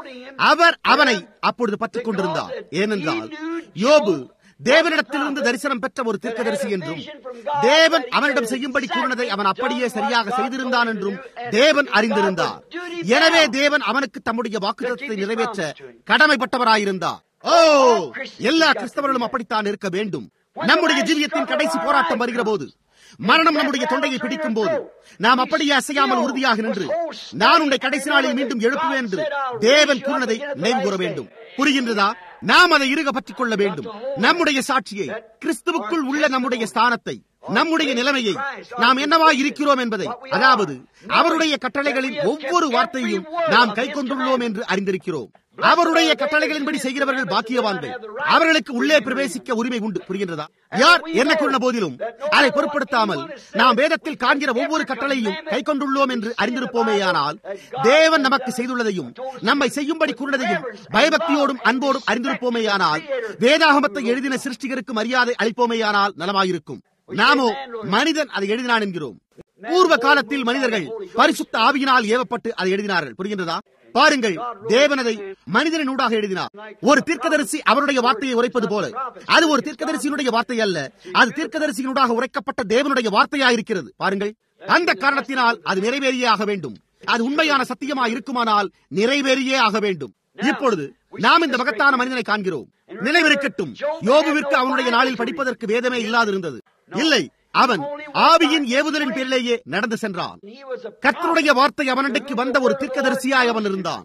அவர் அவனை அப்பொழுது பற்றிக் கொண்டிருந்தார் ஏனென்றால் யோபு தேவனிடத்திலிருந்து தரிசனம் பெற்ற ஒரு தீர்க்கதரிசி என்றும் தேவன் அவனிடம் செய்யும்படி கூறினதை அவன் அப்படியே சரியாக செய்திருந்தான் என்றும் தேவன் அறிந்திருந்தார் எனவே தேவன் அவனுக்கு தம்முடைய வாக்குத்தத்தை நிறைவேற்ற கடமைப்பட்டவராயிருந்தார் ஓ எல்லா கிறிஸ்தவர்களும் அப்படித்தான் இருக்க வேண்டும் நம்முடைய ஜீவியத்தின் கடைசி போராட்டம் வருகிற போது மரணம் நம்முடைய தொண்டையை பிடிக்கும் போது நாம் அப்படியே அசையாமல் உறுதியாக நின்று நான் உன்னை கடைசி நாளில் மீண்டும் எழுப்புவேன் என்று தேவன் கூறினதை நினைவு கூற வேண்டும் புரிகின்றதா நாம் அதை இருக பற்றிக் கொள்ள வேண்டும் நம்முடைய சாட்சியை கிறிஸ்துவுக்குள் உள்ள நம்முடைய ஸ்தானத்தை நம்முடைய நிலைமையை நாம் என்னவாய் இருக்கிறோம் என்பதை அதாவது அவருடைய கட்டளைகளின் ஒவ்வொரு வார்த்தையும் நாம் கை கொண்டுள்ளோம் என்று அறிந்திருக்கிறோம் அவருடைய கட்டளைகளின்படி செய்கிறவர்கள் பாக்கியவான்கள் அவர்களுக்கு உள்ளே பிரவேசிக்க உரிமை உண்டு புரிகின்றதா யார் என்ன கூறின போதிலும் அதை பொருட்படுத்தாமல் நாம் வேதத்தில் காண்கிற ஒவ்வொரு கட்டளையும் கை கொண்டுள்ளோம் என்று அறிந்திருப்போமேயானால் தேவன் நமக்கு செய்துள்ளதையும் நம்மை செய்யும்படி கூறினதையும் பயபக்தியோடும் அன்போடும் அறிந்திருப்போமேயானால் வேதாகமத்தை எழுதின சிருஷ்டிகருக்கு மரியாதை அளிப்போமேயானால் நலமாயிருக்கும் நாமோ மனிதன் அதை எழுதினான் என்கிறோம் பூர்வ காலத்தில் மனிதர்கள் பரிசுத்த ஆவியினால் ஏவப்பட்டு அதை எழுதினார்கள் புரிகின்றதா பாருங்கள் தேவனதை மனிதனின் ஊடாக எழுதினார் ஒரு தீர்க்கதரிசி அவருடைய வார்த்தையை உரைப்பது போல அது ஒரு தீர்க்கதரிசியினுடைய வார்த்தை அல்ல அது தீர்க்கதரிசியினூடாக உரைக்கப்பட்ட தேவனுடைய வார்த்தையாயிருக்கிறது பாருங்கள் அந்த காரணத்தினால் அது நிறைவேறியே ஆக வேண்டும் அது உண்மையான சத்தியமா இருக்குமானால் நிறைவேறியே ஆக வேண்டும் இப்பொழுது நாம் இந்த மகத்தான மனிதனை காண்கிறோம் நினைவிருக்கட்டும் யோபுவிற்கு அவனுடைய நாளில் படிப்பதற்கு வேதமே இல்லாதிருந்தது இல்லை அவன் ஆவியின் ஏவுதலின் பேரிலேயே நடந்து சென்றான் கத்தருடைய வார்த்தை அவனண்டைக்கு வந்த ஒரு தீர்க்கதரிசியாய் அவன் இருந்தான்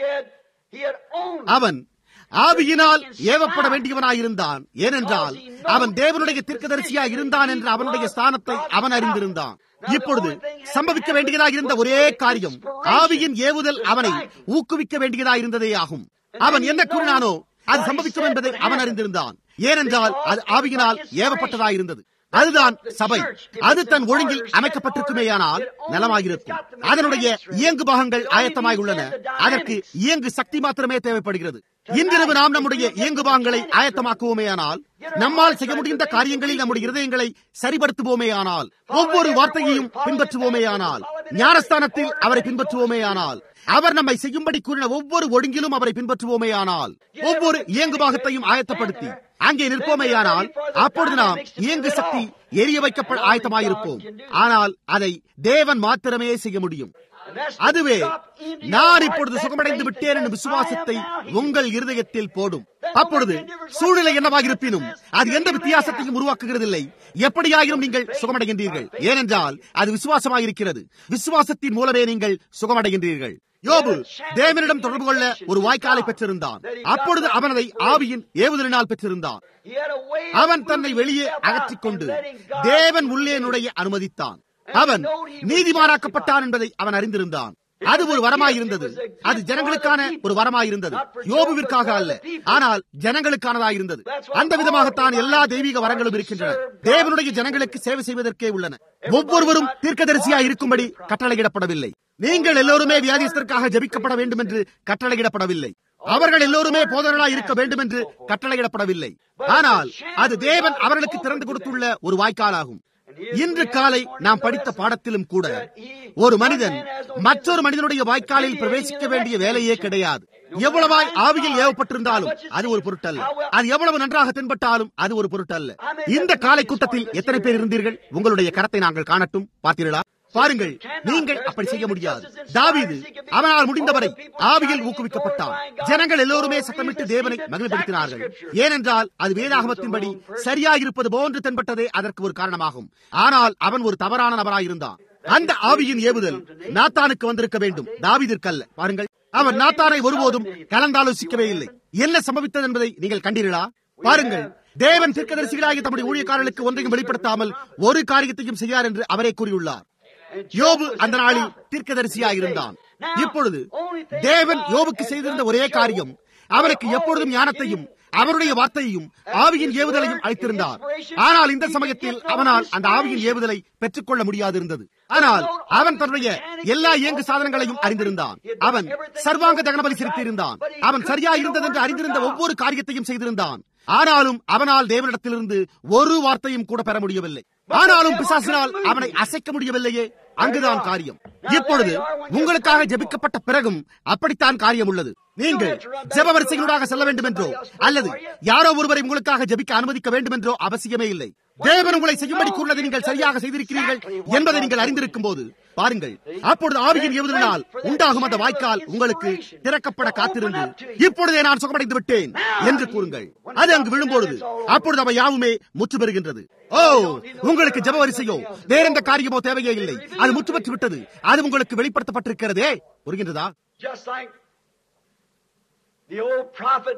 அவன் ஆவியினால் ஏவப்பட வேண்டியவனாயிருந்தான் ஏனென்றால் அவன் தேவனுடைய தீர்க்கதரிசியாய் இருந்தான் என்ற அவனுடைய ஸ்தானத்தை அவன் அறிந்திருந்தான் இப்பொழுது சம்பவிக்க வேண்டியதாக இருந்த ஒரே காரியம் ஆவியின் ஏவுதல் அவனை ஊக்குவிக்க வேண்டியதாக இருந்ததே ஆகும் அவன் என்ன கூறினானோ அது சம்பவிக்கும் என்பதை அவன் அறிந்திருந்தான் ஏனென்றால் அது ஆவியினால் ஏவப்பட்டதாயிருந்தது அதுதான் சபை அது தன் ஒழுங்கில் அமைக்கப்பட்டிருக்குமேயானால் நலமாயிருக்கும் அதனுடைய இயங்கு பாகங்கள் ஆயத்தமாய் உள்ளன அதற்கு இயங்கு சக்தி மாத்திரமே தேவைப்படுகிறது இன்றிரவு நாம் நம்முடைய இயங்கு பாகங்களை ஆயத்தமாக்குவோமேயானால் நம்மால் செய்ய முடிந்த காரியங்களில் நம்முடைய இருதயங்களை சரிபடுத்துவோமேயானால் ஒவ்வொரு வார்த்தையையும் பின்பற்றுவோமேயானால் ஞானஸ்தானத்தில் அவரை பின்பற்றுவோமேயானால் அவர் நம்மை செய்யும்படி கூறின ஒவ்வொரு ஒழுங்கிலும் அவரை பின்பற்றுவோமேயானால் ஒவ்வொரு இயங்கு பாகத்தையும் ஆயத்தப்படுத்தி அங்கே நிற்போமேயானால் அப்பொழுது நாம் இயங்கு சக்தி எரிய வைக்கப்பட ஆயத்தமாயிருப்போம் ஆனால் அதை தேவன் மாத்திரமே செய்ய முடியும் அதுவே நான் இப்பொழுது சுகமடைந்து விட்டேன் என்ற விசுவாசத்தை உங்கள் இருதயத்தில் போடும் அப்பொழுது சூழ்நிலை என்னவாக இருப்பினும் அது எந்த வித்தியாசத்தையும் உருவாக்குகிறதில்லை எப்படியாயினும் நீங்கள் சுகமடைகின்றீர்கள் ஏனென்றால் அது விசுவாசமாக இருக்கிறது விசுவாசத்தின் மூலமே நீங்கள் சுகமடைகின்றீர்கள் யோபு தேவனிடம் தொடர்பு கொள்ள ஒரு வாய்க்காலை பெற்றிருந்தான் அப்பொழுது அவன் அதை ஆவியின் ஏவுதலினால் பெற்றிருந்தான் அவன் தன்னை வெளியே அகற்றிக் கொண்டு தேவன் உள்ளே நுழைய அனுமதித்தான் அவன் நீதிமானாக்கப்பட்டான் என்பதை அவன் அறிந்திருந்தான் அது ஒரு வரமாயிருந்தது அது ஜனங்களுக்கான ஒரு வரமாயிருந்தது யோபுவிற்காக அல்ல ஆனால் ஜனங்களுக்கானதாயிருந்தது அந்த விதமாகத்தான் எல்லா தெய்வீக வரங்களும் இருக்கின்றன தேவனுடைய ஜனங்களுக்கு சேவை செய்வதற்கே உள்ளன ஒவ்வொருவரும் தீர்க்கதரிசியாய் இருக்கும்படி கட்டளையிடப்படவில்லை நீங்கள் எல்லோருமே வியாதியத்திற்காக ஜபிக்கப்பட வேண்டும் என்று கட்டளையிடப்படவில்லை அவர்கள் எல்லோருமே போதனராய் இருக்க வேண்டும் என்று கட்டளையிடப்படவில்லை ஆனால் அது தேவன் அவர்களுக்கு திறந்து கொடுத்துள்ள ஒரு வாய்க்காலாகும் இன்று காலை நாம் படித்த பாடத்திலும் கூட ஒரு மனிதன் மற்றொரு மனிதனுடைய வாய்க்காலில் பிரவேசிக்க வேண்டிய வேலையே கிடையாது எவ்வளவாய் ஆவியில் ஏவப்பட்டிருந்தாலும் அது ஒரு பொருட்டல்ல அது எவ்வளவு நன்றாக தென்பட்டாலும் அது ஒரு பொருட்டல்ல இந்த காலை கூட்டத்தில் எத்தனை பேர் இருந்தீர்கள் உங்களுடைய கரத்தை நாங்கள் காணட்டும் பார்த்தீர்களா பாருங்கள் நீங்கள் அப்படி செய்ய முடியாது தாவீது அவனால் முடிந்தவரை ஆவியில் ஊக்குவிக்கப்பட்டான் ஜனங்கள் எல்லோருமே சத்தமிட்டு தேவனை மகிழ்ப்படுத்தினார்கள் ஏனென்றால் அது வேதாகமத்தின்படி சரியாயிருப்பது போன்று தென்பட்டதே அதற்கு ஒரு காரணமாகும் ஆனால் அவன் ஒரு தவறான நபராயிருந்தான் அந்த ஆவியின் ஏவுதல் நாத்தானுக்கு வந்திருக்க வேண்டும் தாவீதிற்கல்ல பாருங்கள் அவர் நாத்தானை ஒருபோதும் கலந்தாலோசிக்கவே இல்லை என்ன சம்பவித்தது என்பதை நீங்கள் கண்டீர்களா பாருங்கள் தேவன் தீர்க்கதரிசிகளாகி தம்முடைய ஊழியக்காரர்களுக்கு ஒன்றையும் வெளிப்படுத்தாமல் ஒரு காரியத்தையும் செய்யார் என்று அவரே கூறியுள்ளார் யோபு அந்த நாளில் தீர்க்கதரிசியாக இருந்தான் இப்பொழுது தேவன் யோபுக்கு செய்திருந்த ஒரே காரியம் அவனுக்கு எப்பொழுதும் ஞானத்தையும் அவருடைய வார்த்தையையும் ஆவியின் ஏவுதலையும் அளித்திருந்தார் ஆனால் இந்த சமயத்தில் அவனால் அந்த ஆவியின் ஏவுதலை பெற்றுக்கொள்ள முடியாது இருந்தது ஆனால் அவன் தன்னுடைய எல்லா இயங்கு சாதனங்களையும் அறிந்திருந்தான் அவன் சர்வாங்க தகனபலி செலுத்தியிருந்தான் அவன் சரியா இருந்தது என்று அறிந்திருந்த ஒவ்வொரு காரியத்தையும் செய்திருந்தான் ஆனாலும் அவனால் தேவனிடத்திலிருந்து ஒரு வார்த்தையும் கூட பெற முடியவில்லை ஆனாலும் பிசாசினால் அவனை அசைக்க முடியவில்லையே அங்குதான் காரியம் இப்பொழுது உங்களுக்காக ஜெபிக்கப்பட்ட பிறகும் அப்படித்தான் காரியம் உள்ளது நீங்கள் ஜெப வரிசைகளூடாக செல்ல வேண்டும் என்றோ அல்லது யாரோ ஒருவரை உங்களுக்காக ஜெபிக்க அனுமதிக்க வேண்டும் என்றோ அவசியமே இல்லை தேவன் உங்களை செய்யும்படி கூறினதை நீங்கள் சரியாக செய்திருக்கிறீர்கள் என்பதை நீங்கள் அறிந்திருக்கும் போது பாருங்கள் அப்பொழுது ஆவியின் எவதனால் உண்டாகும் அந்த வாய்க்கால் உங்களுக்கு திறக்கப்பட காத்திருந்து இப்பொழுதே நான் சுகமடைந்து விட்டேன் என்று கூறுங்கள் அது அங்கு விழும்பொழுது அப்பொழுது அவை யாவுமே முற்று பெறுகின்றது ஓ உங்களுக்கு ஜப வரிசையோ வேற எந்த காரியமோ தேவையே இல்லை அது முற்று பெற்று விட்டது அது உங்களுக்கு வெளிப்படுத்தப்பட்டிருக்கிறதே புரிகின்றதா Just like the old prophet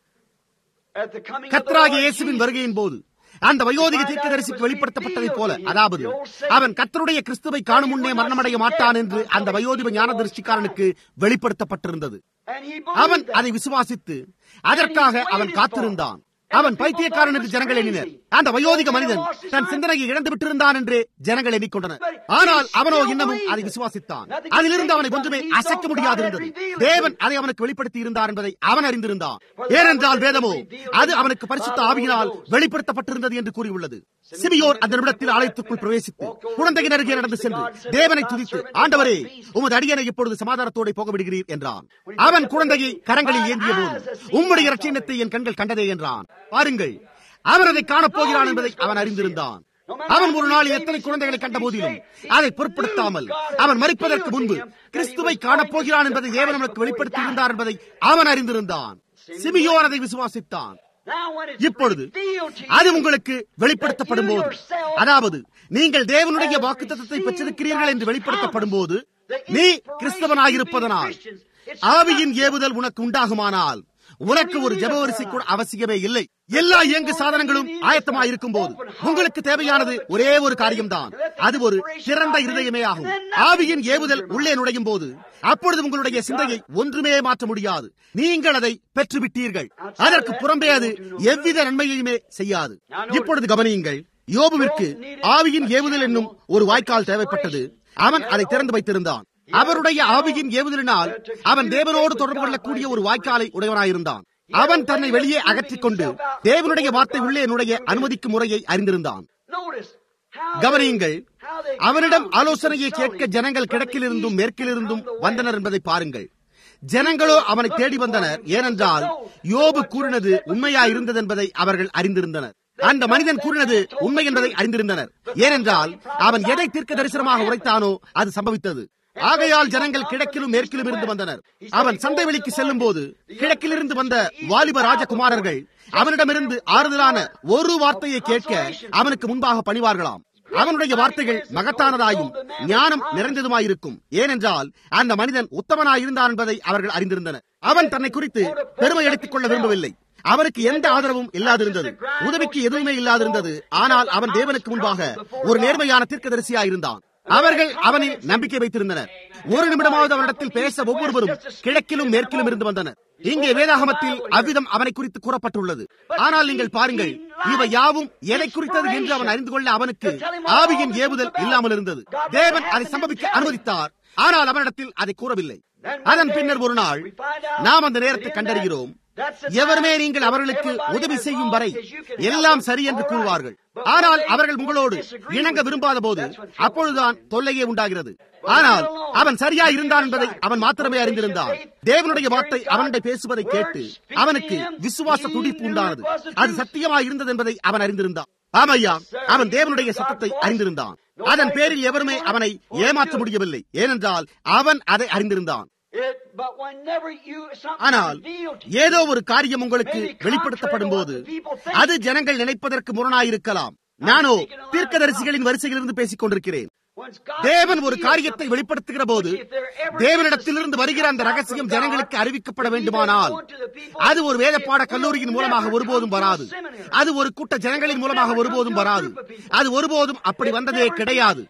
at the coming of the கத்ராகிய Lord இயேசுவின் Jesus. வருகையின் போது அந்த வயோதிக தீர்க்கதரிசிக்கு வெளிப்படுத்தப்பட்டதைப் போல அதாவது அவன் கத்தருடைய கிறிஸ்துவை காணும் முன்னே மரணமடைய மாட்டான் என்று அந்த வயோதிப ஞான திருஷ்டிக்காரனுக்கு வெளிப்படுத்தப்பட்டிருந்தது And he அவன் believed that. அதை விசுவாசித்து அதற்காக அவன் காத்திருந்தான் அவன் பைத்தியக்காரன் என்று ஜனங்கள் எண்ணினர் அந்த வயோதிக மனிதன் தன் சிந்தனையை இழந்து விட்டிருந்தான் என்று ஜனங்கள் எண்ணிக்கொண்டனர் ஆனால் அவனோ இன்னமும் அதை விசுவாசித்தான் அதிலிருந்து அவனை ஒன்றுமே அசைக்க முடியாது இருந்தது தேவன் அதை அவனுக்கு வெளிப்படுத்தி இருந்தார் என்பதை அவன் அறிந்திருந்தான் ஏனென்றால் வேதமோ அது அவனுக்கு பரிசுத்த ஆவியினால் வெளிப்படுத்தப்பட்டிருந்தது என்று கூறியுள்ளது சிமியோர் அந்த நிமிடத்தில் ஆலயத்துக்குள் பிரவேசித்து குழந்தையின் அருகே நடந்து சென்று தேவனை துதித்து ஆண்டவரே உமது அடியனை இப்பொழுது சமாதானத்தோடு போக விடுகிறீர் என்றான் அவன் குழந்தையை கரங்களில் ஏந்திய போது உம்முடைய ரட்சியத்தை என் கண்கள் கண்டதே என்றான் பாருங்கள் அவன் அதை காணப் போகிறான் என்பதை அவன் அறிந்திருந்தான் அவன் ஒரு நாள் எத்தனை குழந்தைகளை கண்ட போதிலும் அதை பொருட்படுத்தாமல் அவன் மறிப்பதற்கு முன்பு கிறிஸ்துவை காணப் போகிறான் என்பதை தேவன் அவனுக்கு வெளிப்படுத்தி இருந்தார் என்பதை அவன் அறிந்திருந்தான் சிமியோன் அதை விசுவாசித்தான் Now when it's இப்பொழுது revealed to you அது உங்களுக்கு வெளிப்படுத்தப்படும் போது அதாவது நீங்கள் தேவனுடைய வாக்குத்தத்தத்தை பெற்றிருக்கிறீர்கள் என்று வெளிப்படுத்தப்படும் போது நீ கிறிஸ்தவனாயிருப்பதனால் ஆவியின் ஏவுதல் உனக்கு உண்டாகுமானால் உனக்கு ஒரு ஜபவரிசை கூட அவசியமே இல்லை எல்லா இயங்கு சாதனங்களும் ஆயத்தமாயிருக்கும் போது உங்களுக்கு தேவையானது ஒரே ஒரு காரியம்தான் அது ஒரு சிறந்த இருதயமே ஆகும் ஆவியின் ஏவுதல் உள்ளே நுழையும் போது அப்பொழுது உங்களுடைய சிந்தையை ஒன்றுமே மாற்ற முடியாது நீங்கள் அதை பெற்றுவிட்டீர்கள் அதற்கு புறம்பே அது எவ்வித நன்மையுமே செய்யாது இப்பொழுது கவனியுங்கள் யோபுவிற்கு ஆவியின் ஏவுதல் என்னும் ஒரு வாய்க்கால் தேவைப்பட்டது அவன் அதை திறந்து வைத்திருந்தான் அவருடைய ஆவியின் ஏவுதலினால் அவன் தேவனோடு தொடர்பு கொள்ளக்கூடிய ஒரு வாய்க்காலை உடையவனாயிருந்தான் அவன் தன்னை வெளியே அகற்றிக் கொண்டு தேவனுடைய வார்த்தை உள்ளே நுழைய அனுமதிக்கும் முறையை அறிந்திருந்தான் Notice how கவனியுங்கள் they- how they அவனிடம் came to ஆலோசனையை consult கேட்க him ஜனங்கள் from the கிழக்கிலிருந்தும் east மேற்கிலிருந்தும் and from the வந்தனர் west. என்பதை பாருங்கள் ஜனங்களோ அவனை தேடி வந்தனர் ஏனென்றால் யோபு கூறினது உண்மையா இருந்தது என்பதை அவர்கள் அறிந்திருந்தனர் அந்த மனிதன் கூறினது உண்மை என்பதை அறிந்திருந்தனர் ஏனென்றால் அவன் எதை தீர்க்க தரிசனமாக உரைத்தானோ அது சம்பவித்தது ஆகையால் ஜனங்கள் கிழக்கிலும் மேற்கிலும் இருந்து வந்தனர் அவன் சந்தை வெளிக்கு செல்லும் போது கிழக்கிலிருந்து வந்த வாலிப ராஜகுமாரர்கள் அவனிடமிருந்து ஆறுதலான ஒரு வார்த்தையை கேட்க அவனுக்கு முன்பாக பணிவார்களாம் அவனுடைய வார்த்தைகள் மகத்தானதாயும் ஞானம் நிறைந்ததுமாயிருக்கும் ஏனென்றால் அந்த மனிதன் உத்தமனாயிருந்தான் என்பதை அவர்கள் அறிந்திருந்தனர் அவன் தன்னை குறித்து பெருமை எடுத்துக் கொள்ள விரும்பவில்லை அவனுக்கு எந்த ஆதரவும் இல்லாதிருந்தது உதவிக்கு எதுவுமே இல்லாதிருந்தது ஆனால் அவன் தேவனுக்கு முன்பாக ஒரு நேர்மையான தீர்க்கதரிசியாயிருந்தான் அவர்கள் அவனில் நம்பிக்கை வைத்திருந்தனர் ஒரு நிமிடமாவது அவனிடத்தில் பேச ஒவ்வொருவரும் கிழக்கிலும் மேற்கிலும் இருந்து வந்தனர் இங்கே வேதாகமத்தில் அவ்விதம் அவனை குறித்து கூறப்பட்டுள்ளது ஆனால் நீங்கள் பாருங்கள் இவை யாவும் எதை குறித்தது என்று அவன் அறிந்து கொள்ள அவனுக்கு ஆவியின் ஏவுதல் இல்லாமல் இருந்தது தேவன் அதை சம்பவிக்க அனுமதித்தார் ஆனால் அவனிடத்தில் அதை கூறவில்லை அதன் பின்னர் ஒரு நாள் நாம் அந்த நேரத்தை கண்டறிகிறோம் எவருமே நீங்கள் அவர்களுக்கு உதவி செய்யும் வரை எல்லாம் சரி என்று கூறுவார்கள் ஆனால் அவர்கள் உங்களோடு இணங்க விரும்பாத போது அப்பொழுதுதான் தொல்லையே உண்டாகிறது ஆனால் அவன் சரியா இருந்தான் என்பதை அவன் மாத்திரமே அறிந்திருந்தான் தேவனுடைய வார்த்தை அவனுடைய பேசுவதை கேட்டு அவனுக்கு விசுவாச துடிப்பு உண்டானது அது சத்தியமாய் இருந்தது என்பதை அவன் அறிந்திருந்தான் ஆமையா அவன் தேவனுடைய சத்தத்தை அறிந்திருந்தான் அதன் பேரில் எவருமே அவனை ஏமாற்ற முடியவில்லை ஏனென்றால் அவன் அதை அறிந்திருந்தான் It, but whenever you something ஆனால் revealed to you, ஏதோ ஒரு காரியம் உங்களுக்கு வெளிப்படுத்தப்படும் போது அது ஜனங்கள் நினைப்பதற்கு முரணாயிருக்கலாம் நானோ தீர்க்கதரிசிகளின் வரிசையிலிருந்து பேசிக் கொண்டிருக்கிறேன் once God தேவன் ஒரு reveals காரியத்தை something, வெளிப்படுத்துகிற போது தேவனிடத்திலிருந்து வருகிற அந்த ரகசியம் ஜனங்களுக்கு அறிவிக்கப்பட வேண்டுமானால் அது ஒரு வேதப்பாட கல்லூரியின் மூலமாக ஒருபோதும் வராது அது ஒரு கூட்ட ஜனங்களின் மூலமாக ஒருபோதும் வராது அது ஒருபோதும் அப்படி வந்ததே கிடையாது it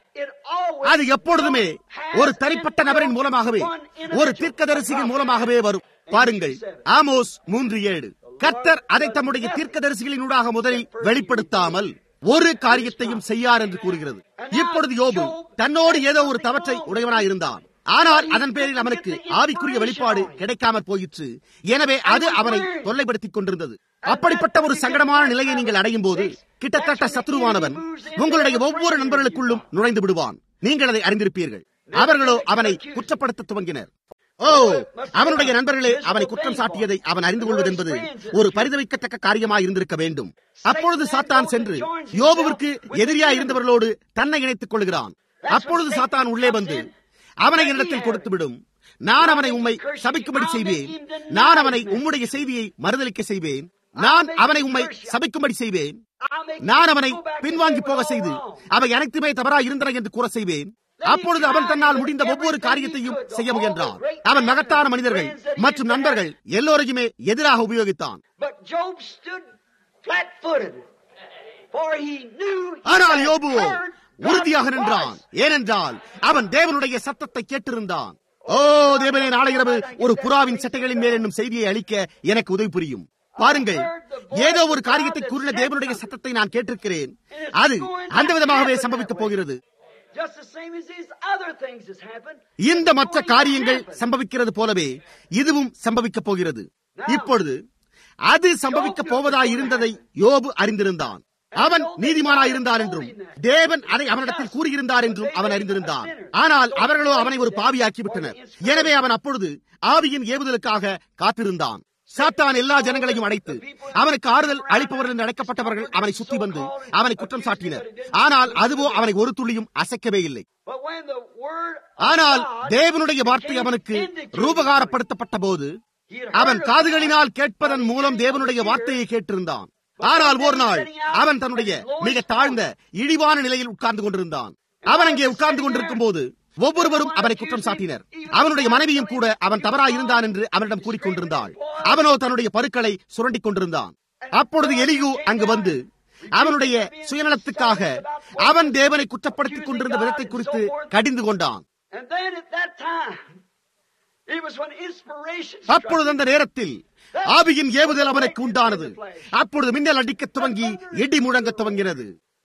அது எப்பொழுதுமே ஒரு தனிப்பட்ட நபரின் மூலமாகவே ஒரு தீர்க்கதரிசியின் மூலமாகவே வரும் பாருங்கள் ஆமோஸ் மூன்று ஏழு கர்த்தர் அதை தம்முடைய தீர்க்கதரிசிகளினூடாக முதலில் வெளிப்படுத்தாமல் ஒரு காரியத்தையும் செய்யார் என்று கூறுகிறது இப்பொழுது யோபு தன்னோடு ஏதோ ஒரு தவற்றை உடையவனாய் இருந்தான் ஆனால் அதன் பேரில் அவனுக்கு ஆவிக்குரிய வெளிப்பாடு கிடைக்காமற் போயிற்று எனவே அது அவனை தொல்லைப்படுத்திக் கொண்டிருந்தது அப்படிப்பட்ட ஒரு சங்கடமான நிலையை நீங்கள் அடையும் போது கிட்டத்தட்ட சத்ருவானவன் உங்களுடைய ஒவ்வொரு நண்பர்களுக்குள்ளும் நுழைந்து விடுவான் நீங்கள் அதை அறிந்திருப்பீர்கள் அவர்களோ அவனை குற்றப்படுத்த துவங்கினர் ஓ அவனுடைய நண்பர்களே அவனை குற்றம் சாட்டியதை அவன் அறிந்து கொள்வது என்பது ஒரு பரிதவிக்கத்தக்க காரியமாக இருந்திருக்க வேண்டும் அப்பொழுது சாத்தான் சென்று யோபுவிற்கு எதிரியா இருந்தவர்களோடு தன்னை இணைத்துக் கொள்கிறான் அப்பொழுது சாத்தான் உள்ளே வந்து அவனை என்னிடத்தில் கொடுத்துவிடும் நான் அவனை உம்மை சபிக்கும்படி செய்வேன் நான் அவனை உம்முடைய செய்தியை மறுதளிக்க செய்வேன் நான் அவனை உம்மை சபிக்கும்படி செய்வேன் நான் அவனை பின்வாங்கி போக செய்து அவை அனைத்துமே தவறா இருந்தன என்று கூற செய்வேன் அப்பொழுது அவன் தன்னால் முடிந்த ஒவ்வொரு காரியத்தையும் செய்ய முயன்றான் அவன் மகத்தான மனிதர்கள் மற்றும் நண்பர்கள் எல்லோரையுமே எதிராக உபயோகித்தான் ஆனால் யோபுவோ உறுதியாக நின்றான் ஏனென்றால் அவன் தேவனுடைய சத்தத்தை கேட்டிருந்தான் ஓ தேவனே நாளை இரவு ஒரு புறாவின் சட்டைகளின் மேல் என்னும் செய்தியை அளிக்க எனக்கு உதவி புரியும் பாருங்கள் ஏதோ ஒரு காரியத்தை கூறின தேவனுடைய சத்தத்தை நான் கேட்டிருக்கிறேன் அது அந்த விதமாகவே சம்பவிக்கப் போகிறது இந்த மற்ற காரியங்கள் சம்பவிக்கிறது போலவே இதுவும் சம்பவிக்கப் போகிறது இப்பொழுது அது சம்பவிக்கப் போவதாய் இருந்ததை யோபு அறிந்திருந்தான் அவன் நீதிமானாயிருந்தான் என்றும் தேவன் அதை அவனிடத்தில் கூறியிருந்தார் என்றும் அவன் அறிந்திருந்தான் ஆனால் அவர்களோ அவனை ஒரு பாவியாக்கி விட்டனர் எனவே அவன் அப்பொழுது ஆவியின் ஏவுதலுக்காக காத்திருந்தான் சாத்தான் எல்லா ஜனங்களையும் அடைத்து அவனுக்கு ஆறுதல் அளிப்பவர்கள் என்று அழைக்கப்பட்டவர்கள் அவனை சுத்தி வந்து அவனை குற்றம் சாட்டினர் ஆனால் அதுவோ அவனை ஒரு துளியும் அசைக்கவே இல்லை ஆனால் தேவனுடைய வார்த்தை அவனுக்கு ரூபகாரப்படுத்தப்பட்ட போது அவன் காதுகளினால் கேட்பதன் மூலம் தேவனுடைய வார்த்தையை கேட்டிருந்தான் ஆனால் ஒரு நாள் அவன் தன்னுடைய மிக தாழ்ந்த இழிவான நிலையில் உட்கார்ந்து கொண்டிருந்தான் அவன் அங்கே உட்கார்ந்து கொண்டிருக்கும் போது ஒவ்வொருவரும் அவனை குற்றம் சாட்டினர் அவனுடைய மனைவியும் கூட அவன் தவறாய் இருந்தான் என்று அவனிடம் கூறிக்கொண்டிருந்தாள் அவனோ தன்னுடைய பருக்களை சுரண்டிக் கொண்டிருந்தான் அப்பொழுது எலிகு அங்கு வந்து அவனுடைய சுயநலத்துக்காக அவன் தேவனை குற்றப்படுத்திக் கொண்டிருந்த விதத்தை குறித்து கடிந்து கொண்டான் அப்பொழுது அந்த நேரத்தில் ஆவியின் ஏவுதல் அவனுக்கு உண்டானது அப்பொழுது மின்னல் அடிக்க துவங்கி இடி முழங்க துவங்கினது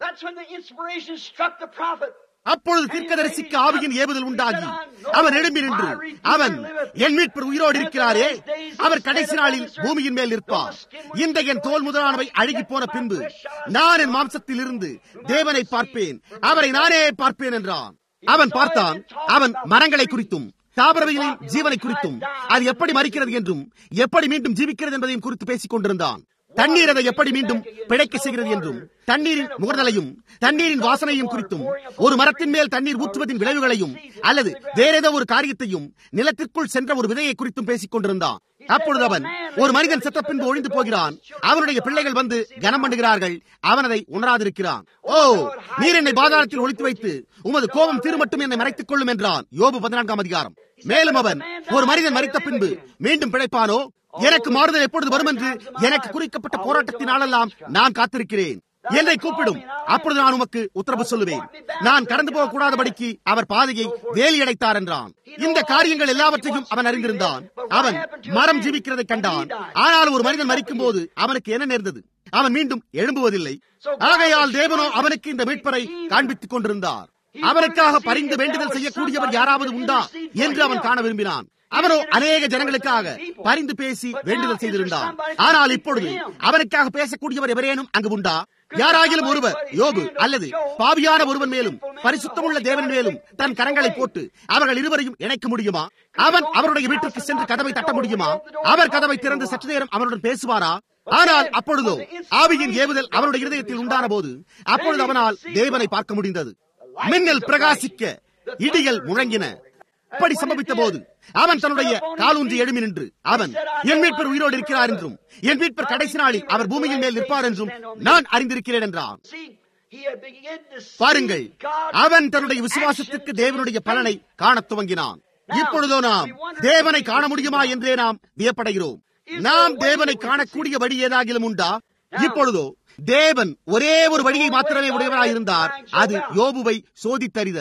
அப்பொழுது தீர்க்கதரிசிக்கு ஆவியின் ஏவுதல் உண்டாகி அவன் எழும்பி நின்று அவன் என் மீட்பர் உயிரோடு இருக்கிறாரே அவர் கடைசி நாளில் பூமியின் மேல் நிற்பார் இந்த என் தோல் முதலானவை அழுகி போன பின்பு நான் என் மாம்சத்தில் இருந்து தேவனை பார்ப்பேன் அவரை நானே பார்ப்பேன் என்றான் அவன் பார்த்தான் அவன் மரங்களை குறித்தும் தாவரவியலின் ஜீவனை குறித்தும் அது எப்படி மறிக்கிறது என்றும் எப்படி மீண்டும் ஜீவிக்கிறது என்பதையும் குறித்து பேசிக் கொண்டிருந்தான் தண்ணீர் அதை எப்படி மீண்டும் பிழைக்க செய்கிறது என்றும் தண்ணீரின் முகர்தலையும் தண்ணீரின் வாசனையும் குறித்தும் ஒரு மரத்தின் மேல் தண்ணீர் ஊற்றுவதின் விளைவுகளையும் அல்லது வேற ஏதோ ஒரு காரியத்தையும் நிலத்திற்குள் சென்ற ஒரு விதையை குறித்தும் பேசிக் கொண்டிருந்தான் அப்பொழுது அவன் ஒரு மனிதன் செத்த பின்பு ஒழிந்து போகிறான் அவனுடைய பிள்ளைகள் வந்து கனம் பண்ணுகிறார்கள் அவன் அதை உணராதிருக்கிறான் ஓ நீர் என்னை பாதாளத்தில் ஒழித்து வைத்து உமது கோபம் திருமட்டும் என்னை மறைத்துக் கொள்ளும் என்றான் யோபு பதினான்காம் அதிகாரம் மேலும் அவன் ஒரு மனிதன் மறித்த பின்பு மீண்டும் பிழைப்பானோ எனக்கு மாறுதல் எப்பொழுது வரும் என்று எனக்கு குறிக்கப்பட்ட போராட்டத்தினாலெல்லாம் நான் காத்திருக்கிறேன் என்னை கூப்பிடும் அப்பொழுது நான் உமக்கு உத்தரவு சொல்லுவேன் நான் கடந்து போக கூடாதபடிக்கு அவர் பாதையை வேலி அடைத்தார் என்றான் இந்த காரியங்கள் எல்லாவற்றையும் அவன் அறிந்திருந்தான் அவன் மரம் ஜீவிக்கிறதை கண்டான் ஆனால் ஒரு மனிதன் மறிக்கும் போது அவனுக்கு என்ன நேர்ந்தது அவன் மீண்டும் எழும்புவதில்லை ஆகையால் தேவனோ அவனுக்கு இந்த மீட்பரை காண்பித்துக் கொண்டிருந்தார் அவனுக்காக பரிந்து வேண்டுதல் செய்யக்கூடியவர் யாராவது உண்டா என்று அவன் காண விரும்பினான் அவனோ அநேக ஜனங்களுக்காக பரிந்து பேசி வேண்டுதல் செய்திருந்தான் ஆனால் இப்பொழுது அவனுக்காக பேசக்கூடியவர் எவரேனும் அங்கு உண்டா யாராகிலும் ஒருவர் யோபு அல்லது பாவியான ஒருவன் மேலும் பரிசுத்தமுள்ள தேவன் மேலும் தன் கரங்களை போட்டு அவர்கள் இருவரையும் இணைக்க முடியுமா அவன் அவருடைய வீட்டிற்கு சென்று கதவை தட்ட முடியுமா அவர் கதவை திறந்து சற்று நேரம் அவனுடன் பேசுவாரா ஆனால் அப்பொழுதோ ஆவியின் ஏவுதல் அவனுடைய இருதயத்தில் உண்டான போது அப்பொழுது அவனால் தேவனை பார்க்க முடிந்தது மின்னல் பிரகாசிக்க இடிகள் முழங்கின அப்படி சம்பவித்த போது அவன் தன்னுடைய காலூன்றி எழுமி நின்று அவன் என் மீட்பர் உயிரோடு இருக்கிறார் என்றும் என் மீட்பர் கடைசி நாளில் அவர் பூமியின் மேல் நிற்பார் என்றும் நான் அறிந்திருக்கிறேன் என்றான் பாருங்கள் அவன் தன்னுடைய விசுவாசத்திற்கு தேவனுடைய பலனை காணத் துவங்கினான் இப்பொழுதோ நாம் தேவனை காண முடியுமா என்றே நாம் வியப்படைகிறோம் நாம் தேவனை காணக்கூடிய வழி ஏதாகிலும் உண்டா இப்பொழுதோ தேவன் ஒரே ஒரு வழியை மாத்திரமே உடையவராயிருந்தார் அது யோபுவை சோதித்தறிதல்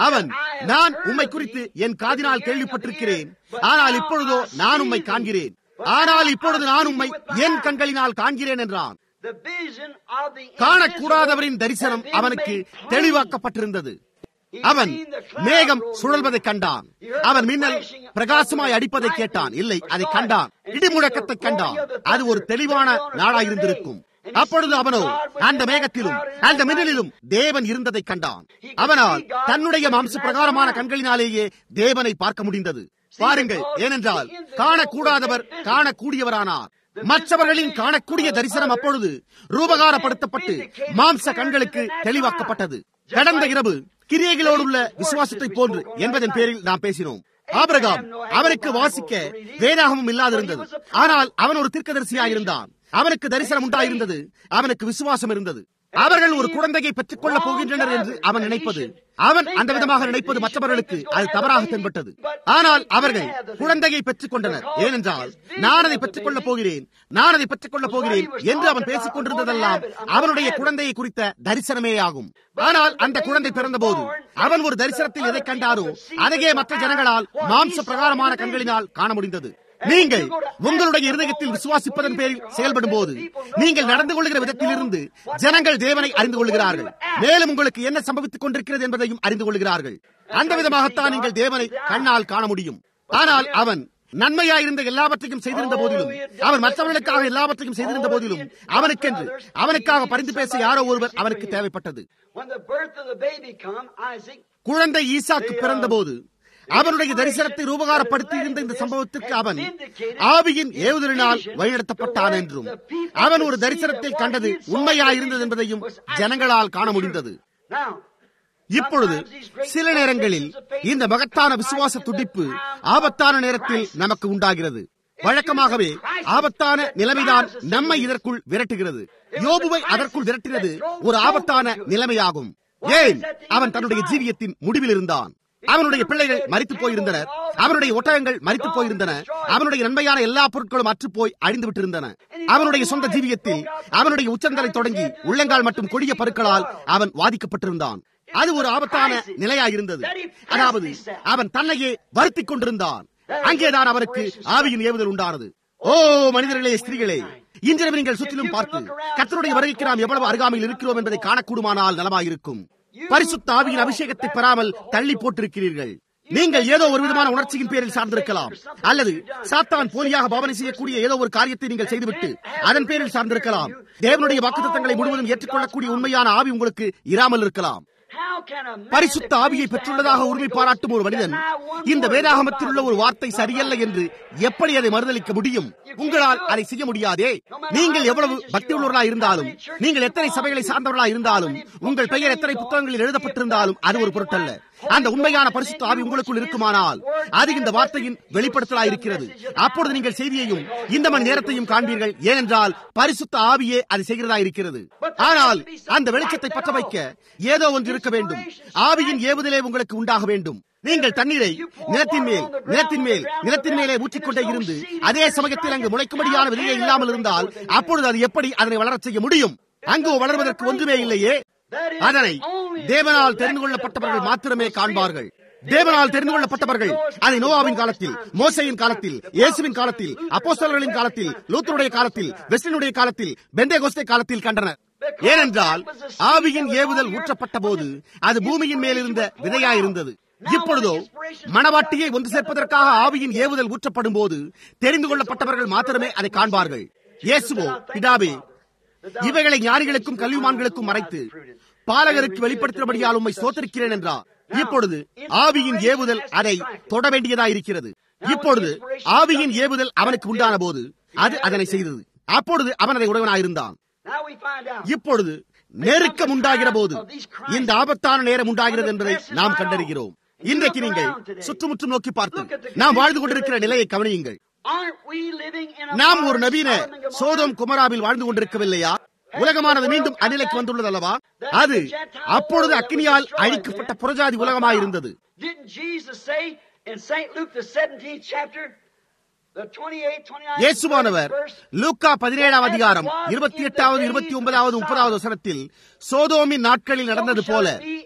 அவன் நான் உம்மை குறித்து என் காதினால் கேள்விப்பட்டிருக்கிறேன் ஆனால் இப்பொழுதோ நான் உம்மை காண்கிறேன் ஆனால் இப்பொழுது நான் உம்மை என் கண்களினால் காண்கிறேன் என்றான் The vision of the காணக்கூடாதவரின் தரிசனம் அவனுக்கு தெளிவாக்கப்பட்டிருந்தது அவன் மேகம் சுழல்வதை கண்டான் அவன் மின்னல் பிரகாசமாய் அடிப்பதை கேட்டான் இல்லை அதை கண்டான் இடிமுழக்கத்தை கண்டான் அது ஒரு தெளிவான நாளாயிருந்திருக்கும் அப்பொழுது அவனோ அந்த மேகத்திலும் அந்த மின்னலிலும் தேவன் இருந்ததை கண்டான் அவனால் தன்னுடைய மாம்ச பிரகாரமான கண்களினாலேயே தேவனை பார்க்க முடிந்தது பாருங்கள் ஏனென்றால் காணக்கூடாதவர் காணக்கூடியவரானார் மற்றவர்களின் காணக்கூடிய தரிசனம் அப்பொழுது ரூபகாரப்படுத்தப்பட்டு மாம்ச கண்களுக்கு தெளிவாக்கப்பட்டது கடந்த இரவு கிரியைகளோடு உள்ள விசுவாசத்தை போன்று என்பதன் பேரில் நாம் பேசினோம் ஆபிரகாம் அவனுக்கு வாசிக்க வேதாகமும் இல்லாதிருந்தது ஆனால் அவன் ஒரு தீர்க்கதரிசியாயிருந்தான் அவனுக்கு தரிசனம் உண்டாயிருந்தது அவனுக்கு விசுவாசம் இருந்தது அவர்கள் ஒரு குழந்தையை பெற்றுக் கொள்ளப் போகின்றனர் என்று அவன் நினைப்பது அவன் அந்த விதமாக நினைப்பது மற்றவர்களுக்கு அது தவறாக தென்பட்டது ஆனால் அவர்கள் குழந்தையை பெற்றுக் கொண்டனர் ஏனென்றால் நான் அதை பெற்றுக் கொள்ளப் போகிறேன் நான் அதை பெற்றுக் கொள்ளப் போகிறேன் என்று அவன் பேசிக் கொண்டிருந்ததெல்லாம் அவனுடைய குழந்தையை குறித்த தரிசனமே ஆகும் ஆனால் அந்த குழந்தை பிறந்தபோது அவன் ஒரு தரிசனத்தில் எதை கண்டாரோ அதையே மற்ற ஜனங்களால் மாம்ச பிரகாரமான கண்களினால் காண முடிந்தது நீங்கள் உங்களுடைய இருதயத்தில் விசுவாசிப்பதன் பேரில் செயல்படும் போது நீங்கள் நடந்து கொள்கிற விதத்திலிருந்து ஜனங்கள் தேவனை அறிந்து கொள்கிறார்கள் மேலும் உங்களுக்கு என்ன சம்பவித்துக் கொண்டிருக்கிறது என்பதையும் அறிந்து கொள்கிறார்கள் அந்த விதமாகத்தான் நீங்கள் தேவனை கண்ணால் காண முடியும் ஆனால் அவன் நன்மையாயிருந்த எல்லாவற்றையும் செய்திருந்த போதிலும் அவன் மற்றவர்களுக்காக எல்லாவற்றையும் செய்திருந்த போதிலும் அவனுக்கென்று அவனுக்காக பரிந்து பேச யாரோ ஒருவர் அவனுக்கு தேவைப்பட்டது When the birth of the baby come, Isaac, குழந்தை ஈசாக்கு பிறந்தபோது அவனுடைய தரிசனத்தை ரூபகாரப்படுத்தி இருந்த இந்த சம்பவத்திற்கு அவன் ஆவியின் ஏவுதலினால் வழிநடத்தப்பட்டான் என்றும் அவன் ஒரு தரிசனத்தில் கண்டது உண்மையாயிருந்தது என்பதையும் ஜனங்களால் காண முடிந்தது now, இப்பொழுது சில நேரங்களில் இந்த மகத்தான விசுவாச துடிப்பு ஆபத்தான நேரத்தில் நமக்கு உண்டாகிறது வழக்கமாகவே ஆபத்தான நிலைமைதான் நம்மை இதற்குள் விரட்டுகிறது யோபுவை அதற்குள் விரட்டினது ஒரு ஆபத்தான நிலைமையாகும் ஏன் அவன் தன்னுடைய ஜீவியத்தின் முடிவில் இருந்தான் அவனுடைய பிள்ளைகள் மறித்து போயிருந்தனர் அவனுடைய ஒட்டகங்கள் மறித்து போயிருந்தன அவனுடைய நன்மையான எல்லா பொருட்களும் அற்று போய் அழிந்து விட்டிருந்தன அவனுடைய சொந்த ஜீவியத்தில் அவனுடைய உச்சந்தலை தொடங்கி உள்ளங்கால் மற்றும் கொடிய பருக்களால் அவன் வாதிக்கப்பட்டிருந்தான் அது ஒரு ஆபத்தான நிலையாயிருந்தது அதாவது அவன் தன்னையே வருத்திக் கொண்டிருந்தான் அங்கேதான் அவருக்கு ஆவியின் ஏவுதல் உண்டானது ஓ மனிதர்களே ஸ்திரீகளே இன்றிரவு நீங்கள் சுற்றிலும் பார்த்து கத்தருடைய வருகைக்கு நாம் எவ்வளவு அருகாமையில் இருக்கிறோம் என்பதை காணக்கூடுமானால் நலமாயிருக்கும் பரிசுத்த ஆவியின் அபிஷேகத்தை பெறாமல் தள்ளி போட்டிருக்கிறீர்கள் நீங்கள் ஏதோ ஒரு விதமான உணர்ச்சியின் பேரில் சார்ந்திருக்கலாம் அல்லது சாத்தான் போலியாக பாவனை செய்யக்கூடிய ஏதோ ஒரு காரியத்தை நீங்கள் செய்துவிட்டு அதன் பேரில் சார்ந்திருக்கலாம் தேவனுடைய வாக்குத்தத்தங்களை முழுவதும் ஏற்றுக்கொள்ளக்கூடிய உண்மையான ஆவி உங்களுக்கு இராமல் இருக்கலாம் how can a man பரிசுத்த that ஆவியை believes பெற்றுள்ளதாக that உரிமை Holy பாராட்டும் ஒரு Ghost மனிதன் deny one இந்த word வேதாகமத்தில் உள்ள ஒரு about வார்த்தை சரியல்ல என்று எப்படி அதை மறுதளிக்க முடியும் உங்களால் அதை செய்ய முடியாதே நீங்கள் எவ்வளவு பக்தி உள்ளவர்களா இருந்தாலும் நீங்கள் எத்தனை சபைகளை சார்ந்தவர்களா இருந்தாலும் உங்கள் பெயர் எத்தனை புத்தகங்களில் எழுதப்பட்டிருந்தாலும் அது ஒரு பொருட்டல்ல அந்த உண்மையான பரிசுத்த ஆவி உங்களுக்குள் இருக்குமானால் அது இந்த வார்த்தையின் வெளிப்படுத்தலா இருக்கிறது அப்பொழுது நீங்கள் செய்தியையும் இந்த மணி நேரத்தையும் காண்பீர்கள் ஏனென்றால் பரிசுத்த ஆவியே அது செய்கிறதா இருக்கிறது ஆனால் அந்த வெளிச்சத்தை பற்ற வைக்க ஏதோ ஒன்று இருக்க வேண்டும் ஆவியின் ஏவுதலே உங்களுக்கு உண்டாக வேண்டும் நீங்கள் தண்ணீரை நிலத்தின் மேல் நிலத்தின் மேல் நிலத்தின் மேலே ஊற்றிக்கொண்டே இருந்து அதே சமயத்தில் அங்கு முளைக்கும்படியான விதையே இல்லாமல் இருந்தால் அப்பொழுது அது எப்படி அதனை வளரச் செய்ய முடியும் அங்கு வளர்வதற்கு ஒன்றுமே இல்லையே அதனை தேவனால் தெரிந்து கொள்ளப்பட்டவர்கள் மாத்திரமே காண்பார்கள் தேவனால் தெரிந்து கொள்ளப்பட்டவர்கள் அதை நோவாவின் காலத்தில் மோசையின் காலத்தில் இயேசுவின் காலத்தில் அப்போஸ்தலர்களின் காலத்தில் லூத்தருடைய காலத்தில் வெஸ்டினுடைய காலத்தில் பெந்தேகோஸ்தே காலத்தில் கண்டனர் ஏனென்றால் ஆவியின் ஏவுதல் ஊற்றப்பட்ட போது அது பூமியின் மேலிருந்த விதையாயிருந்தது இப்பொழுதோ மணவாட்டியை ஒன்று சேர்ப்பதற்காக ஆவியின் ஏவுதல் ஊற்றப்படும் போது தெரிந்து கொள்ளப்பட்டவர்கள் மாத்திரமே அதை காண்பார்கள் இயேசுவோ பிதாவே இவைகளை ஞானிகளுக்கும் கல்விமான்களுக்கும் மறைத்து பாலகருக்கு வெளிப்படுத்தினபடியால் உம்மை சோத்தரிக்கிறேன் என்றார் இப்பொழுது ஆவியின் ஏவுதல் அதை தொட வேண்டியதாயிருக்கிறது இப்பொழுது ஆவியின் ஏவுதல் அவனுக்கு உண்டான போது அது அதனை செய்தது அப்பொழுது அவன் அதை உடையவனாயிருந்தான் Now we find out. இப்பொழுது நெருக்கம் உண்டாகிற போது இந்த ஆபத்தான நேரம் உண்டாகிறது என்பதை நாம் கண்டறிகிறோம் இன்றைக்கு நீங்கள் சுற்றுமுற்றும் நோக்கி பார்த்து நாம் வாழ்ந்து கொண்டிருக்கிற நிலையை கவனியுங்கள் Aren't we living in a நாம் ஒரு modern நவீன Sodom and Gomorrah? சோதோம் குமராவில் வாழ்ந்து கொண்டிருக்கவில்லையா உலகமானது மீண்டும் அநிலைக்கு வந்துள்ளது அல்லவா அது அப்பொழுது அக்கினியால் அழிக்கப்பட்ட புறஜாதி உலகமாயிருந்தது Didn't Jesus say in St. Luke the 17th chapter, the 28th, 29th இயேசுவானவர் verse, லூக்கா பதினேழாம் அதிகாரம் இருபத்தி எட்டாவது இருபத்தி ஒன்பதாவது முப்பதாவது வசனத்தில் சோதோமின் நாட்களில் நடந்தது போல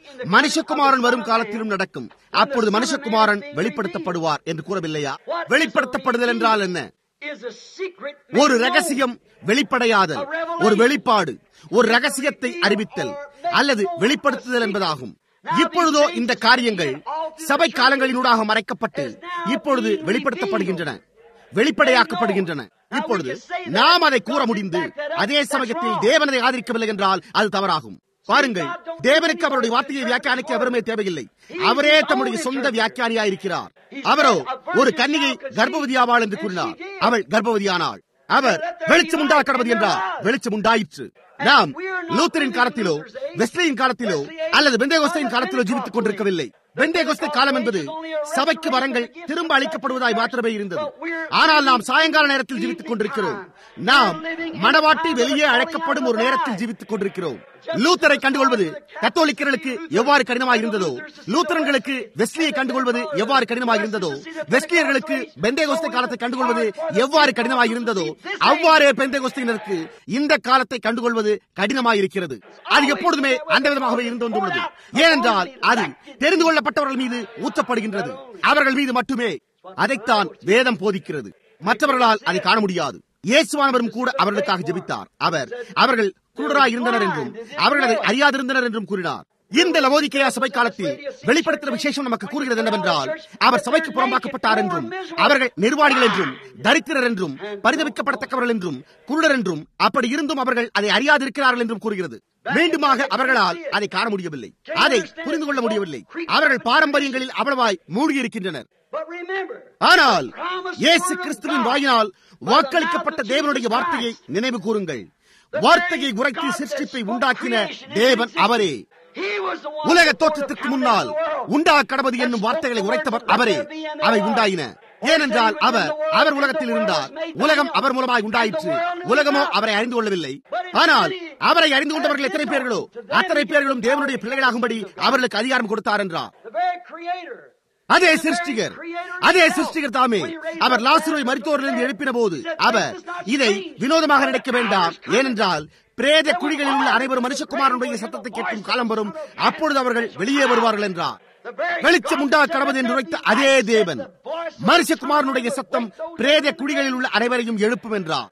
மனுஷகுமாரன் வரும் காலத்திலும் நடக்கும் அப்பொழுது மனுஷகுமாரன் வெளிப்படுத்தப்படுவார் என்று கூறவில்லையா வெளிப்படுத்தப்படுதல் என்றால் என்ன ஒரு ரகசியம் வெளிப்படையாதல் ஒரு வெளிப்பாடு ஒரு ரகசியத்தை அறிவித்தல் அல்லது வெளிப்படுத்துதல் என்பதாகும் இப்பொழுதோ இந்த காரியங்கள் சபை காலங்களினூடாக மறைக்கப்பட்டு இப்பொழுது வெளிப்படுத்தப்படுகின்றன வெளிப்படையாக்கப்படுகின்றன இப்பொழுது நாம் அதை கூற முடிந்து அதே சமயத்தில் தேவனதை ஆதரிக்கவில்லை என்றால் அது தவறாகும் பாருங்கள் தேவனுக்கு அவருடைய வார்த்தையை வியாக்கியானிக்க அவருமே தேவையில்லை அவரே தம்முடைய சொந்த வியாக்கியானியாயிருக்கிறார் அவரோ ஒரு கன்னிகை கர்ப்பவதியாவாள் என்று கூறினார் அவள் கர்ப்பவதியானாள் அவர் வெளிச்சம் உண்டா கடவுது என்றார் வெளிச்சம் உண்டாயிற்று நாம் லூத்தரின் காலத்திலோ வெஸ்லியின் காலத்திலோ அல்லது பெந்தேகோஸ்தையின் காலத்திலோ ஜீவித்துக் கொண்டிருக்கவில்லை பெந்தேகோஸ்தை காலம் என்பது சபைக்கு வரங்கள் திரும்ப அளிக்கப்படுவதாய் மாத்திரமே இருந்தது ஆனால் நாம் சாயங்கால நேரத்தில் ஜீவித்துக் கொண்டிருக்கிறோம் நாம் மணவாட்டி வெளியே அழைக்கப்படும் ஒரு நேரத்தில் ஜீவித்துக் கொண்டிருக்கிறோம் லூத்தரை கண்டுகொள்வது கத்தோலிக்கர்களுக்கு எவ்வாறு கடினமாக இருந்ததோ லூத்தரன்களுக்கு வெஸ்லியை கண்டுகொள்வது எவ்வாறு கடினமாக இருந்ததோ வெஸ்லியர்களுக்கு பெந்தேகோஸ்தை காலத்தை கண்டுகொள்வது எவ்வாறு கடினமாக இருந்ததோ அவ்வாறே பெந்தேகோஸ்தையினருக்கு இந்த காலத்தை கண்டுகொள்வது கடினமாக இருக்கிறது அது எப்பொழுதுமே அந்த விதமாகவே இருந்து வந்துள்ளது ஏனென்றால் அது தெரிந்து கொள்ளப்பட்டவர்கள் மீது ஊற்றப்படுகின்றது அவர்கள் மீது மட்டுமே அதைத்தான் வேதம் போதிக்கிறது மற்றவர்களால் அதை காண முடியாது இயேசுவானவரும் கூட அவர்களுக்காக ஜெபித்தார் அவர் அவர்கள் குருடராய் இருந்தனர் என்றும் அவர்கள் அதை அறியாதிருந்தனர் என்றும் கூறினார் இந்த லவோதிக்கையா சபை காலத்தில் வெளிப்படுத்தின விசேஷம் நமக்கு கூறுகிறது என்னவென்றால் அவர் சபைக்கு புறம்பாக்கப்பட்டார் என்றும் அவர்கள் நிர்வாணிகள் என்றும் தரித்திரர் என்றும் பரிதவிக்கப்படத்தக்கவர்கள் என்றும் குருடர் என்றும் அப்படி இருந்தும் அவர்கள் அதை அறியாதிருக்கிறார்கள் என்றும் கூறுகிறது மீண்டுமாக அவர்களால் அதை காண முடியவில்லை அதை புரிந்து கொள்ள முடியவில்லை அவர்கள் பாரம்பரியங்களில் அவ்வளவாய் மூழ்கியிருக்கின்றனர் ஆனால் இயேசு கிறிஸ்துவின் வாயினால் வாக்களிக்கப்பட்ட தேவனுடைய வார்த்தையை நினைவு கூறுங்கள் வார்த்தையை உரைத்து சிருஷ்டிப்பை உண்டாக்கின தேவன் அவரே உலக தோற்றத்திற்கு முன்னால் உண்டா கடவுது என்னும் வார்த்தைகளை உரைத்தவர் அவரே அவை உண்டாயின ஏனென்றால் அவர் அவர் உலகத்தில் இருந்தார் உலகம் அவர் மூலமாய் உண்டாயிற்று உலகமோ அவரை அறிந்து கொள்ளவில்லை ஆனால் அவரை அறிந்து கொண்டவர்கள் எத்தனை பேர்களோ அத்தனை பேர்களும் தேவனுடைய பிள்ளைகளாகும்படி அவர்களுக்கு அதிகாரம் கொடுத்தார் என்றார் அதே சிருஷ்டிகர் அதே சிருஷ்டிகர் தாமே அவர் லாசுரை மருத்துவரிலிருந்து எழுப்பின போது அவர் இதை வினோதமாக நினைக்க வேண்டாம் ஏனென்றால் பிரேத குழிகளில் உள்ள அனைவரும் மனுஷகுமாரனுடைய சத்தத்தை கேட்கும் காலம் வரும் அப்பொழுது அவர்கள் வெளியே வருவார்கள் என்றார் வெளிச்சம் உண்டா கடவுள் என்று உரைத்த அதே தேவன் மனுஷகுமாரனுடைய சத்தம் பிரேத குழிகளில் உள்ள அனைவரையும் எழுப்பும் என்றார்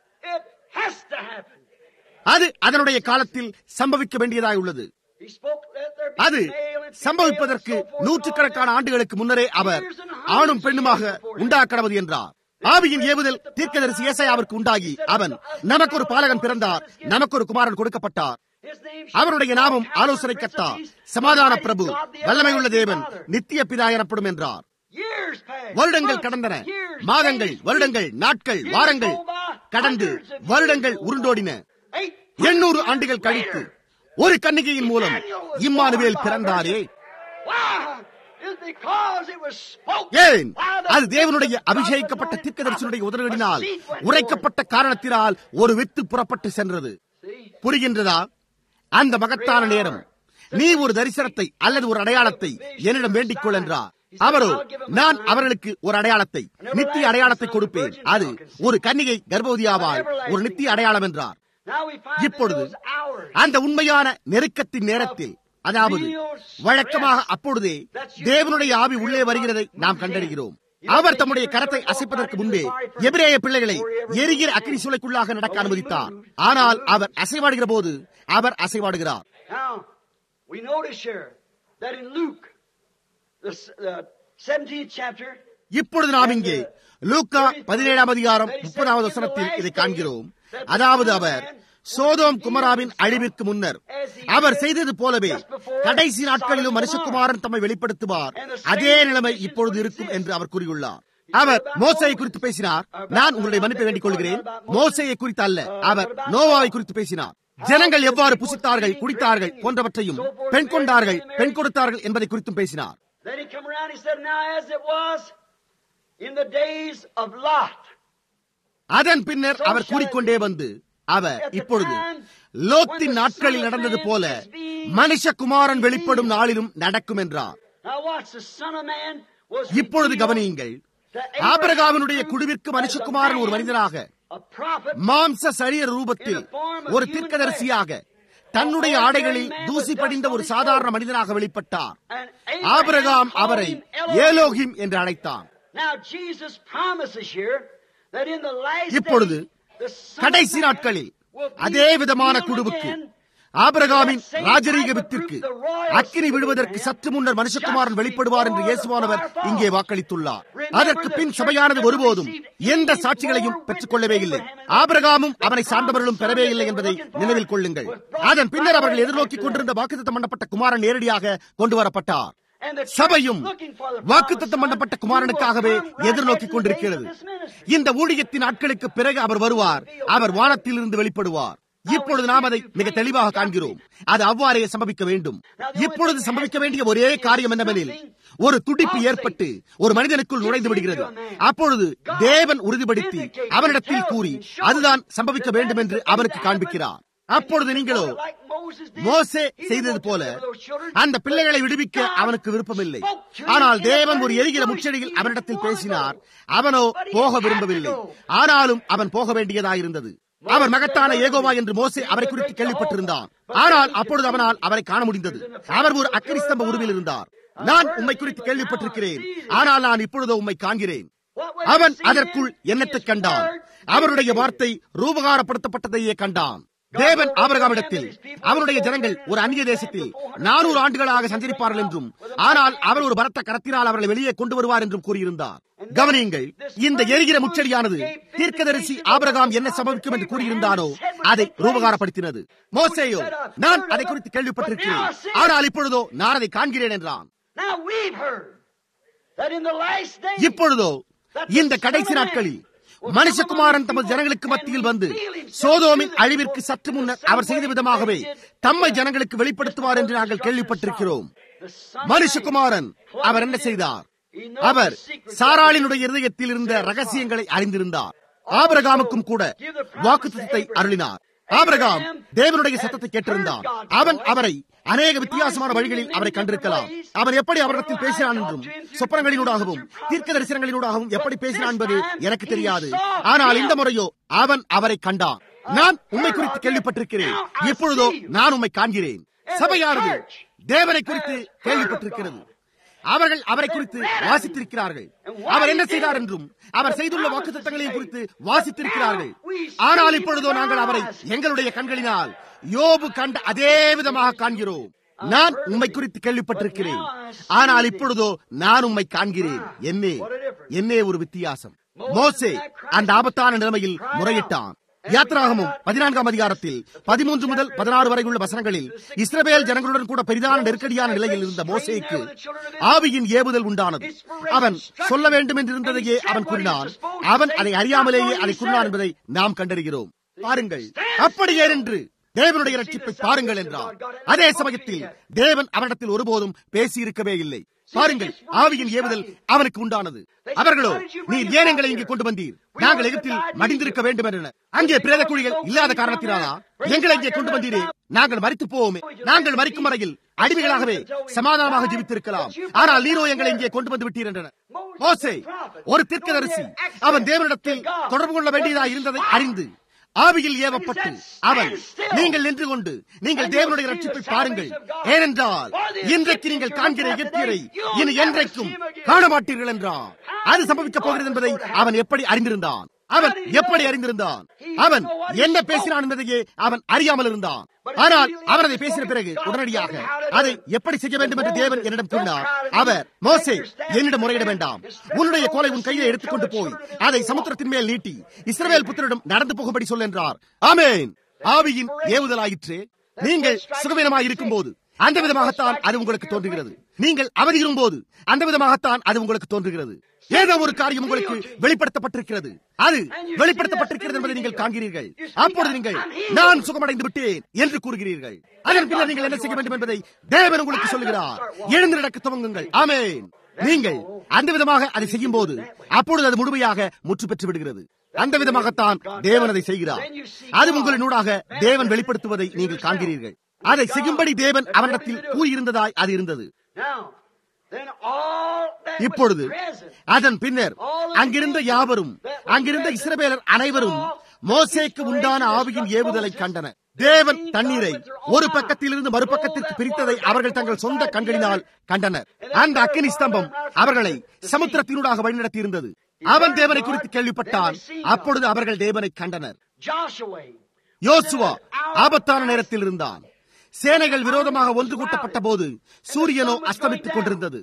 அது அதனுடைய காலத்தில் சம்பவிக்க வேண்டியதாக உள்ளது அது சம்பவிப்பதற்கு நூற்றுக்கணக்கான ஆண்டுகளுக்கு முன்னரே அவர் ஆணும் பெண்ணுமாக உண்டாக்கடவது என்றார் ஆவியின் ஏவுதல் தீர்க்கதரிசி ஏசாயாவிற்கு உண்டாகி அவன் நமக்கு ஒரு பாலகன் பிறந்தார் நமக்கு ஒரு குமாரன் கொடுக்கப்பட்டார் அவருடைய நாமம் ஆலோசனை கத்தா சமாதான பிரபு வல்லமை உள்ள தேவன் நித்திய பிதா எனப்படும் என்றார் வருடங்கள் கடந்தன மாதங்கள் வருடங்கள் நாட்கள் வாரங்கள் கடந்து வருடங்கள் உருண்டோடின எண்ணூறு ஆண்டுகள் கழித்து ஒரு கன்னிகையின் மூலம் இம்மானுவேல் பிறந்தாரே ஏன் அது தேவனுடைய அபிஷேகிக்கப்பட்ட தீர்க்கதரிசனுடைய உதவியினால் உரைக்கப்பட்ட காரணத்தினால் ஒரு வித்து புறப்பட்டு சென்றது புரிகின்றதா அந்த மகத்தான நேரம் நீ ஒரு தரிசனத்தை அல்லது ஒரு அடையாளத்தை என்னிடம் வேண்டிக் கொள் என்றார் அவரோ நான் அவர்களுக்கு ஒரு அடையாளத்தை நித்திய அடையாளத்தை கொடுப்பேன் அது ஒரு கன்னிகை கர்ப்பவதியாவால் ஒரு நித்திய அடையாளம் என்றார் இப்பொழுது அந்த உண்மையான நெருக்கத்தின் நேரத்தில் அதாவது வழக்கமாக அப்பொழுதே தேவனுடைய ஆவி உள்ளே வருகிறதை நாம் கண்டறிகிறோம் அவர் தம்முடைய கரத்தை அசைப்பதற்கு முன்பே எபிரேய பிள்ளைகளை எரிகிற அக்னி சூளைக்குள்ளாக நடக்க அனுமதித்தார் ஆனால் அவர் அசைவாடுகிற போது அவர் அசைவாடுகிறார் இப்பொழுது நாம் இங்கே லூக்கா பதினேழாம் அதிகாரம் முப்பதாவது வசனத்தில் இதை காண்கிறோம் அதாவது அவர் சோதோம் குமராவின் அழிவிற்கு முன்னர் அவர் செய்தது போலவே கடைசி நாட்களிலும் மனுஷகுமாரன் தம்மை வெளிப்படுத்துவார் அதே நிலைமை இப்பொழுது இருக்கும் என்று அவர் கூறியுள்ளார் அவர் மோசையை குறித்து பேசினார் நான் உங்களுடைய மன்னிப்பை வேண்டிக் கொள்கிறேன் மோசையை குறித்து அல்ல அவர் நோவாவை குறித்து பேசினார் ஜனங்கள் எவ்வாறு புசித்தார்கள் குடித்தார்கள் போன்றவற்றையும் பெண் கொண்டார்கள் பெண் கொடுத்தார்கள் என்பதை குறித்தும் பேசினார் அதன் பின்னர் அவர் கூறிக்கொண்டே வந்து அவர் இப்பொழுது லோத்தின் நாட்களில் நடந்தது போல மனுஷகுமாரன் வெளிப்படும் நாளிலும் நடக்கும் என்றார் இப்பொழுது கவனியுங்கள் ஆபரகாவினுடைய குழுவிற்கு மனுஷகுமாரன் ஒரு மனிதனாக மாம்ச சரீர ரூபத்தில் ஒரு தீர்க்கதரிசியாக தன்னுடைய ஆடைகளில் தூசி படிந்த ஒரு சாதாரண மனிதனாக வெளிப்பட்டார் ஆபிரகாம் அவரை ஏலோகிம் என்று அழைத்தான் இப்பொழுது கடைசி நாட்களில் அதே விதமான குழுவுக்கு ஆபிரகாமின் ராஜரீக வித்திற்கு அக்கினி விடுவதற்கு சற்று முன்னர் மனுஷகுமாரன் வெளிப்படுவார் என்று இயேசுவானவர் இங்கே வாக்களித்துள்ளார் அதற்கு பின் சபையானது ஒருபோதும் எந்த சாட்சிகளையும் பெற்றுக் கொள்ளவே இல்லை ஆபிரகாமும் அவனை சார்ந்தவர்களும் பெறவே இல்லை என்பதை நினைவில் கொள்ளுங்கள் அதன் பின்னர் அவர்கள் எதிர்நோக்கிக் கொண்டிருந்த வாக்குத்தம் பண்ணப்பட்ட குமாரன் நேரடியாக கொண்டு வரப்பட்டார் சபையும் வாக்குத்தத்தம் பண்ணப்பட்ட குமாரனுக்காகவே எதிர்நோக்கிக் கொண்டிருக்கிறது இந்த ஊழியத்தின் நாட்களுக்கு பிறகு அவர் வருவார் அவர் வானத்தில் இருந்து வெளிப்படுவார் இப்பொழுது நாம் அதை மிக தெளிவாக காண்கிறோம் அது அவ்வாறே சம்பவிக்க வேண்டும் இப்பொழுது சம்பவிக்க வேண்டிய ஒரே காரியம் என்னவெனில் ஒரு துடிப்பு ஏற்பட்டு ஒரு மனிதனுக்குள் நுழைந்து விடுகிறது அப்பொழுது தேவன் உறுதிப்படுத்தி அவனிடத்தில் கூறி அதுதான் சம்பவிக்க வேண்டும் என்று அவருக்கு காண்பிக்கிறார் அப்பொழுது நீங்களோ மோசே செய்தது போல அந்த பிள்ளைகளை விடுவிக்க அவனுக்கு விருப்பமில்லை ஆனால் தேவன் ஒரு எரிகிற முச்செடியில் அவனிடத்தில் பேசினார் அவனோ போக விரும்பவில்லை ஆனாலும் அவன் போக வேண்டியதாயிருந்தது அவர் மகத்தான ஏகோவா என்று மோசே அவரை குறித்து கேள்விப்பட்டிருந்தான் ஆனால் அப்பொழுது அவனால் அவரை காண முடிந்தது அவர் ஒரு அக்கரிஸ்தம்ப உருவில் இருந்தார் நான் உம்மை குறித்து கேள்விப்பட்டிருக்கிறேன் ஆனால் நான் இப்பொழுதோ உம்மை காண்கிறேன் அவன் அதற்குள் என்னத்தை கண்டான் அவருடைய வார்த்தை ரூபகாரப்படுத்தப்பட்டதையே கண்டான் தேவன் ஆபரகாமிடத்தில் அவருடைய ஜனங்கள் ஒரு அந்நிய தேசத்தில் நானூறு ஆண்டுகளாக சஞ்சரிப்பார்கள் என்றும் ஆனால் அவர் ஒரு பலத்த கரத்தினால் அவர்களை வெளியே கொண்டு வருவார் என்றும் கூறியிருந்தார் கவனியுங்கள் இந்த எரிகிற முச்சடியானது தீர்க்கதரிசி ஆபரகாம் என்ன சம்பவிக்கும் என்று கூறியிருந்தானோ அதை ரூபகாரப்படுத்தினது மோசேயோ நான் அதை குறித்து கேள்விப்பட்டிருக்கிறேன் ஆனால் இப்பொழுதோ நான் அதை காண்கிறேன் என்றான் இப்பொழுதோ இந்த கடைசி நாட்களில் மனுஷகுமாரன் தமது ஜனங்களுக்கு மத்தியில் வந்து சோதோமின் அழிவிற்கு சற்று முன்னர் அவர் செய்த விதமாகவே தம்மை ஜனங்களுக்கு வெளிப்படுத்துவார் என்று நாங்கள் கேள்விப்பட்டிருக்கிறோம் மனுஷகுமாரன் அவர் என்ன செய்தார் அவர் சாராளினுடைய இருதயத்தில் இருந்த ரகசியங்களை அறிந்திருந்தார் ஆபரகாமுக்கும் கூட வாக்குத்தத்தை அருளினார் ஆபரகாம் தேவனுடைய சத்தத்தை கேட்டிருந்தான் அவன் அவரை அநேக வித்தியாசமான வழிகளில் அவரை கண்டிருக்கலாம் அவன் எப்படி அவரிடத்தில் பேசினான் என்றும் சொப்பனங்களினூடாகவும் தீர்க்க தரிசனங்களினூடாகவும் எப்படி பேசினான் என்பது எனக்கு தெரியாது ஆனால் இந்த முறையோ அவன் அவரை கண்டான் நான் உண்மை குறித்து கேள்விப்பட்டிருக்கிறேன் இப்பொழுதோ நான் உண்மை காண்கிறேன் சபையானது தேவனை குறித்து கேள்விப்பட்டிருக்கிறது அவர்கள் அவரை குறித்து வாசித்திருக்கிறார்கள் அவர் என்ன செய்தார் என்றும் அவர் செய்துள்ள வாக்கு திட்டங்களையும் குறித்து வாசித்திருக்கிறார்கள் ஆனால் இப்பொழுதோ நாங்கள் அவரை எங்களுடைய கண்களினால் யோபு கண்ட அதே விதமாக காண்கிறோம் நான் உண்மை குறித்து கேள்விப்பட்டிருக்கிறேன் ஆனால் இப்பொழுதோ நான் உண்மை காண்கிறேன் என்னே என்னே ஒரு வித்தியாசம் மோசே அந்த ஆபத்தான நிலைமையில் முறையிட்டான் யாத்ராகமும் பதினான்காம் அதிகாரத்தில் பதிமூன்று முதல் பதினாறு வரை உள்ள வசனங்களில் இஸ்ரவேல் ஜனங்களுடன் கூட பெரிதான நெருக்கடியான நிலையில் இருந்த மோசேக்கு ஆவியின் ஏவுதல் உண்டானது அவன் சொல்ல வேண்டும் என்று இருந்ததையே அவன் கூறினான் அவன் அதை அறியாமலேயே அதை கூறினான் என்பதை நாம் கண்டறிகிறோம் பாருங்கள் அப்படியே என்று தேவனுடைய ரட்சிப்பை பாருங்கள் என்றார் அதே சமயத்தில் தேவன் அவனிடத்தில் ஒருபோதும் பேசியிருக்கவே இல்லை பாருங்கள் ஆவியின் ஏவுதல் அவனுக்கு உண்டானது அவர்களோ நீர் ஏன் எங்களை இங்கே கொண்டு வந்தீர் நாங்கள் எகிப்தில் மடிந்திருக்க வேண்டும் என்ற அங்கே பிரேத குழிகள் இல்லாத காரணத்தினாலா எங்களை இங்கே கொண்டு வந்தீரே நாங்கள் மறித்து போவோமே நாங்கள் மறிக்கும் வரையில் அடிமைகளாகவே சமாதானமாக ஜீவித்திருக்கலாம் ஆனால் நீரோ எங்களை இங்கே கொண்டு வந்து விட்டீர் என்றனர் மோசே ஒரு தீர்க்கதரிசி அவன் தேவனிடத்தில் தொடர்பு கொள்ள வேண்டியதாக இருந்ததை அறிந்து ஆவியில் ஏவப்பட்டு அவன் நீங்கள் நின்று கொண்டு நீங்கள் தேவனுடைய ரட்சிப்பை பாருங்கள் ஏனென்றால் இன்றைக்கு நீங்கள் காண்கிற எகிப்தியரை இனி என்றைக்கும் காண மாட்டீர்கள் என்றான் அது சம்பவிக்கப் போகிறது என்பதை அவன் எப்படி அறிந்திருந்தான் அவன் எப்படி அறிந்திருந்தான் அவன் என்ன பேசினான் என்பதையே அவன் அறியாமல் இருந்தான் ஆனால் அவர் அதை பேசின பிறகு உடனடியாக அதை எப்படி செய்ய வேண்டும் என்று தேவன் என்னிடம் கூறினார் அவர் மோசே என்னிடம் முறையிட வேண்டாம் உன்னுடைய கோலை உன் கையை எடுத்துக்கொண்டு போய் அதை சமுத்திரத்தின் மேல் நீட்டி இஸ்ரவேல் புத்தரிடம் நடந்து போகும்படி சொல் என்றார் ஆமேன் ஆவியின் ஏவுதலாயிற்று நீங்கள் சுகவீனமாக இருக்கும் போது அந்த விதமாகத்தான் அது உங்களுக்கு தோன்றுகிறது நீங்கள் அவதியிரும் போது அந்த விதமாகத்தான் அது உங்களுக்கு தோன்றுகிறது ஏதோ ஒரு காரியம் உங்களுக்கு வெளிப்படுத்தப்பட்டிருக்கிறது அது வெளிப்படுத்தப்பட்டிருக்கிறது என்பதை நீங்கள் காண்கிறீர்கள் அப்பொழுது நீங்கள் நான் சுகமடைந்து விட்டேன் என்று கூறுகிறீர்கள் அதன் பின்னர் நீங்கள் என்ன செய்ய வேண்டும் என்பதை தேவன் உங்களுக்கு சொல்லுகிறார் எழுந்து நடக்க துவங்குங்கள் ஆமேன் நீங்கள் அந்த விதமாக அதை செய்யும் போது அப்பொழுது அது முழுமையாக முற்று பெற்று விடுகிறது அந்த விதமாகத்தான் தேவன் அதை செய்கிறார் அது உங்களினூடாக தேவன் வெளிப்படுத்துவதை நீங்கள் காண்கிறீர்கள் அதை செய்யும்படி தேவன் அவனிடத்தில் கூறியிருந்ததாய் அது இருந்தது இப்பொழுது அதன் பின்னர் அங்கிருந்த யாவரும் அங்கிருந்த இஸ்ரவேலர் அனைவரும் மோசேக்கு உண்டான ஆவியின் ஏவுதலை கண்டனர் தேவன் தண்ணீரை ஒரு பக்கத்திலிருந்து மறுபக்கத்திற்கு பிரித்ததை அவர்கள் தங்கள் சொந்த கண்களினால் கண்டனர் அந்த அக்கினி ஸ்தம்பம் அவர்களை சமுத்திரத்தினூடாக வழிநடத்தி இருந்தது அவன் தேவனை குறித்து கேள்விப்பட்டான் அப்பொழுது அவர்கள் தேவனை கண்டனர் யோசுவா ஆபத்தான நேரத்தில் இருந்தான் சேனைகள் விரோதமாக ஒன்று கூட்டப்பட்ட போது சூரியனோ அஸ்தமித்துக் கொண்டிருந்தது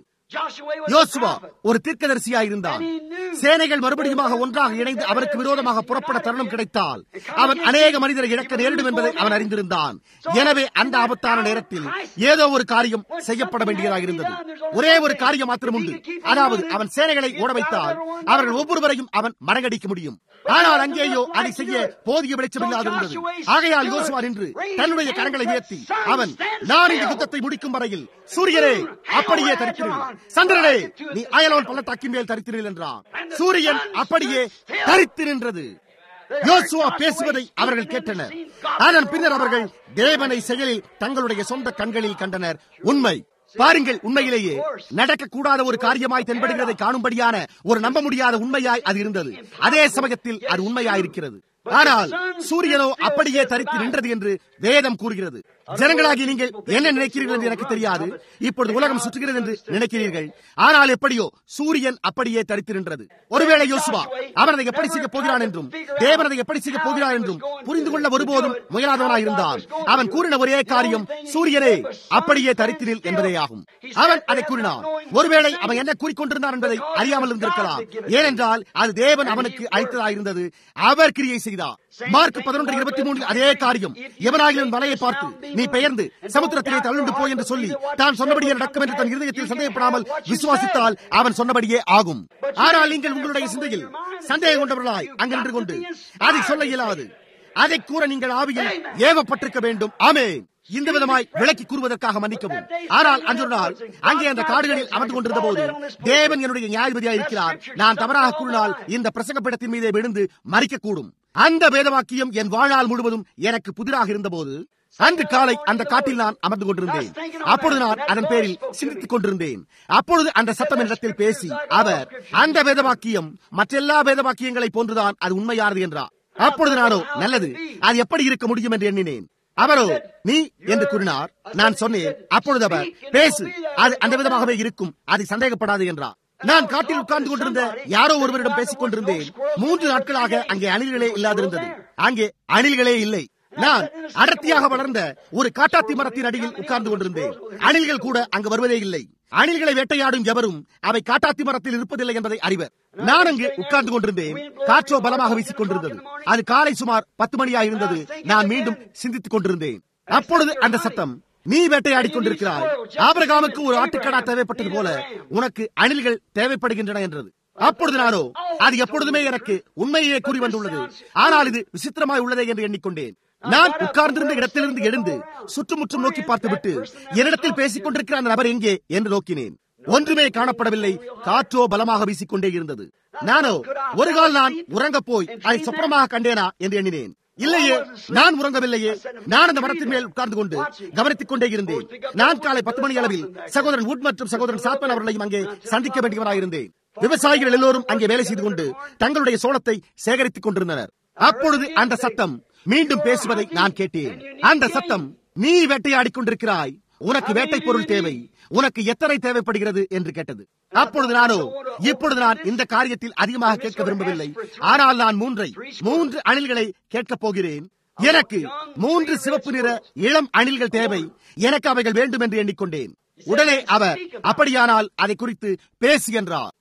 யோசுவா ஒரு தீர்க்கதரிசியாய் இருந்தான் சேனைகள் மறுபடியுமாக ஒன்றாக இணைந்து அவருக்கு விரோதமாக புறப்பட தருணம் கிடைத்தால் அவன் அநேக மனிதரை இழக்க நேரிடும் என்பதை அவன் அறிந்திருந்தான் எனவே அந்த ஆபத்தான நேரத்தில் ஏதோ ஒரு காரியம் செய்யப்பட வேண்டியதாக இருந்தது ஒரே ஒரு காரியம் மாத்திரம் உண்டு அதாவது அவன் சேனைகளை ஓட வைத்தால் அவர்கள் ஒவ்வொருவரையும் அவன் மடங்கடிக்க முடியும் ஆனால் அங்கேயோ அதை செய்ய போதிய வெளிச்சம் இல்லாதிருந்தது ஆகையால் யோசுவா நின்று தன்னுடைய கரங்களை உயர்த்தி அவன் நான் இந்த யுத்தத்தை முடிக்கும் வரையில் சூரியனே அப்படியே தரிக்கிறீர்கள் சந்திரனே நீ அயலோன் பள்ளத்தாக்கின் மேல் தரித்திரீர்கள் என்றான் சூரியன் அப்படியே தரித்து நின்றது யோசுவா பேசுவதை அவர்கள் கேட்டனர் அதன் பின்னர் அவர்கள் தேவனை செயலில் தங்களுடைய சொந்த கண்களில் கண்டனர் உண்மை பாருங்கள் உண்மையிலேயே நடக்கக்கூடாத ஒரு காரியமாய் தென்படுகிறதை காணும்படியான ஒரு நம்ப முடியாத உண்மையாய் அது இருந்தது அதே சமயத்தில் அது உண்மையாயிருக்கிறது ஆனால் சூரியனோ அப்படியே தரித்து நின்றது என்று வேதம் கூறுகிறது ஜனங்களாகி நீங்கள் என்ன நினைக்கிறீர்கள் என்று எனக்கு தெரியாது இப்பொழுது உலகம் சுற்றுகிறது என்று நினைக்கிறீர்கள் ஆனால் எப்படியோ சூரியன் அப்படியே தரித்து நின்றது ஒருவேளை யோசுவா அவன் அதை எப்படி செய்ய போகிறான் என்றும் தேவன் அதை எப்படி செய்ய போகிறான் என்றும் புரிந்து கொள்ள ஒருபோதும் முயலாதவனாய் இருந்தான் அவன் கூறின ஒரே காரியம் சூரியனே அப்படியே தரித்தினில் என்பதே ஆகும் அவன் அதை கூறினான் ஒருவேளை அவன் என்ன கூறிக்கொண்டிருந்தான் என்பதை அறியாமல் இருந்திருக்கலாம் ஏனென்றால் அது தேவன் அவனுக்கு அழைத்ததாயிருந்தது அவர் கிரியை செய்தார் மார்க் பதினொன்று இருபத்தி மூன்று அதே காரியம் எவனாகிலும் வலையை பார்த்து நீ பெயர்ந்து சமுத்திரத்திலே தள்ளுண்டு போய் என்று சொல்லி தான் சொன்னபடியே நடக்கும் என்று தன் இருதயத்தில் சந்தேகப்படாமல் விசுவாசித்தால் அவன் சொன்னபடியே ஆகும் ஆனால் நீங்கள் உங்களுடைய சிந்தையில் சந்தேகம் கொண்டவர்களாய் அங்கு நின்று கொண்டு அதை சொல்ல இயலாது அதை கூற நீங்கள் ஆவியில் ஏவப்பட்டிருக்க வேண்டும் ஆமே இந்த விதமாய் விளக்கி கூறுவதற்காக மன்னிக்கவும் ஆனால் அன்று நாள் அங்கே அந்த காடுகளில் அமர்ந்து கொண்டிருந்த போது தேவன் என்னுடைய நியாயபதியாக இருக்கிறார் நான் தவறாக கூறினால் இந்த பிரசங்கப்படத்தின் மீதே விழுந்து மறிக்கக்கூடும் அந்த வேதவாக்கியம் என் வாழ்நாள் முழுவதும் எனக்கு புதிராக இருந்தபோது அன்று காலை அந்த காட்டில் நான் அமர்ந்து கொண்டிருந்தேன் அப்பொழுது நான் அதன் பேரில் சிந்தித்துக் கொண்டிருந்தேன் அப்பொழுது அந்த சத்தம் இடத்தில் பேசி அவர் அந்த வேதவாக்கியம் மற்றெல்லா வேதவாக்கியங்களை போன்றுதான் அது உண்மையானது என்றார் அப்பொழுது நானோ நல்லது அது எப்படி இருக்க முடியும் என்று எண்ணினேன் அவரோ நீ என்று கூறினார் நான் சொன்னேன் அப்பொழுது அவர் பேசு அது அந்த விதமாகவே இருக்கும் அதை சந்தேகப்படாது என்றார் நான் காட்டில் உட்கார்ந்து கொண்டிருந்த யாரோ ஒருவரிடம் பேசிக் கொண்டிருந்தேன் மூன்று நாட்களாக அங்கே அணில்களே இல்லாதிருந்தது அங்கே அணில்களே இல்லை நான் அடர்த்தியாக வளர்ந்த ஒரு காட்டாத்தி மரத்தின் அடியில் உட்கார்ந்து கொண்டிருந்தேன் அணில்கள் கூட அங்கு வருவதே இல்லை அணில்களை வேட்டையாடும் எவரும் அவை காட்டாத்தி மரத்தில் இருப்பதில்லை என்பதை அறிவர் நான் அங்கு உட்கார்ந்து கொண்டிருந்தேன் காற்றோ பலமாக வீசிக் கொண்டிருந்தது அது காலை சுமார் பத்து மணியாக இருந்தது நான் மீண்டும் சிந்தித்துக் கொண்டிருந்தேன் அப்பொழுது அந்த சத்தம் நீ வேட்டையாடிக் கொண்டிருக்கிறாய் ஆபரகாமுக்கு ஒரு ஆட்டுக்கடா தேவைப்பட்டது போல உனக்கு அணில்கள் தேவைப்படுகின்றன என்றது அப்பொழுது நானோ அது எப்பொழுதுமே எனக்கு உண்மையே கூறி வந்துள்ளது ஆனால் இது விசித்திரமாய் உள்ளதே என்று எண்ணிக்கொண்டேன் நான் உட்கார்ந்திருந்த இடத்திலிருந்து எழுந்து சுற்றுமுற்றும் நோக்கி பார்த்துவிட்டு என்னிடத்தில் பேசிக் கொண்டிருக்கிற அந்த நபர் எங்கே என்று நோக்கினேன் ஒன்றுமே காணப்படவில்லை காற்றோ பலமாக வீசிக்கொண்டே இருந்தது நானோ ஒரு கால் நான் உறங்க போய் அதை சொப்பனமாக கண்டேனா என்று எண்ணினேன் இல்லையே நான் உறங்கவில்லையே நான் அந்த மரத்தின் மேல் உட்கார்ந்து கொண்டு கவனித்துக் கொண்டே இருந்தேன் நான் காலை பத்து மணி அளவில் சகோதரன் உட் மற்றும் சகோதரன் சாத்மன் அவர்களையும் அங்கே சந்திக்க வேண்டியவராயிருந்தேன் விவசாயிகள் எல்லோரும் அங்கே வேலை செய்து கொண்டு தங்களுடைய சோளத்தை சேகரித்துக் கொண்டிருந்தனர் அப்பொழுது அந்த சத்தம் மீண்டும் பேசுவதை நான் கேட்டேன் அந்த சத்தம் நீ வேட்டையாடிக் கொண்டிருக்கிறாய் உனக்கு வேட்டை பொருள் தேவை உனக்கு எத்தனை தேவைப்படுகிறது என்று கேட்டது அப்பொழுது நானோ இப்பொழுது நான் இந்த காரியத்தில் அதிகமாக கேட்க விரும்பவில்லை ஆனால் நான் மூன்றை மூன்று அணில்களை கேட்கப் போகிறேன் எனக்கு மூன்று சிவப்பு நிற இளம் அணில்கள் தேவை எனக்கு அவைகள் வேண்டும் என்று எண்ணிக்கொண்டேன் உடனே அவர் அப்படியானால் அதை குறித்து பேசு என்றார்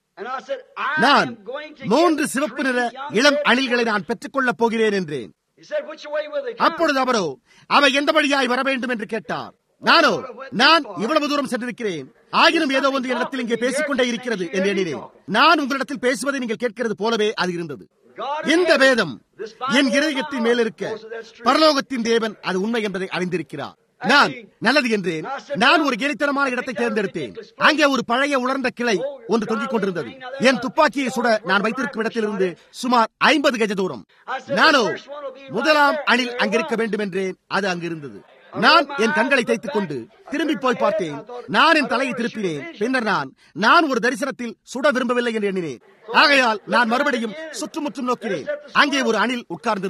நான் மூன்று சிவப்பு நிற இளம் அணில்களை நான் பெற்றுக்கொள்ளப் போகிறேன் என்றேன் அப்பொழுது அவரோ அவை எந்த வழியாய் வர வேண்டும் என்று கேட்டார் நானோ நான் இவ்வளவு தூரம் சென்றிருக்கிறேன் ஆயினும் ஏதோ ஒன்று என்னிடத்தில் இங்கே பேசிக்கொண்டே இருக்கிறது என்று எண்ணினேன் நான் உங்களிடத்தில் பேசுவதை நீங்கள் கேட்கிறது போலவே அது இருந்தது இந்த வேதம் என் இருதயத்தின் மேலிருக்க பரலோகத்தின் தேவன் அது உண்மை என்பதை அறிந்திருக்கிறார் நான் நல்லது என்றேன் நான் ஒரு கேலித்தனமான இடத்தை தேர்ந்தெடுத்தேன் அங்கே ஒரு பழைய உலர்ந்த கிளை ஒன்று தொங்கிக் கொண்டிருந்தது என் துப்பாக்கியை சுட நான் வைத்திருக்கும் இடத்திலிருந்து சுமார் ஐம்பது கஜ தூரம் நானோ முதலாம் அணில் அங்கிருக்க வேண்டும் என்றேன் அது அங்கிருந்தது நான் என் கண்களை தைத்துக் கொண்டு திரும்பி போய் பார்த்தேன் நான் என் தலையை திருப்பினேன் பின்னர் நான் நான் ஒரு தரிசனத்தில் சுட விரும்பவில்லை என்று எண்ணினேன் ஆகையால் நான் மறுபடியும் சுற்றுமுற்றும் நோக்கினேன் அங்கே ஒரு அணில் உட்கார்ந்திருந்தது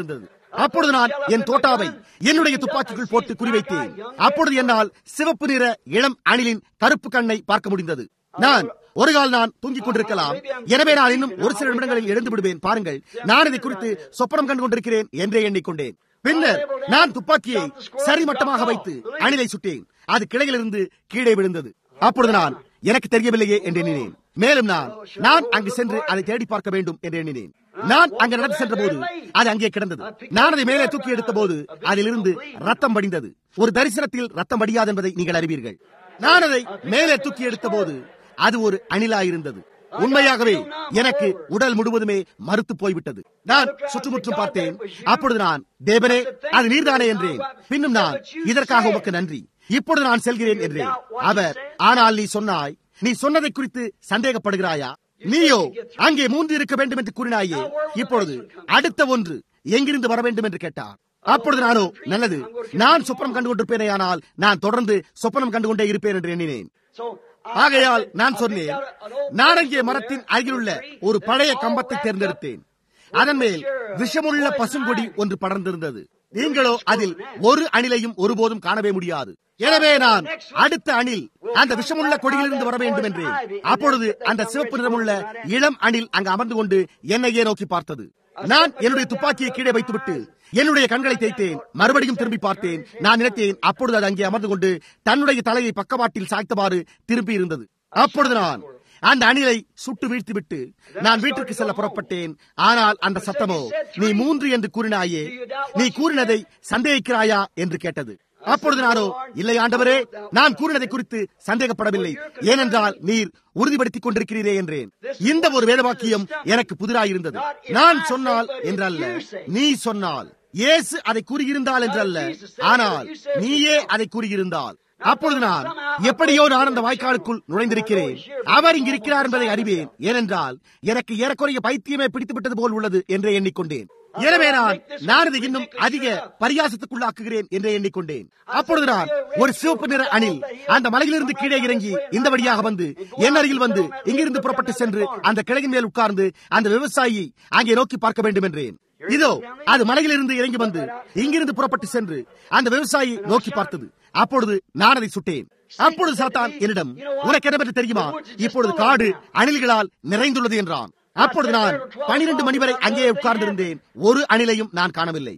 அப்பொழுது நான் என் தோட்டாவை என்னுடைய துப்பாக்கிக்குள் போட்டு குறிவைத்தேன் அப்பொழுது என்னால் சிவப்பு நிற இளம் அணிலின் கருப்பு கண்ணை பார்க்க முடிந்தது நான் ஒரு கால் நான் தூங்கிக் கொண்டிருக்கலாம் எனவே நான் இன்னும் ஒரு சில நிமிடங்களில் எழுந்து விடுவேன் பாருங்கள் நான் இதை குறித்து சொப்பனம் கண்டு கொண்டிருக்கிறேன் என்றே எண்ணிக்கொண்டேன் பின்னர் நான் துப்பாக்கியை சரிமட்டமாக வைத்து அணிலை சுட்டேன் அது கிளையிலிருந்து கீழே விழுந்தது அப்பொழுது நான் எனக்கு தெரியவில்லையே என்று எண்ணினேன் மேலும் நான் நான் அங்கு சென்று அதை தேடி பார்க்க வேண்டும் என்று எண்ணினேன் நான் அங்கு நடந்து சென்ற போது அது அங்கே கிடந்தது நான் அதை மேலே தூக்கி எடுத்த போது அதிலிருந்து ரத்தம் வடிந்தது ஒரு தரிசனத்தில் ரத்தம் வடியாது என்பதை நீங்கள் அறிவீர்கள் நான் அதை மேலே தூக்கி எடுத்த போது அது ஒரு அணிலாயிருந்தது உண்மையாகவே எனக்கு உடல் முழுவதுமே மறுத்து போய்விட்டது நான் சுற்றுமுற்றும் பார்த்தேன் அப்பொழுது நான் தேவனே அது நீர்தானே என்றேன் பின்னும் நான் இதற்காக உமக்கு நன்றி இப்பொழுது நான் செல்கிறேன் என்றேன் அவர் ஆனால் நீ சொன்னாய் நீ சொன்னதை குறித்து சந்தேகப்படுகிறாயா நீயோ அங்கே மூன்று இருக்க வேண்டும் என்று கூறினாயே இப்பொழுது அடுத்த ஒன்று எங்கிருந்து வர வேண்டும் என்று கேட்டார் அப்பொழுது நானோ நல்லது நான் சொப்பனம் கண்டு கொண்டிருப்பேனே ஆனால் நான் தொடர்ந்து சொப்பனம் கண்டு கொண்டே இருப்பேன் என்று எண்ணினேன் ஆகையால் நான் சொன்னேன் நான் அங்கே மரத்தின் அருகிலுள்ள ஒரு பழைய கம்பத்தை தேர்ந்தெடுத்தேன் அதன் மேல் விஷமுள்ள பசுங்கொடி ஒன்று படர்ந்திருந்தது நீங்களோ அதில் ஒரு அணிலையும் ஒருபோதும் காணவே முடியாது எனவே நான் அடுத்த அணில் அந்த விஷமுள்ள கொடியிலிருந்து வர வேண்டும் என்றேன் அப்பொழுது அந்த சிவப்பு நிறமுள்ள இளம் அணில் அங்கு அமர்ந்து கொண்டு என்னையே நோக்கி பார்த்தது நான் என்னுடைய துப்பாக்கியை கீழே வைத்துவிட்டு என்னுடைய கண்களை தேய்த்தேன் மறுபடியும் திரும்பி பார்த்தேன் நான் நினைத்தேன் அப்பொழுது அது அங்கே அமர்ந்து கொண்டு தன்னுடைய தலையை பக்கவாட்டில் சாய்த்தவாறு திரும்பி இருந்தது அப்பொழுது நான் அந்த அணிலை சுட்டு வீழ்த்திவிட்டு நான் வீட்டிற்கு செல்ல புறப்பட்டேன் ஆனால் அந்த சத்தமோ நீ மூன்று என்று கூறினாயே நீ கூறினதை சந்தேகிக்கிறாயா என்று கேட்டது அப்பொழுது நானோ இல்லை ஆண்டவரே நான் கூறினதை குறித்து சந்தேகப்படவில்லை ஏனென்றால் நீர் உறுதிப்படுத்திக் கொண்டிருக்கிறீரே என்றேன் இந்த ஒரு வேதவாக்கியம் எனக்கு புதிராயிருந்தது நான் சொன்னால் என்றல்ல நீ சொன்னால் இயேசு அதை கூறியிருந்தால் என்றல்ல ஆனால் நீயே அதை கூறியிருந்தால் அப்பொழுது நான் எப்படியோ நான் அந்த வாய்க்காலுக்குள் நுழைந்திருக்கிறேன் அவர் இங்கு இருக்கிறார் என்பதை அறிவேன் ஏனென்றால் எனக்கு ஏறக்குறைய பைத்தியமே பிடித்து விட்டது போல் உள்ளது என்றே எண்ணிக்கொண்டேன் எனவே நான் நான் இதை இன்னும் அதிக பரியாசத்துக்குள்ளாக்குகிறேன் என்றே எண்ணிக்கொண்டேன் அப்பொழுது நான் ஒரு சிவப்பு நிற அணில் அந்த மலையிலிருந்து கீழே இறங்கி இந்த வழியாக வந்து என் அருகில் வந்து இங்கிருந்து புறப்பட்டு சென்று அந்த கிழங்கின் மேல் உட்கார்ந்து அந்த விவசாயி அங்கே நோக்கி பார்க்க வேண்டும் என்றேன் இதோ அது மலையிலிருந்து இறங்கி வந்து இங்கிருந்து புறப்பட்டு சென்று அந்த விவசாயி நோக்கி பார்த்தது அப்பொழுது நான் அதை சுட்டேன் அப்பொழுது சாத்தான் என்னிடம் உனக்கு என்ன பற்றி தெரியுமா இப்பொழுது காடு அணில்களால் நிறைந்துள்ளது என்றான் அப்பொழுது நான் பனிரெண்டு மணி வரை அங்கே உட்கார்ந்திருந்தேன் ஒரு அணிலையும் நான் காணவில்லை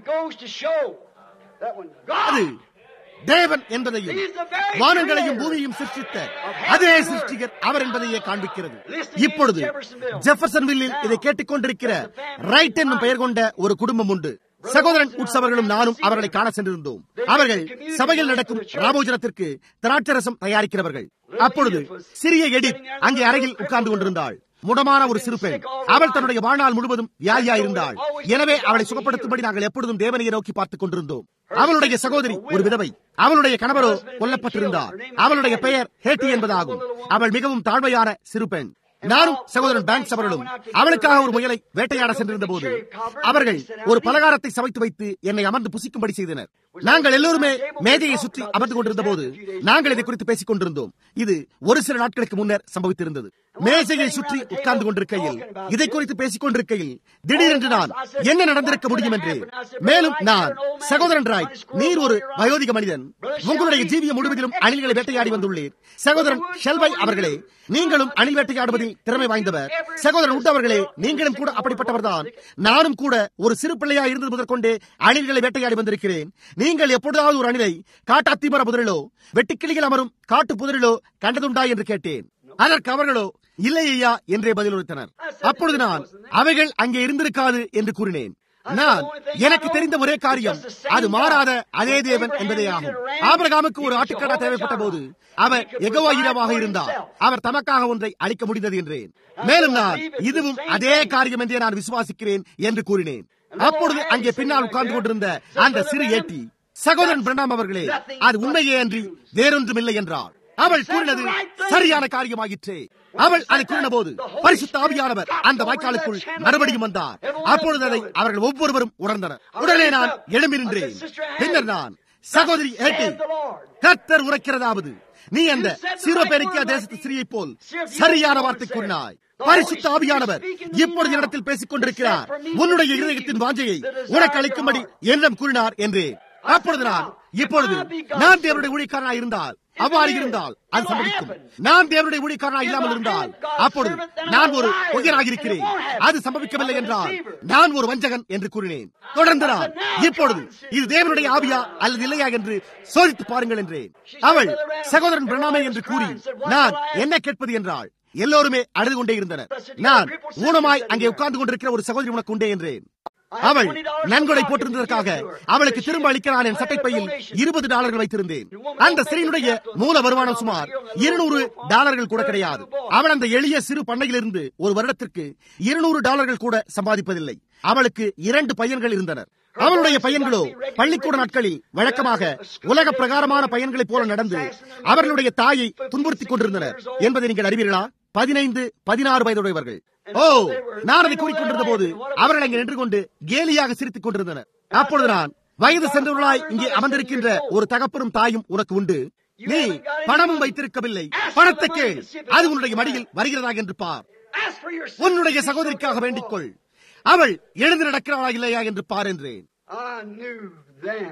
அது தேவன் என்பதையும் வானங்களையும் பூமியையும் சிருஷ்டித்த அதே சிருஷ்டிகர் அவர் என்பதையே காண்பிக்கிறது இப்பொழுது ஜெஃபர்சன்வில்லில் இதை கேட்டுக்கொண்டிருக்கிற ரைட் என்னும் பெயர் கொண்ட ஒரு குடும்பம் உண்டு சகோதரன் உற்சவர்களும் நானும் அவர்களை காண சென்றிருந்தோம் அவர்கள் சபையில் நடக்கும் ராமோஜனத்திற்கு திராட்சரசம் தயாரிக்கிறவர்கள் அப்பொழுது சிறிய எடித் அங்கே அறையில் உட்கார்ந்து கொண்டிருந்தாள் முடமான ஒரு சிறு பெண் அவள் தன்னுடைய வாழ்நாள் முழுவதும் வியாதியா இருந்தாள் எனவே அவளை சுகப்படுத்தும்படி நாங்கள் எப்பொழுதும் தேவனையை நோக்கி பார்த்துக் கொண்டிருந்தோம் அவளுடைய சகோதரி ஒரு விதவை அவளுடைய கணவரோ கொல்லப்பட்டிருந்தார் அவளுடைய பெயர் ஹேட்டி என்பதாகும் அவள் மிகவும் தாழ்மையான சிறு பெண் நானும் சகோதரன் பேங்க்ஸ் அவர்களும் அவளுக்காக ஒரு முயலை வேட்டையாட சென்றிருந்த போது அவர்கள் ஒரு பலகாரத்தை சமைத்து வைத்து என்னை அமர்ந்து புசிக்கும்படி செய்தனர் நாங்கள் எல்லோருமே மேஜையை சுற்றி அமர்ந்து கொண்டிருந்த போது நாங்கள் இதை குறித்து பேசிக் கொண்டிருந்தோம் இது ஒரு சில நாட்களுக்கு முன்னர் சம்பவித்திருந்தது மேசையை சுற்றி உட்கார்ந்து கொண்டிருக்கையில் இதை குறித்து பேசிக் கொண்டிருக்கையில் திடீரென்று நான் என்ன நடந்திருக்க முடியும் என்று மேலும் நான் சகோதரன் ராய் நீர் ஒரு வயோதிக மனிதன் உங்களுடைய ஜீவியம் முழுவதிலும் அணில்களை வேட்டையாடி வந்துள்ளீர் சகோதரன் ஷெல்வை அவர்களே நீங்களும் அணில் வேட்டையாடுவதில் திறமை வாய்ந்தவர் சகோதரன் உட் அவர்களே நீங்களும் கூட அப்படிப்பட்டவர்தான் நானும் கூட ஒரு சிறு பிள்ளையா இருந்தது முதற்கொண்டே அணில்களை வேட்டையாடி வந்திருக்கிறேன் நீங்கள் எப்பொழுதாவது ஒரு அணிலை காட்டாத்திமர புதரிலோ வெட்டுக்கிளிகள் அமரும் காட்டு புதரிலோ கண்டதுண்டா என்று கேட்டேன் அதற்கு அவர்களோ இல்லை ஐயா என்றே பதிலளித்தனர் அப்பொழுது நான் அவைகள் அங்கே இருந்திருக்காது என்று கூறினேன் நான் எனக்கு தெரிந்த ஒரே காரியம் அது மாறாத அதே தேவன் என்பதே ஆகும் ஆபரகாமுக்கு ஒரு ஆட்டுக்கடா தேவைப்பட்ட போது அவர் எகவாயிரமாக இருந்தார் அவர் தமக்காக ஒன்றை அளிக்க முடிந்தது என்றேன் மேலும் நான் இதுவும் அதே காரியம் என்றே நான் விசுவாசிக்கிறேன் என்று கூறினேன் அப்பொழுது அங்கே பின்னால் உட்கார்ந்து கொண்டிருந்த அந்த சிறு ஏட்டி சகோதரன் பிரணாம் அவர்களே அது உண்மையே அன்றி வேறொன்றும் இல்லை என்றார் அவள் கூறினது சரியான காரியமாயிற்றே அவள் அதை கூறின போது பரிசுத்த ஆவியானவர் அந்த வாய்க்காலுக்குள் மறுபடியும் வந்தார் அப்பொழுது அதை அவர்கள் ஒவ்வொருவரும் உணர்ந்தனர் உடனே நான் எழும்பி நின்றேன் பின்னர் நான் சகோதரி ஏட்டி saith the Lord. கர்த்தர் உரைக்கிறதாவது நீ அந்த சீரோபேரிக்கியா தேசத்து ஸ்திரீயை போல் சரியான வார்த்தை கூறினாய் பரிசுத்த ஆவியானவர் இப்பொழுது இடத்தில் பேசிக் கொண்டிருக்கிறார் உன்னுடைய இருதயத்தின் வாஞ்சையை உனக்கு அளிக்கும்படி என்னிடம் கூறினார் என்று அப்பொழுது நான் இப்பொழுது நான் தேவனுடைய ஊழியக்காரனாய் இருந்தால் அவ்வாறு இருந்தால் அது சம்பவிக்கும் நான் தேவனுடைய ஊழியக்காரனாய் இல்லாமல் இருந்தால் அப்பொழுது நான் ஒரு பொய்யனாக இருக்கிறேன் அது சம்பவிக்கவில்லை என்றால் நான் ஒரு வஞ்சகன் என்று கூறினேன் தொடர்ந்து நான் இப்பொழுது இது தேவனுடைய ஆவியா அல்லது இல்லையா என்று சோதித்து பாருங்கள் என்றேன் அவள் சகோதரன் பிரணாமே என்று கூறி நான் என்ன கேட்பது என்றாள் எல்லோருமே அழுது கொண்டே இருந்தனர் நான் ஊனமாய் அங்கே உட்கார்ந்து கொண்டிருக்கிற ஒரு சகோதரி உனக்கு உண்டே என்றேன் அவள் நன்கொடை போட்டிருந்ததற்காக அவளுக்கு திரும்ப அளிக்க நான் என் சட்டைப்பையில் இருபது டாலர்கள் வைத்திருந்தேன் அந்த ஸ்திரீனுடைய மூல வருமானம் சுமார் இருநூறு டாலர்கள் கூட கிடையாது அவள் அந்த எளிய சிறு பண்ணையிலிருந்து ஒரு வருடத்திற்கு இருநூறு டாலர்கள் கூட சம்பாதிப்பதில்லை அவளுக்கு இரண்டு பையன்கள் இருந்தனர் அவளுடைய பையன்களோ பள்ளிக்கூட நாட்களில் வழக்கமாக உலக பிரகாரமான பையன்களைப் போல நடந்து அவர்களுடைய தாயை துன்புறுத்திக் கொண்டிருந்தனர் என்பதை நீங்கள் அறிவீர்களா பதினைந்து பதினாறு வயதுடையவர்கள் ஓ நான் அதை கூறிக்கொண்டிருந்த போது அவர்கள் அங்கே நின்று கொண்டு கேலியாக சிரித்துக் கொண்டிருந்தனர் அப்பொழுது நான் வயது சென்றவர்களாய் இங்கே அமர்ந்திருக்கின்ற ஒரு தகப்பனும் தாயும் உனக்கு உண்டு நீ பணமும் வைத்திருக்கவில்லை பணத்தை கேள் அது உன்னுடைய மடியில் வருகிறதா என்று பார் Ask for your உன்னுடைய சகோதரிக்காக வேண்டிக் கொள் அவள் எழுந்து நடக்கிறாளா இல்லையா என்று பார் என்றேன் I knew then.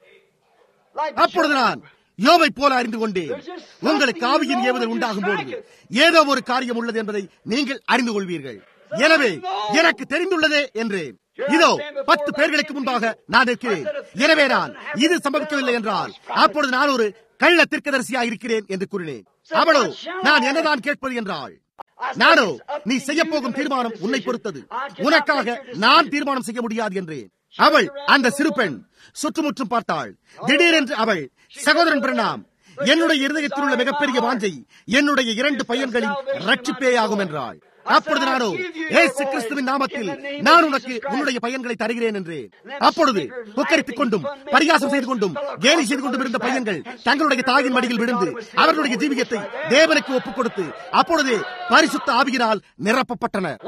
Like அப்பொழுது நான் யோவை போல அறிந்து கொண்டேன் உங்களுக்கு ஆவியின் ஏவுதல் உண்டாகும் பொழுது ஏதோ ஒரு காரியம் உள்ளது என்பதை நீங்கள் அறிந்து கொள்வீர்கள் எனவே எனக்கு தெரிந்துள்ளதே என்றேன் இதோ பத்து பேர்களுக்கு முன்பாக நான் இருக்கிறேன் எனவே நான் இது சம்பவிக்கவில்லை என்றால் அப்பொழுது நான் ஒரு கள்ள தீர்க்கதரிசியாக இருக்கிறேன் என்று கூறினேன் அவளோ நான் என்னதான் கேட்பது என்றாள் நானோ நீ செய்ய போகும் தீர்மானம் உன்னை பொறுத்தது உனக்காக நான் தீர்மானம் செய்ய முடியாது என்றேன் அவள் அந்த சிறு பெண் சுற்றுமுற்றும் பார்த்தாள் திடீரென்று அவள் சகோதரன் பிரணாம் என்னுடைய இருதயத்தில் உள்ள மிகப்பெரிய வாஞ்சை என்னுடைய இரண்டு பையன்களின் ரட்சிப்பேயாகும் என்றாள் அப்பொழுது நானோ ஏசு கிறிஸ்துவின் நாமத்தில் நான் உனக்கு உன்னுடைய பையன்களை தருகிறேன் என்றேன் அப்பொழுது புக்கரித்துக் கொண்டும் பரிகாசம் செய்து கொண்டும் கேலி செய்து கொண்டும் இருந்த பையன்கள் தங்களுடைய தாயின் மடியில் விழுந்து அவர்களுடைய ஜீவியத்தை தேவனுக்கு ஒப்புக் கொடுத்து அப்பொழுதே பரிசுத்த ஆவியினால் நிரப்பப்பட்டனர்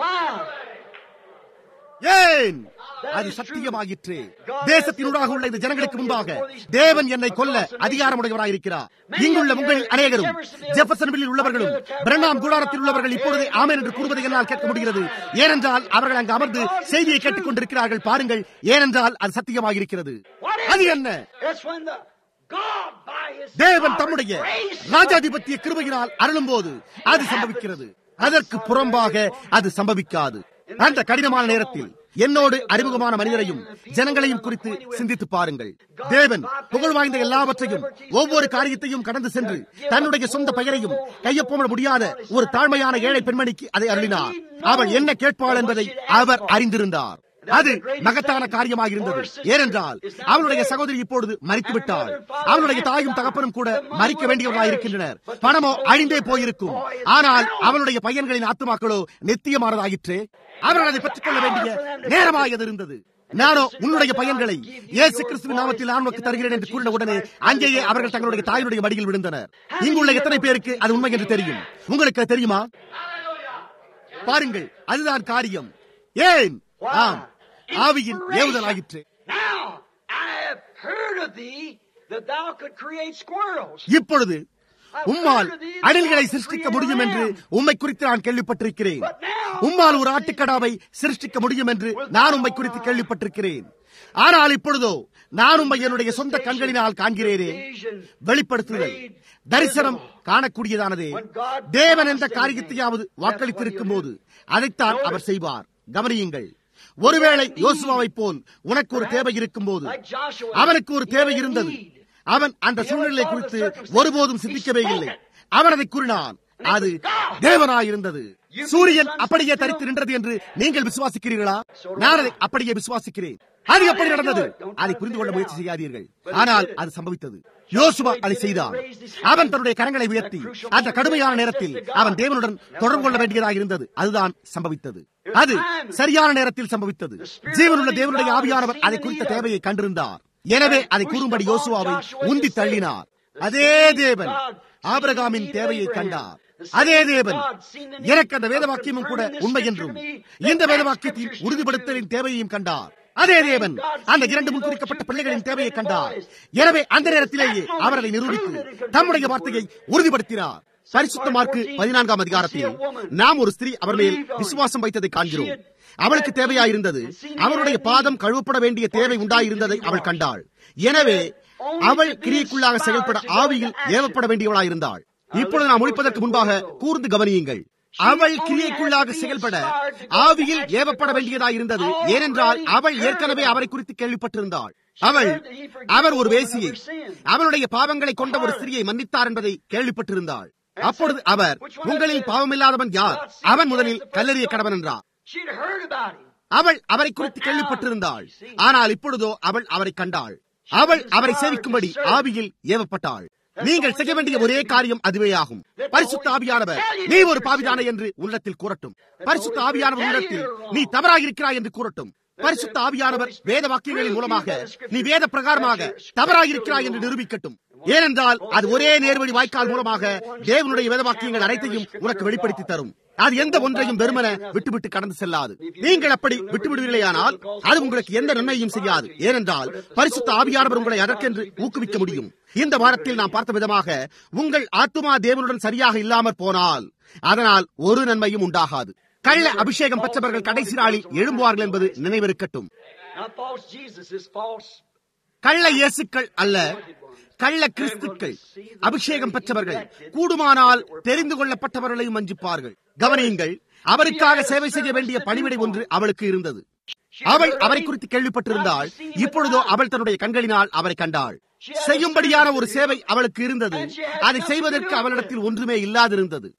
ஏன் அது சத்தியமாயிற்று தேசத்தினூடாக உள்ள இந்த ஜனங்களுக்கு முன்பாக தேவன் என்னை கொல்ல அதிகாரமுடையவராயிருக்கிறார் இங்குள்ள உங்களில் அநேகரும் ஜெபசன்வில் உள்ளவர்களும் பிரண்ணாம் கூடாரத்தில் உள்ளவர்கள் இப்பொழுதே ஆமேன் என்று கூறுவதை என்னால் கேட்க முடிகிறது ஏனென்றால் அவர்கள் அங்கு அமர்ந்து செய்தியை கேட்டுக் கொண்டிருக்கிறார்கள் பாருங்கள் ஏனென்றால் அது சத்தியமாயிருக்கிறது அது என்ன It's when the God by his தேவன் தம்முடைய ராஜாதிபத்திய கிருபையினால் அருளும் போது அது சம்பவிக்கிறது அதற்கு புறம்பாக அது சம்பவிக்காது அந்த கடினமான நேரத்தில் என்னோடு அறிமுகமான மனிதரையும் ஜனங்களையும் குறித்து சிந்தித்து பாருங்கள் தேவன் புகழ் வாய்ந்த எல்லாவற்றையும் ஒவ்வொரு காரியத்தையும் கடந்து சென்று தன்னுடைய சொந்த பெயரையும் கையொப்பமிட முடியாத ஒரு தாழ்மையான ஏழை பெண்மணிக்கு அதை அருளினார் அவள் என்ன கேட்பாள் என்பதை அவர் அறிந்திருந்தார் அது மகத்தான காரியமாக இருந்தது ஏனென்றால் அவளுடைய சகோதரி இப்பொழுது மறித்து விட்டாள் அவளுடைய தாயும் தகப்பனும் கூட மறிக்க வேண்டியவர்களாக இருக்கின்றனர் பணமோ அழிந்தே போயிருக்கும் ஆனால் அவளுடைய பையன்களின் ஆத்துமாக்களோ நித்தியமானதாயிற்று அவர்கள் அதை பெற்றுக் கொள்ள வேண்டிய நேரமாக இருந்தது நானோ உன்னுடைய பையன்களை இயேசு கிறிஸ்துவின் நாமத்தில் நான் உனக்கு தருகிறேன் என்று கூறின உடனே அங்கேயே அவர்கள் தங்களுடைய தாயினுடைய மடியில் விழுந்தனர் இங்குள்ள எத்தனை பேருக்கு அது உண்மை என்று தெரியும் உங்களுக்கு அது தெரியுமா பாருங்கள் அதுதான் காரியம் ஏன் ஆம் ஆவியின் ஏவுதல் ஆயிற்று Now I have heard of thee that thou could create squirrels. இப்பொழுது உம்மால் அணில்களை சிருஷ்டிக்க முடியும் என்று உம்மை குறித்து நான் கேள்விப்பட்டிருக்கிறேன் உம்மால் ஒரு ஆட்டுக்கடாவை சிருஷ்டிக்க முடியும் என்று நான் உம்மை குறித்து கேள்விப்பட்டிருக்கிறேன் ஆனால் இப்பொழுதோ நான் உம்மை என்னுடைய சொந்த கண்களினால் காண்கிறேனே வெளிப்படுத்துதல் தரிசனம் காணக்கூடியதானதே தேவன் எந்த காரியத்தையாவது வாக்களித்திருக்கும் போது அதைத்தான் அவர் செய்வார் கவனியுங்கள் ஒருவேளை யோசுவாவை போல் உனக்கு ஒரு தேவை இருக்கும் போது அவனுக்கு ஒரு தேவை இருந்தது அவன் அந்த சூழ்நிலை குறித்து ஒருபோதும் சிந்திக்கவே இல்லை அவன் அதை கூறினான் அது தேவனாயிருந்தது சூரியன் அப்படியே தரித்து நின்றது என்று நீங்கள் விசுவாசிக்கிறீர்களா நான் அதை அப்படியே விசுவாசிக்கிறேன் அது எப்படி நடந்தது அதை புரிந்து கொள்ள முயற்சி செய்யாதீர்கள் ஆனால் அது சம்பவித்தது யோசுவா அதை செய்தான் அவன் தன்னுடைய கரங்களை உயர்த்தி அந்த கடுமையான நேரத்தில் அவன் தேவனுடன் தொடர்பு கொள்ள வேண்டியதாக இருந்தது அதுதான் சம்பவித்தது அது சரியான நேரத்தில் சம்பவித்தது ஜீவனுள்ள தேவனுடைய ஆவியானவர் அதை குறித்த தேவையை கண்டிருந்தார் எனவே அதை கூறும்படி யோசுவாவை உந்தி தள்ளினார் அதே தேவன் ஆபிரகாமின் தேவையை கண்டார் அதே தேவன் எனக்கு அந்த வேத வாக்கியமும் கூட உண்மை என்றும் இந்த வேத வாக்கியத்தின் உறுதிப்படுத்தலின் தேவையையும் கண்டார் அதே தேவன் அந்த இரண்டு முன்குறிக்கப்பட்ட பிள்ளைகளின் தேவையை கண்டார் எனவே அந்த நேரத்திலேயே அவர் அதை நிரூபித்து தம்முடைய வார்த்தையை உறுதிப்படுத்தினார் பரிசுத்த மார்க்கு பதினான்காம் அதிகாரத்தில் நாம் ஒரு ஸ்திரீ அவர் மேல் விசுவாசம் வைத்ததை காண்கிறோம் அவளுக்கு தேவையாயிருந்தது அவருடைய பாதம் கழுவப்பட வேண்டிய தேவை உண்டாயிருந்ததை அவள் கண்டாள் எனவே அவள் கிரியைக்குள்ளாக செயல்பட ஆவியில் ஏவப்பட வேண்டியவளாயிருந்தாள் இப்பொழுது நாம் முடிப்பதற்கு முன்பாக கூர்ந்து கவனியுங்கள் அவள் கிரியைக்குள்ளாக செயல்பட ஆவியில் ஏவப்பட வேண்டியதாயிருந்தது ஏனென்றால் அவள் ஏற்கனவே அவரை குறித்து கேள்விப்பட்டிருந்தாள் அவள் அவர் ஒரு வேசியை அவளுடைய பாவங்களை கொண்ட ஒரு ஸ்திரியை மன்னித்தார் என்பதை கேள்விப்பட்டிருந்தாள் அப்பொழுது அவர் உங்களில் பாவமில்லாதவன் யார் அவன் முதலில் கல்லறிய கடவன் என்றார் அவள் அவரை குறித்து கேள்விப்பட்டிருந்தாள் ஆனால் இப்பொழுதோ அவள் அவரை கண்டாள் அவள் அவரை சேவிக்கும்படி ஆவியில் ஏவப்பட்டாள் நீங்கள் செய்ய வேண்டிய ஒரே காரியம் அதுவே ஆகும் பரிசுத்த ஆவியானவர் நீ ஒரு பாவிதான என்று உள்ளத்தில் கூறட்டும் பரிசுத்த ஆவியானவர் உள்ளத்தில் நீ தவறாக இருக்கிறாய் என்று கூறட்டும் பரிசுத்த ஆவியானவர் வேத வாக்கியங்களின் மூலமாக நீ வேத பிரகாரமாக தவறாக இருக்கிறாய் என்று நிரூபிக்கட்டும் ஏனென்றால் அது ஒரே நேர்வழி வாய்க்கால் மூலமாக தேவனுடைய வேத வாக்கியங்கள் அனைத்தையும் உனக்கு வெளிப்படுத்தி தரும் அது எந்த ஒன்றையும் வெறுமன விட்டுவிட்டு கடந்து செல்லாது நீங்கள் அப்படி விட்டுவிடுவீர்களேயானால் அது உங்களுக்கு எந்த நன்மையும் செய்யாது ஏனென்றால் பரிசுத்த ஆவியானவர் உங்களை அதற்கென்று ஊக்குவிக்க முடியும் இந்த வாரத்தில் நாம் பார்த்த விதமாக உங்கள் ஆத்துமா தேவனுடன் சரியாக இல்லாமற் போனால் அதனால் ஒரு நன்மையும் உண்டாகாது கள்ள அபிஷேகம் பெற்றவர்கள் கடைசி நாளில் எழும்புவார்கள் என்பது நினைவிருக்கட்டும் கள்ள இயேசுக்கள் அல்ல கள்ள கிறிஸ்துக்கள் அபிஷேகம் பெற்றவர்கள் கூடுமானால் தெரிந்து கொள்ளப்பட்டவர்களையும் வஞ்சிப்பார்கள் கவனியுங்கள் அவருக்காக சேவை செய்ய வேண்டிய பணிவிடை ஒன்று அவளுக்கு இருந்தது அவள் அவரை குறித்து கேள்விப்பட்டிருந்தாள் இப்பொழுதோ அவள் தன்னுடைய கண்களினால் அவரை கண்டாள் செய்யும்படியான ஒரு சேவை அவளுக்கு இருந்தது அதை செய்வதற்கு அவளிடத்தில் ஒன்றுமே இல்லாதிருந்தது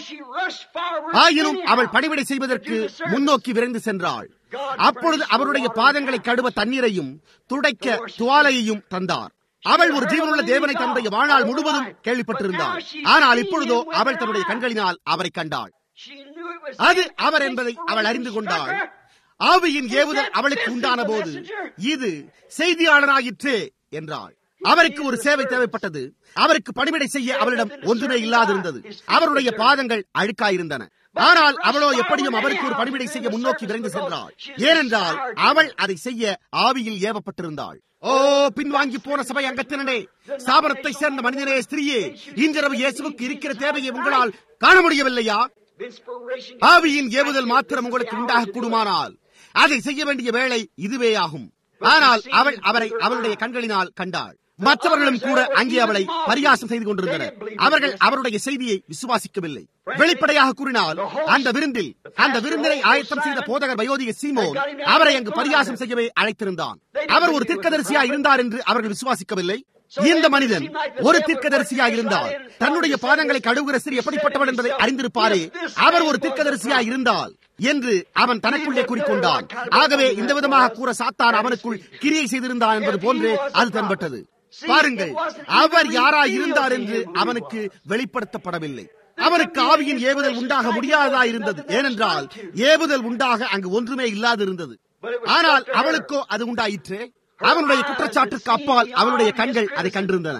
ஆயினும் அவள் பணிவிடை செய்வதற்கு முன்னோக்கி விரைந்து சென்றாள் அப்பொழுது அவருடைய பாதங்களை கழுவ தண்ணீரையும் துடைக்க துவாலையையும் தந்தார் அவள் ஒரு ஜீவனுள்ள தேவனை தன்னுடைய வாழ்நாள் முழுவதும் கேள்விப்பட்டிருந்தாள் ஆனால் இப்பொழுதோ அவள் தன்னுடைய கண்களினால் அவரை கண்டாள் அது அவர் என்பதை அவள் அறிந்து கொண்டாள் ஆவியின் ஏவுதல் அவளுக்கு உண்டான போது இது செய்தியாளராயிற்றே என்றாள் அவருக்கு ஒரு சேவை தேவைப்பட்டது அவருக்கு பணிவிடை செய்ய அவரிடம் ஒன்றுமே இல்லாதிருந்தது அவருடைய பாதங்கள் அழுக்காயிருந்தன ஆனால் அவளோ எப்படியும் அவருக்கு ஒரு பணிவிடை செய்ய முன்னோக்கி விரைந்து சென்றாள் ஏனென்றால் அவள் அதை செய்ய ஆவியில் ஏவப்பட்டிருந்தாள் ஓ பின்வாங்கி போன சபை அங்கத்தினே ஸ்தாபனத்தை சேர்ந்த மனிதனே ஸ்திரீயே இன்றிரவு இயேசுவுக்கு இருக்கிற தேவையை உங்களால் காண முடியவில்லையா ஆவியின் ஏவுதல் மாத்திரம் உங்களுக்கு உண்டாக கூடுமானால் அதை செய்ய வேண்டிய வேலை இதுவே ஆகும் ஆனால் அவள் அவரை அவளுடைய கண்களினால் கண்டாள் மற்றவர்களும் கூட அங்கே அவளை பரியாசம் செய்து கொண்டிருந்தனர் அவர்கள் அவருடைய செய்தியை விசுவாசிக்கவில்லை வெளிப்படையாக கூறினால் அந்த விருந்தில் அந்த விருந்தினை ஆயத்தம் செய்த போதகர் வயோதிக சீமோன் அவரை அங்கு பரியாசம் செய்யவே அழைத்திருந்தான் அவர் ஒரு தீர்க்கதரிசியா இருந்தார் என்று அவர்கள் விசுவாசிக்கவில்லை இந்த மனிதன் ஒரு தீர்க்கதரிசியா இருந்தால் தன்னுடைய பாதங்களை கழுவுகிற ஸ்திரீ எப்படிப்பட்டவன் என்பதை அறிந்திருப்பாரே அவர் ஒரு தீர்க்கதரிசியா இருந்தால் என்று அவன் தனக்குள்ளே கூறிக்கொண்டான் ஆகவே இந்த விதமாக கூற சாத்தான் அவனுக்குள் கிரியை செய்திருந்தான் என்பது போன்று அது தென்பட்டது பாருங்கள் அவர் யாரா இருந்தார் என்று அவனுக்கு வெளிப்படுத்தப்படவில்லை அவனுக்கு ஆவியின் ஏவுதல் உண்டாக முடியாததா இருந்தது ஏனென்றால் ஏவுதல் உண்டாக அங்கு ஒன்றுமே இல்லாதிருந்தது ஆனால் அவளுக்கோ அது உண்டாயிற்று அவனுடைய குற்றச்சாட்டுக்கு அப்பால் அவனுடைய கண்கள் அதை கண்டிருந்தன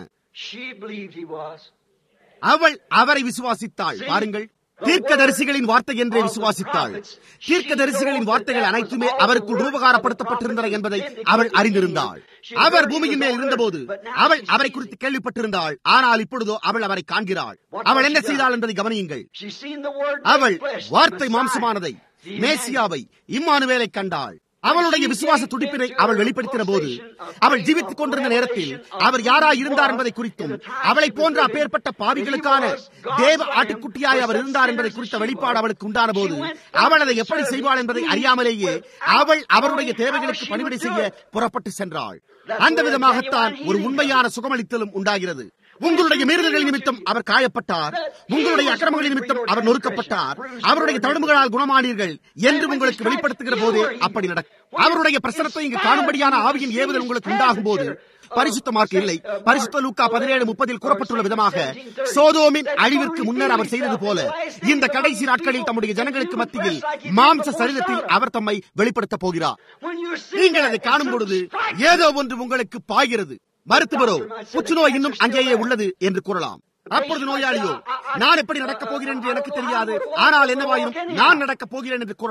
அவள் அவரை விசுவாசித்தாள் பாருங்கள் தீர்க்கதரிசிகளின் வார்த்தை என்றே விசுவாசித்தாள் தீர்க்கதரிசிகளின் வார்த்தைகள் அனைத்துமே அவருக்குள் ரூபகாரப்படுத்தப்பட்டிருந்தன என்பதை அவள் அறிந்திருந்தாள் அவர் பூமியின் மேல் இருந்தபோது அவள் அவரை குறித்து கேள்விப்பட்டிருந்தாள் ஆனால் இப்பொழுதோ அவள் அவரை காண்கிறாள் அவள் என்ன செய்தாள் என்பதை கவனியுங்கள் அவள் வார்த்தை மாம்சமானதை மேசியாவை இம்மானுவேலை கண்டாள் அவளுடைய விசுவாச துடிப்பினை அவள் வெளிப்படுத்தின போது அவள் ஜீவித்துக் கொண்டிருந்த நேரத்தில் அவர் யாரா இருந்தார் என்பதை குறித்தும் அவளை போன்ற அப்பேற்பட்ட பாவிகளுக்கான தேவ ஆட்டுக்குட்டியாய் அவர் இருந்தார் என்பதை குறித்த வெளிப்பாடு அவளுக்கு உண்டான போது அவள் அதை எப்படி செய்வாள் என்பதை அறியாமலேயே அவள் அவருடைய தேவைகளுக்கு பணிவிடை செய்ய புறப்பட்டு சென்றாள் அந்த விதமாகத்தான் ஒரு உண்மையான சுகமளித்தலும் உண்டாகிறது உங்களுடைய மீறுதல்கள் நிமித்தம் அவர் காயப்பட்டார் உங்களுடைய அக்கிரமங்கள் நிமித்தம் அவர் நொறுக்கப்பட்டார் அவருடைய தழும்புகளால் குணமானீர்கள் என்று உங்களுக்கு வெளிப்படுத்துகிற போதே அப்படி நடக்கும் அவருடைய பிரசனத்தை இங்கு காணும்படியான ஆவியின் ஏவுதல் உங்களுக்கு உண்டாகும் போது பரிசுத்த மார்க் இல்லை பரிசுத்த லூக்கா பதினேழு முப்பதில் கூறப்பட்டுள்ள விதமாக சோதோமின் அழிவிற்கு முன்னர் அவர் செய்தது போல இந்த கடைசி நாட்களில் தம்முடைய ஜனங்களுக்கு மத்தியில் மாம்ச சரீரத்தில் அவர் தம்மை வெளிப்படுத்த போகிறார் நீங்கள் அதை காணும் பொழுது ஏதோ ஒன்று உங்களுக்கு பாய்கிறது மருத்துவரோ புற்றுநோய் இன்னும் அங்கேயே உள்ளது என்று கூறலாம் அப்பொழுது நோயாளியோ நான் எப்படி நடக்கப் போகிறேன் என்று எனக்கு தெரியாது ஆனால் என்னவாயினும் நான் நடக்கப் போகிறேன் என்று கூறலாம்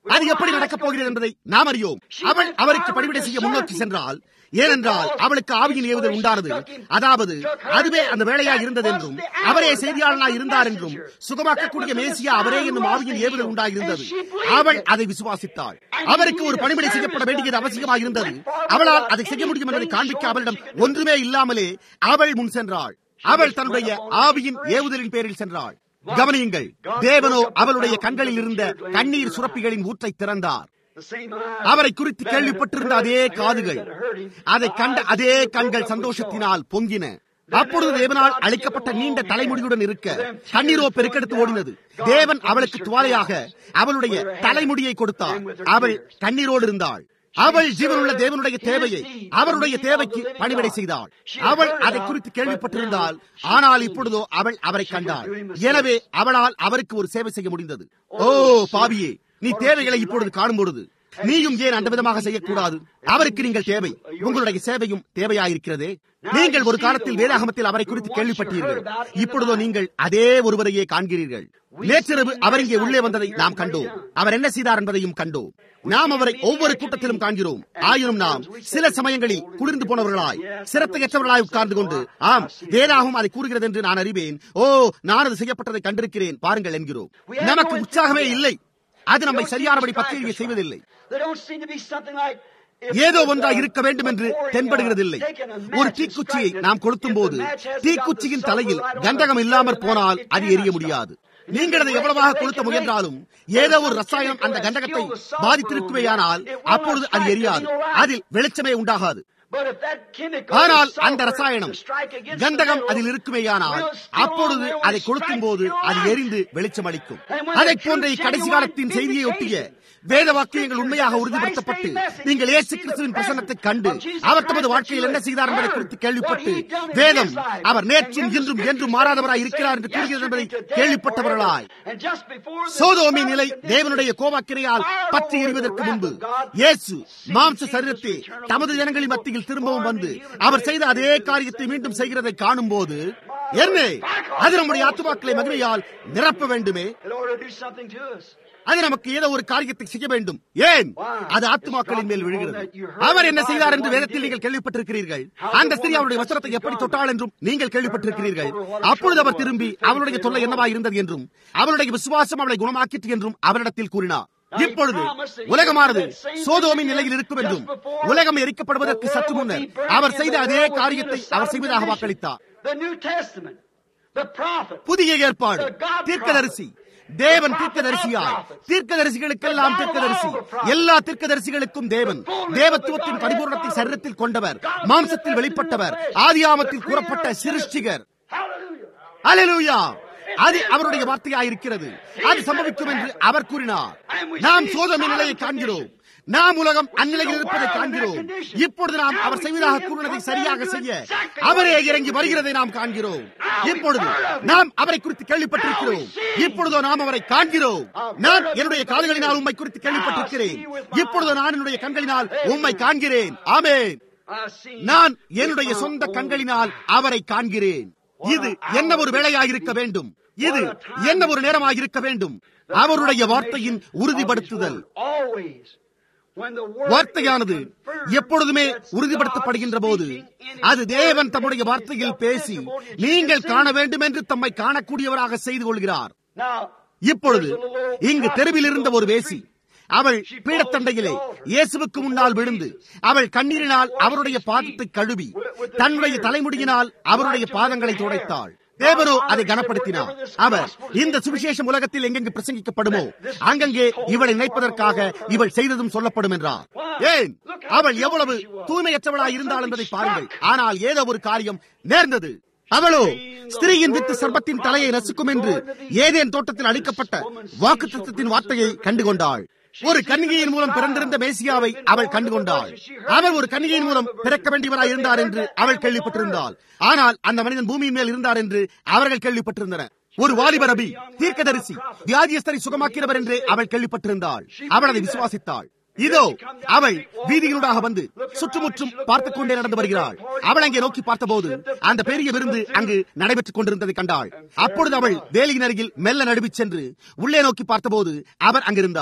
அது எப்படி நடக்கப் போகிறது என்பதை நாம் அறியோம் அவள் அவருக்கு பணிவிடை செய்ய முன்னோக்கி சென்றால் ஏனென்றால் அவளுக்கு ஆவியின் ஏவுதல் உண்டானது அதாவது அதுவே அந்த வேலையாக இருந்தது என்றும் அவரே செய்தியாளனாக இருந்தார் என்றும் சுகமாக்கக்கூடிய மேசியா அவரே என்னும் ஆவியின் ஏவுதல் உண்டாயிருந்தது அவள் அதை விசுவாசித்தாள் அவருக்கு ஒரு பணிவிடை செய்யப்பட வேண்டியது அவசியமாக இருந்தது அவளால் அதை செய்ய முடியும் என்பதை காண்பிக்க அவளிடம் ஒன்றுமே இல்லாமலே அவள் முன் சென்றாள் அவள் தன்னுடைய ஆவியின் ஏவுதலின் பேரில் சென்றாள் கவனியுங்கள் தேவனோ அவளுடைய கண்களில் இருந்த கண்ணீர் சுரப்பிகளின் ஊற்றை திறந்தார் அவரை குறித்து கேள்விப்பட்டிருந்த அதே காதுகள் அதை கண்ட அதே கண்கள் சந்தோஷத்தினால் பொங்கின அப்பொழுது தேவனால் அளிக்கப்பட்ட நீண்ட தலைமுடியுடன் இருக்க கண்ணீரோ பெருக்கெடுத்து ஓடினது தேவன் அவளுக்கு துவாலையாக அவளுடைய தலைமுடியை கொடுத்தார் அவள் கண்ணீரோடு இருந்தாள் அவள் ஜீவனுள்ள தேவனுடைய தேவையை அவருடைய தேவைக்கு பணிவிடை செய்தாள் அவள் அதை குறித்து கேள்விப்பட்டிருந்தால் ஆனால் இப்பொழுதோ அவள் அவரை கண்டாள் எனவே அவளால் அவருக்கு ஒரு சேவை செய்ய முடிந்தது ஓ பாவியே நீ தேவைகளை இப்பொழுது காணும் பொழுது நீயும் ஏன் அந்த விதமாக செய்யக்கூடாது அவருக்கு நீங்கள் தேவை உங்களுடைய சேவையும் தேவையாயிருக்கிறதே நீங்கள் ஒரு காலத்தில் வேதாகமத்தில் அவரை குறித்து கேள்விப்பட்டீர்கள் இப்பொழுதோ நீங்கள் அதே ஒருவரையே காண்கிறீர்கள் நேற்றிரவு அவர் இங்கே உள்ளே வந்ததை நாம் கண்டோம் அவர் என்ன செய்தார் என்பதையும் கண்டோம் நாம் அவரை ஒவ்வொரு கூட்டத்திலும் காண்கிறோம் ஆயினும் நாம் சில சமயங்களில் குளிர்ந்து போனவர்களாய் சிரத்தையற்றவர்களாய் உட்கார்ந்து கொண்டு ஆம் வேதாகவும் அதை கூறுகிறது என்று நான் அறிவேன் ஓ நான் அது செய்யப்பட்டதை கண்டிருக்கிறேன் பாருங்கள் என்கிறோம் நமக்கு உற்சாகமே இல்லை அது நம்மை சரியானபடி பத்திரிகை செய்வதில்லை ஏதோ ஒன்றாக இருக்க வேண்டும் என்று தென்படுகிறதில்லை ஒரு தீக்குச்சியை நாம் கொளுத்தும் போது தீக்குச்சியின் தலையில் கந்தகம் இல்லாமற் போனால் அது எரிய முடியாது நீங்கள் அதை எவ்வளவாக கொளுத்த முயன்றாலும் ஏதோ ஒரு ரசாயனம் அந்த கந்தகத்தை பாதித்திருக்குமேயானால் அப்பொழுது அது எரியாது அதில் வெளிச்சமே உண்டாகாது ஆனால் அந்த ரசாயனம் கந்தகம் அதில் இருக்குமேயானால் அப்பொழுது அதை கொளுத்தும் போது அது எரிந்து வெளிச்சம் அளிக்கும் அதை போன்ற கடைசி காலத்தின் செய்தியை ஒட்டிய வேத வாக்கியங்கள் உண்மையாக உறுதிப்படுத்தப்பட்டு நீங்கள் இயேசு கிறிஸ்துவின் பிரசன்னத்தை கண்டு அவர் தமது வாழ்க்கையில் என்ன செய்தார் என்பதை குறித்து கேள்விப்பட்டு வேதம் அவர் நேற்றும் இன்றும் என்றும் மாறாதவராய் இருக்கிறார் என்று கூறுகிறது என்பதை கேள்விப்பட்டவர்களாய் சோதோமின் நிலை தேவனுடைய கோவாக்கிரையால் பற்றி எறிவதற்கு முன்பு இயேசு மாம்ச சரீரத்தை தமது ஜனங்களின் மத்தியில் திரும்பவும் வந்து அவர் செய்த அதே காரியத்தை மீண்டும் செய்கிறதை காணும் போது என்ன அது நம்முடைய ஆத்துமாக்களை மகிமையால் நிரப்ப வேண்டுமே அது நமக்கு ஏதோ ஒரு காரியத்தை செய்ய வேண்டும் ஏன் அது ஆத்துமாக்களின் மேல் விழுகிறது அவர் என்ன செய்தார் என்று வேதத்தில் நீங்கள் கேள்விப்பட்டிருக்கிறீர்கள் அந்த ஸ்திரீ அவருடைய வசனத்தை எப்படி தொட்டாள் என்றும் நீங்கள் கேள்விப்பட்டிருக்கிறீர்கள் அப்பொழுது அவர் திரும்பி அவருடைய தொல்லை என்னவா இருந்தது என்றும் அவருடைய விசுவாசம் அவளை குணமாக்கிற்று என்றும் அவரிடத்தில் கூறினார் இப்பொழுது உலகமானது சோதோமின் நிலையில் இருக்கும் என்றும் உலகம் எரிக்கப்படுவதற்கு சற்று முன்னர் அவர் செய்த அதே காரியத்தை அவர் செய்வதாக வாக்களித்தார் புதிய ஏற்பாடு தீர்க்கதரிசி தேவன் தீர்க்கதரிசியாய் தீர்க்கதரிசிகளுக்கெல்லாம் தீர்க்கதரிசி எல்லா தீர்க்கதரிசிகளுக்கும் தேவன் தேவத்துவத்தின் பரிபூர்ணத்தை சரீரத்தில் கொண்டவர் மாம்சத்தில் வெளிப்பட்டவர் ஆதியாமத்தில் கூறப்பட்ட சிருஷ்டிகர் அலலூயா அது அவருடைய வார்த்தையாயிருக்கிறது அது சம்பவிக்கும் என்று அவர் கூறினார் நாம் சோதனை நிலையை காண்கிறோம் நாம் உலகம் அந்நிலையில் இருப்பதை காண்கிறோம் இப்பொழுது நாம் அவர் செய்வதாக கூறினதை சரியாக செய்ய அவரே இறங்கி வருகிறதை நாம் காண்கிறோம் இப்பொழுது நாம் அவரை குறித்து கேள்விப்பட்டிருக்கிறோம் இப்பொழுதோ நாம் அவரை காண்கிறோம் நான் என்னுடைய காதுகளினால் உண்மை குறித்து கேள்விப்பட்டிருக்கிறேன் இப்பொழுது நான் என்னுடைய கண்களினால் உண்மை காண்கிறேன் ஆமேன் நான் என்னுடைய சொந்த கண்களினால் அவரை காண்கிறேன் இது என்ன ஒரு வேலையாக இருக்க வேண்டும் இது என்ன ஒரு நேரமாக இருக்க வேண்டும் அவருடைய வார்த்தையின் உறுதிப்படுத்துதல் வார்த்தையானது எப்பொழுதுமே உறுதிப்படுத்தப்படுகின்ற போது அது தேவன் தம்முடைய வார்த்தையில் பேசி நீங்கள் காண வேண்டும் என்று தம்மை காணக்கூடியவராக செய்து கொள்கிறார் இப்பொழுது இங்கு தெருவில் இருந்த ஒரு வேசி அவள் பீடத்தண்டையிலே இயேசுவுக்கு முன்னால் விழுந்து அவள் கண்ணீரினால் அவருடைய பாதத்தை கழுவி தன்னுடைய தலைமுடியினால் அவருடைய பாதங்களை துடைத்தாள் தேவனோ அதை கனப்படுத்தினார் அவர் இந்த சுவிசேஷம் உலகத்தில் எங்கெங்கு பிரசங்கிக்கப்படுமோ அங்கங்கே இவளை நினைப்பதற்காக இவள் செய்ததும் சொல்லப்படும் என்றார் ஏன் அவள் எவ்வளவு தூய்மையற்றவளாய் இருந்தாள் என்பதை பாருங்கள் ஆனால் ஏதோ ஒரு காரியம் நேர்ந்தது அவளோ ஸ்திரீயின் வித்து சர்பத்தின் தலையை நசுக்கும் என்று ஏதேன் தோட்டத்தில் அளிக்கப்பட்ட வாக்கு தத்துவத்தின் வார்த்தையை கண்டுகொண்டாள் ஒரு கன்னிகையின் மூலம் பிறந்திருந்த மேசியாவை அவள் கண்டுகொண்டாள் அவர் ஒரு கன்னிகையின் மூலம் பிறக்க வேண்டியவராய் இருந்தார் என்று அவள் கேள்விப்பட்டிருந்தாள் ஆனால் அந்த மனிதன் பூமியின் மேல் இருந்தார் என்று அவர்கள் கேள்விப்பட்டிருந்தனர் ஒரு வாலிப ரபி தீர்க்கதரிசி வியாதியஸ்தரை சுகமாக்கிறவர் என்று அவள் கேள்விப்பட்டிருந்தாள் அவள் அதை விசுவாசித்தாள் இதோ அவள் வீதியினூடாக வந்து சுற்றுமுற்றும் பார்த்துக் கொண்டே நடந்து வருகிறாள் அவள் அங்கே நோக்கி பார்த்தபோது அந்த பெரிய விருந்து அங்கு நடைபெற்றுக் கொண்டிருந்ததை கண்டாள் அப்பொழுது அவள் வேலையின் அருகில் மெல்ல நடுவிச் சென்று உள்ளே நோக்கி பார்த்தபோது அவர் அங்கிருந்தார்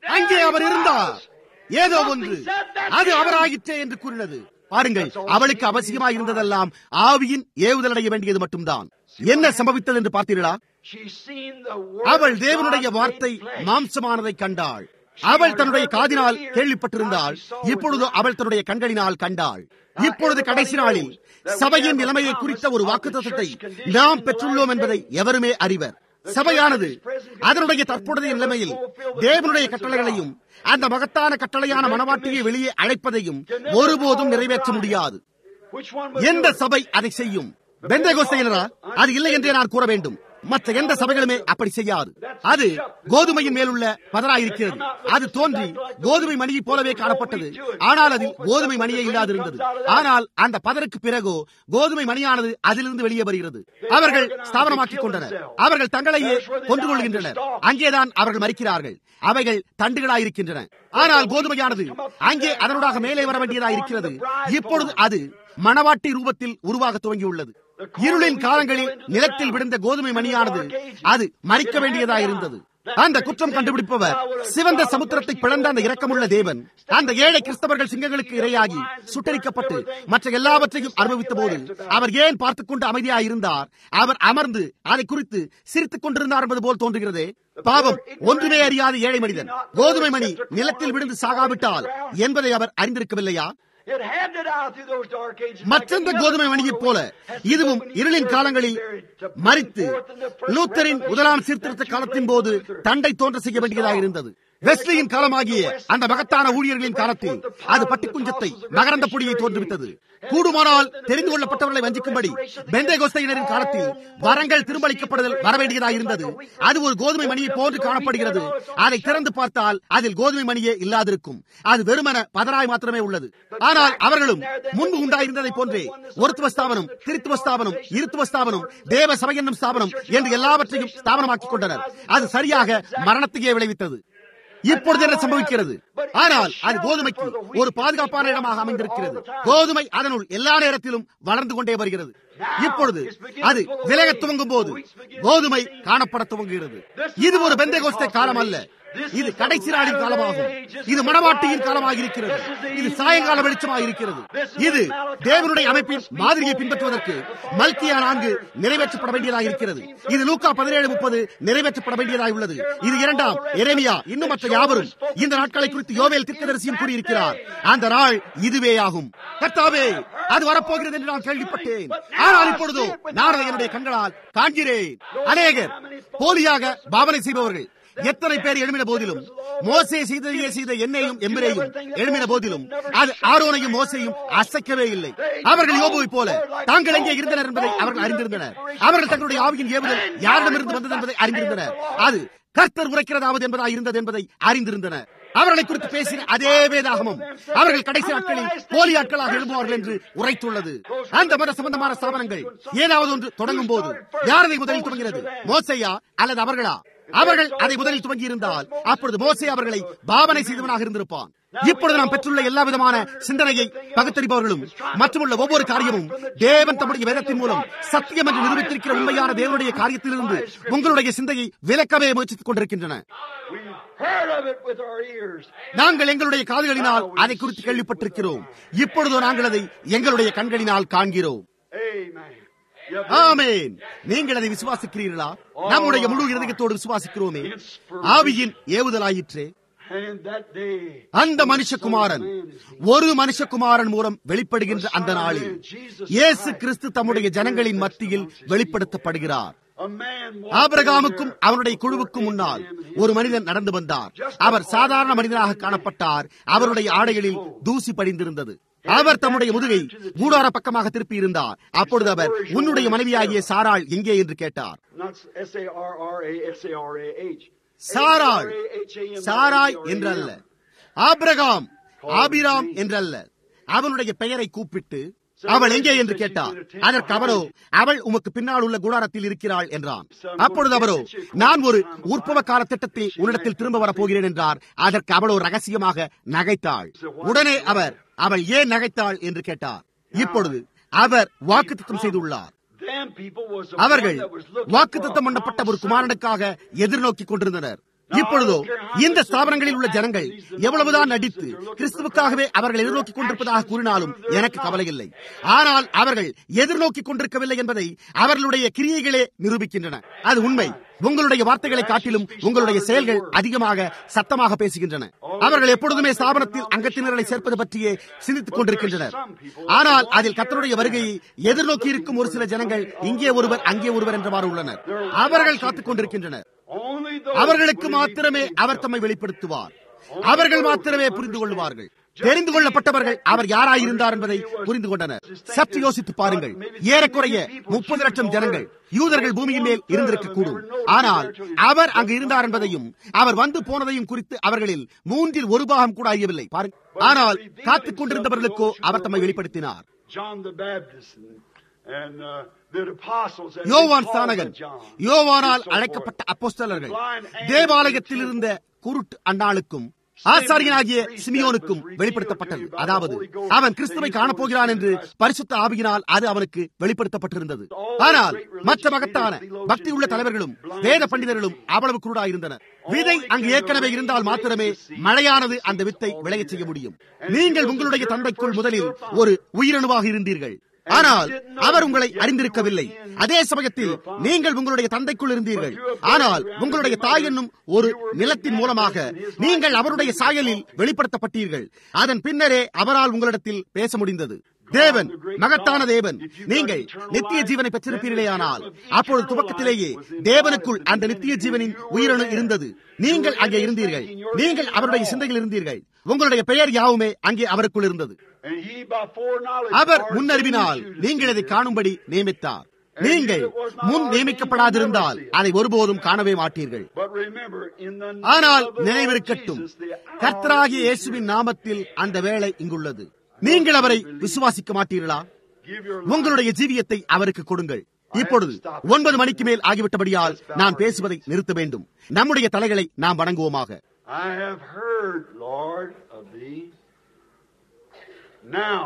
அங்கே அவர் இருந்தார் ஏதோ ஒன்று அது அவராயிற்றே என்று கூறினது பாருங்கள் அவளுக்கு அவசியமாக இருந்ததெல்லாம் ஆவியின் ஏவுதல் அடைய வேண்டியது மட்டும்தான் என்ன சம்பவித்தது என்று பார்த்தீர்களா அவள் தேவனுடைய வார்த்தை மாம்சமானதை கண்டாள் அவள் தன்னுடைய காதினால் கேள்விப்பட்டிருந்தாள் இப்பொழுது அவள் தன்னுடைய கண்களினால் கண்டாள் இப்பொழுது கடைசி நாளில் சபையின் நிலைமையை குறித்த ஒரு வாக்குத்தத்தை நாம் பெற்றுள்ளோம் என்பதை எவருமே அறிவர் சபையானது அதனுடைய தற்போதைய நிலைமையில் தேவனுடைய கட்டளைகளையும் அந்த மகத்தான கட்டளையான மனவாட்டியை வெளியே அழைப்பதையும் ஒருபோதும் நிறைவேற்ற முடியாது எந்த சபை அதை செய்யும் பெந்தகோஸ்தையினரா அது இல்லை என்றே நான் கூற வேண்டும் மற்ற எந்த சபைகளுமே அப்படி செய்யாது அது கோதுமையின் மேலுள்ள பதராயிருக்கிறது அது தோன்றி கோதுமை மணியை போலவே காணப்பட்டது ஆனால் அதில் கோதுமை மணியே இல்லாதிருந்தது ஆனால் அந்த பதருக்கு பிறகோ கோதுமை மணியானது அதிலிருந்து வெளியே வருகிறது அவர்கள் ஸ்தாபனமாக்கிக் கொண்டனர் அவர்கள் தங்களையே கொண்டு கொள்கின்றனர் அங்கேதான் அவர்கள் மறிக்கிறார்கள் அவைகள் தண்டுகளாயிருக்கின்றன ஆனால் கோதுமையானது அங்கே அதனூடாக மேலே வர வேண்டியதாயிருக்கிறது இப்பொழுது அது மணவாட்டி ரூபத்தில் உருவாக துவங்கியுள்ளது இருளின் காலங்களில் நிலத்தில் விழுந்த கோதுமை மணியானது அது மறிக்க வேண்டியதாயிருந்தது அந்த குற்றம் கண்டுபிடிப்பவர் சிவந்த சமுத்திரத்தை பிளந்த அந்த இரக்கமுள்ள தேவன் அந்த ஏழை கிறிஸ்தவர்கள் சிங்கங்களுக்கு இரையாகி சுட்டரிக்கப்பட்டு மற்ற எல்லாவற்றையும் அனுபவித்த போது அவர் ஏன் பார்த்துக் கொண்டு அமைதியாக இருந்தார் அவர் அமர்ந்து அதை குறித்து சிரித்துக் கொண்டிருந்தார் என்பது போல் தோன்றுகிறதே பாவம் ஒன்றுமே அறியாத ஏழை மனிதன் கோதுமை மணி நிலத்தில் விழுந்து சாகாவிட்டால் என்பதை அவர் அறிந்திருக்கவில்லையா மற்றெந்த கோதுமை மணியைப் போல இதுவும் இருளின் காலங்களில் மறித்து லூத்தரின் முதலாம் சீர்திருத்த காலத்தின் போது தண்டை தோன்ற செய்ய வேண்டியதாக இருந்தது வெஸ்லியின் காலமாகிய அந்த மகத்தான ஊழியர்களின் காலத்தில் அது பட்டிக்குஞ்சத்தை மகரந்த பொடியை தோன்றுவித்தது கூடுமானால் தெரிந்து கொள்ளப்பட்டவர்களை வஞ்சிக்கும்படி பெந்தை கோஸ்தையினரின் காலத்தில் வரங்கள் திரும்பளிக்கப்படுதல் வரவேண்டியதாக இருந்தது அது ஒரு கோதுமை மணியை போன்று காணப்படுகிறது அதை திறந்து பார்த்தால் அதில் கோதுமை மணியே இல்லாதிருக்கும் அது வெறுமன பதராய் மாத்திரமே உள்ளது ஆனால் அவர்களும் முன்பு உண்டாயிருந்ததை போன்றே ஒருத்துவ ஸ்தாபனம் திருத்துவ ஸ்தாபனம் இருத்துவ ஸ்தாபனம் தேவ சபை என்னும் ஸ்தாபனம் என்று எல்லாவற்றையும் ஸ்தாபனமாக்கிக் கொண்டனர் அது சரியாக மரணத்தையே விளைவித்தது இப்பொழுது என்ன சம்பவிக்கிறது ஆனால் அது கோதுமைக்கு ஒரு பாதுகாப்பான இடமாக அமைந்திருக்கிறது கோதுமை அதனுள் எல்லா நேரத்திலும் வளர்ந்து கொண்டே வருகிறது இப்பொழுது அது விலக துவங்கும் போது கோதுமை காணப்பட துவங்குகிறது இது ஒரு பெந்தை கோஸ்தை காலம் அல்ல இது கடைசி நாளின் காலமாகும் இது மணவாட்டியின் காலமாக இருக்கிறது இது சாயங்கால வெளிச்சமாக இருக்கிறது இது தேவனுடைய அமைப்பின் மாதிரியை பின்பற்றுவதற்கு மல்கியா நான்கு நிறைவேற்றப்பட வேண்டியதாக இருக்கிறது இது லூக்கா பதினேழு முப்பது நிறைவேற்றப்பட வேண்டியதாக உள்ளது இது இரண்டாம் எரேமியா இன்னும் மற்ற யாவரும் இந்த நாட்களை குறித்து யோவேல் திக்கதரிசியும் கூறியிருக்கிறார் அந்த நாள் இதுவே ஆகும் கர்த்தாவே அது வரப்போகிறது என்று நான் கேள்விப்பட்டேன் ஆனால் இப்பொழுதோ நான் அதை என்னுடைய கண்களால் காண்கிறேன் அநேகர் போலியாக பாவனை செய்பவர்கள் எத்தனை பேர் எழுமின போதிலும் மோசே செய்ததையே செய்த என்னையும் எம்மிரையும் எழுமின போதிலும் அது ஆரோனையும் மோசையும் அசைக்கவே இல்லை அவர்கள் யோபுவை போல தாங்கள் எங்கே இருந்தனர் என்பதை அவர்கள் அறிந்திருந்தனர் அவர்கள் தங்களுடைய ஆவியின் ஏவுதல் யாரிடமிருந்து வந்தது என்பதை அறிந்திருந்தனர் அது கர்த்தர் உரைக்கிறதாவது என்பதாக இருந்தது என்பதை அறிந்திருந்தனர் அவர்களை குறித்து பேசின அதே வேதாகமும் அவர்கள் கடைசி நாட்களில் போலி ஆட்களாக எழுப்புவார்கள் என்று உரைத்துள்ளது அந்த மத சம்பந்தமான ஸ்தாபனங்கள் ஏதாவது ஒன்று தொடங்கும் போது யார் அதை முதலில் துவங்கிறது மோசையா அல்லது அவர்களா அவர்கள் அதை முதலில் துவங்கி இருந்தால் அப்பொழுது மோசே அவர்களை பாவனை செய்தவனாக இருந்திருப்பான் இப்பொழுது நாம் பெற்றுள்ள எல்லா விதமான சிந்தனையை பகுத்தறிபவர்களும் மற்றுமுள்ள ஒவ்வொரு காரியமும் தேவன் தம்முடைய வேதத்தின் மூலம் சத்தியம் என்று நிரூபித்திருக்கிற உண்மையான தேவனுடைய காரியத்திலிருந்து உங்களுடைய சிந்தையை விலக்கவே முயற்சித்துக் கொண்டிருக்கின்றன நாங்கள் எங்களுடைய காதுகளினால் அதை குறித்து கேள்விப்பட்டிருக்கிறோம் இப்பொழுதோ நாங்கள் அதை எங்களுடைய கண்களினால் காண்கிறோம் ஆமேன் நீங்கள் அதை விசுவாசிக்கிறீர்களா நம்முடைய முழு இருதயத்தோடு விசுவாசிக்கிறோமே ஆவியின் ஏவுதலாயிற்றே அந்த மனுஷகுமாரன் ஒரு மனுஷகுமாரன் மூலம் வெளிப்படுகின்ற அந்த நாளில் இயேசு கிறிஸ்து தம்முடைய ஜனங்களின் மத்தியில் வெளிப்படுத்தப்படுகிறார் ஆபிரகாமுக்கும் அவனுடைய குழுவுக்கும் முன்னால் ஒரு மனிதன் நடந்து வந்தார் அவர் சாதாரண மனிதனாக காணப்பட்டார் அவருடைய ஆடைகளில் தூசி படிந்திருந்தது அவர் தம்முடைய முதுகை கூடார பக்கமாக திருப்பி இருந்தார் அப்பொழுது அவர் உன்னுடைய மனைவியாகிய சாராள் எங்கே என்று கேட்டார் சாராள் சாராய் என்றல்ல ஆபிரகாம் ஆபிராம் என்றல்ல அவனுடைய பெயரை கூப்பிட்டு அவள் எங்கே என்று கேட்டார் அதற்கு அவரோ அவள் உமக்கு பின்னால் உள்ள குடாரத்தில் இருக்கிறாள் என்றான் அப்பொழுது அவரோ நான் ஒரு உற்பவ கால திட்டத்தில் உன்னிடத்தில் திரும்ப வரப் போகிறேன் என்றார் அதற்கு அவளோ ரகசியமாக நகைத்தாள் உடனே அவர் அவள் ஏன் நகைத்தாள் என்று கேட்டார் இப்பொழுது அவர் வாக்குத்தம் செய்துள்ளார் அவர்கள் வாக்குத்தம் பண்ணப்பட்ட ஒரு குமாரனுக்காக எதிர்நோக்கி கொண்டிருந்தனர் இப்பொழுதோ இந்த ஸ்தாபனங்களில் உள்ள ஜனங்கள் எவ்வளவுதான் நடித்து கிறிஸ்துவுக்காகவே அவர்கள் எதிர்நோக்கிக் கொண்டிருப்பதாக கூறினாலும் எனக்கு கவலை இல்லை ஆனால் அவர்கள் எதிர்நோக்கிக் கொண்டிருக்கவில்லை என்பதை அவர்களுடைய கிரியைகளே நிரூபிக்கின்றன அது உண்மை உங்களுடைய வார்த்தைகளை காட்டிலும் உங்களுடைய செயல்கள் அதிகமாக சத்தமாக பேசுகின்றன அவர்கள் எப்பொழுதுமே ஸ்தாபனத்தில் அங்கத்தினர்களை சேர்ப்பது பற்றியே சிந்தித்துக் கொண்டிருக்கின்றனர் ஆனால் அதில் கத்தருடைய வருகையை எதிர்நோக்கி இருக்கும் ஒரு சில ஜனங்கள் இங்கே ஒருவர் அங்கே ஒருவர் என்றவாறு உள்ளனர் அவர்கள் காத்துக் கொண்டிருக்கின்றனர் அவர்களுக்கு மாத்திரமே அவர் தம்மை வெளிப்படுத்துவார் அவர்கள் மாத்திரமே புரிந்து கொள்வார்கள் தெரிந்து கொள்ளப்பட்டவர்கள் அவர் யாராயிருந்தார் என்பதை புரிந்து கொண்டனர் சற்று யோசித்து பாருங்கள் ஏறக்குறைய முப்பது லட்சம் ஜனங்கள் யூதர்கள் பூமியின் மேல் இருந்திருக்க கூடும் ஆனால் அவர் அங்கு இருந்தார் என்பதையும் அவர் வந்து போனதையும் குறித்து அவர்களில் மூன்றில் ஒரு பாகம் கூட அறியவில்லை பாருங்கள் ஆனால் காத்துக் கொண்டிருந்தவர்களுக்கோ அவர் தம்மை வெளிப்படுத்தினார் யோவான் ஸ்தானகன் யோவானால் அழைக்கப்பட்ட அப்போஸ்தலர்கள் தேவாலயத்தில் இருந்த குருட்டு அண்ணாளுக்கும் ஆசாரியனாகிய சிமியோனுக்கும் வெளிப்படுத்தப்பட்டது அதாவது அவன் கிறிஸ்துவை காணப்போகிறான் என்று பரிசுத்த ஆவியினால் அது அவனுக்கு வெளிப்படுத்தப்பட்டிருந்தது ஆனால் மற்ற மகத்தான பக்தி உள்ள தலைவர்களும் வேத பண்டிதர்களும் அவ்வளவு குருடாயிருந்தனர் விதை அங்கு ஏற்கனவே இருந்தால் மாத்திரமே மழையானது அந்த வித்தை விளையச் செய்ய முடியும் நீங்கள் உங்களுடைய தந்தைக்குள் முதலில் ஒரு உயிரணுவாக இருந்தீர்கள் ஆனால் அவர் உங்களை அறிந்திருக்கவில்லை அதே சமயத்தில் நீங்கள் உங்களுடைய தந்தைக்குள் இருந்தீர்கள் ஆனால் உங்களுடைய தாய் என்னும் ஒரு நிலத்தின் மூலமாக நீங்கள் அவருடைய சாயலில் வெளிப்படுத்தப்பட்டீர்கள் அதன் பின்னரே அவரால் உங்களிடத்தில் பேச முடிந்தது தேவன் மகத்தான தேவன் நீங்கள் நித்திய ஜீவனை பெற்றிருப்பீர்களே ஆனால் அப்பொழுது துவக்கத்திலேயே தேவனுக்குள் அந்த நித்திய ஜீவனின் உயிரணு இருந்தது நீங்கள் அங்கே இருந்தீர்கள் நீங்கள் அவருடைய சிந்தையில் இருந்தீர்கள் உங்களுடைய பெயர் யாவுமே அங்கே அவருக்குள் இருந்தது அவர் முன்னறிவினால் நீங்கள் அதை காணும்படி நியமித்தார் நீங்கள் முன் நியமிக்கப்படாதிருந்தால் அதை ஒருபோதும் காணவே மாட்டீர்கள் ஆனால் நினைவிருக்கட்டும் கர்த்தராகிய இயேசுவின் நாமத்தில் அந்த வேலை இங்குள்ளது நீங்கள் அவரை விசுவாசிக்க மாட்டீர்களா உங்களுடைய ஜீவியத்தை அவருக்கு கொடுங்கள் இப்பொழுது ஒன்பது மணிக்கு மேல் ஆகிவிட்டபடியால் நான் பேசுவதை நிறுத்த வேண்டும் நம்முடைய தலைகளை நாம் வணங்குவோமாக I have heard, Lord, of thee. Now,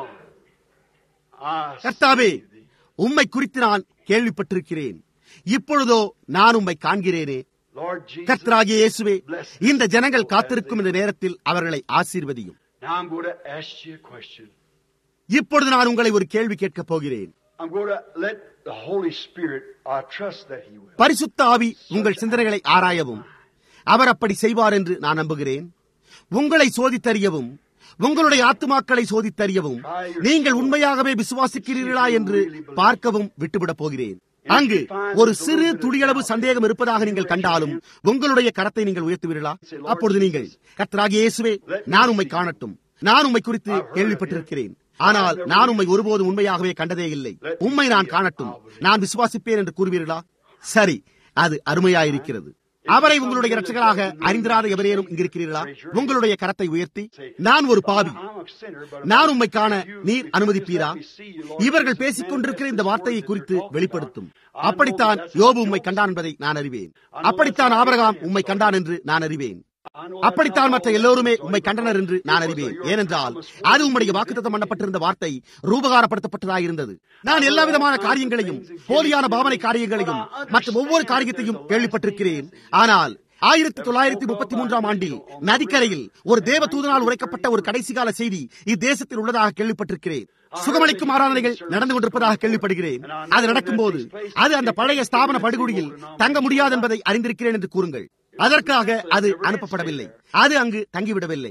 I கர்த்தாவே see thee. உம்மை குறித்து நான் கேள்விப்பட்டிருக்கிறேன் இப்பொழுதோ நான் உம்மை காண்கிறேனே Lord Jesus. கர்த்தராகிய இயேசுவே இந்த ஜனங்கள் காத்திருக்கும் இந்த நேரத்தில் அவர்களை ஆசீர்வதியும் Now I'm going to ask you a question. இப்பொழுது நான் உங்களை ஒரு கேள்வி கேட்கப் போகிறேன் I'm going to let the Holy Spirit, I trust that He will. பரிசுத்த ஆவி உங்கள் சிந்தனைகளை ஆராயவும் அவர் அப்படி செய்வார் என்று நான் நம்புகிறேன் உங்களை சோதித்தறியவும் உங்களுடைய ஆத்துமாக்களை சோதித்தறியவும் நீங்கள் உண்மையாகவே விசுவாசிக்கிறீர்களா என்று பார்க்கவும் விட்டுவிடப் போகிறேன் அங்கு ஒரு சிறு துளியளவு சந்தேகம் இருப்பதாக நீங்கள் கண்டாலும் உங்களுடைய கரத்தை நீங்கள் உயர்த்துவீர்களா அப்பொழுது நீங்கள் கர்த்தராகிய இயேசுவே நான் உம்மை காணட்டும் நான் உம்மை குறித்து கேள்விப்பட்டிருக்கிறேன் ஆனால் நான் உம்மை ஒருபோது உண்மையாகவே கண்டதே இல்லை உம்மை நான் காணட்டும் நான் விசுவாசிப்பேன் என்று கூறுவீர்களா சரி அது அருமையாயிருக்கிறது அவரை உங்களுடைய இரட்சகராக அறிந்திராத எவரேனும் இங்கிருக்கிறீர்களா உங்களுடைய கரத்தை உயர்த்தி நான் ஒரு பாவி I'm a sinner, but நான் உம்மை காண நீர் அனுமதிப்பீரா இவர்கள் பேசிக் கொண்டிருக்கிற இந்த வார்த்தையை குறித்து வெளிப்படுத்தும் அப்படித்தான் யோபு உம்மை கண்டான் என்பதை நான் அறிவேன் அப்படித்தான் ஆபிரகாம் உம்மை கண்டான் என்று நான் அறிவேன் அப்படித்தான் மற்ற எல்லோருமே உம்மை கண்டனர் என்று நான் அறிவேன் ஏனென்றால் அது உம்முடைய வாக்குத்தத்தம் பண்ணப்பட்டிருந்த வார்த்தை ரூபகாரப்படுத்தப்பட்டதாக இருந்தது நான் எல்லா விதமான காரியங்களையும் போலியான பாவனை காரியங்களையும் மற்றும் ஒவ்வொரு காரியத்தையும் கேள்விப்பட்டிருக்கிறேன் ஆனால் ஆயிரத்தி தொள்ளாயிரத்தி முப்பத்தி மூன்றாம் ஆண்டில் நதிக்கரையில் ஒரு தேவ தூதனால் உரைக்கப்பட்ட ஒரு கடைசி கால செய்தி இத்தேசத்தில் உள்ளதாக கேள்விப்பட்டிருக்கிறேன் சுகமளிக்கும் ஆராதனைகள் நடந்து கொண்டிருப்பதாக கேள்விப்படுகிறேன் அது நடக்கும்போது அது அந்த பழைய ஸ்தாபன படுகொடியில் தங்க முடியாது என்பதை அறிந்திருக்கிறேன் என்று கூறுங்கள் அதற்காக அது அனுப்பப்படவில்லை அது அங்கு தங்கிவிடவில்லை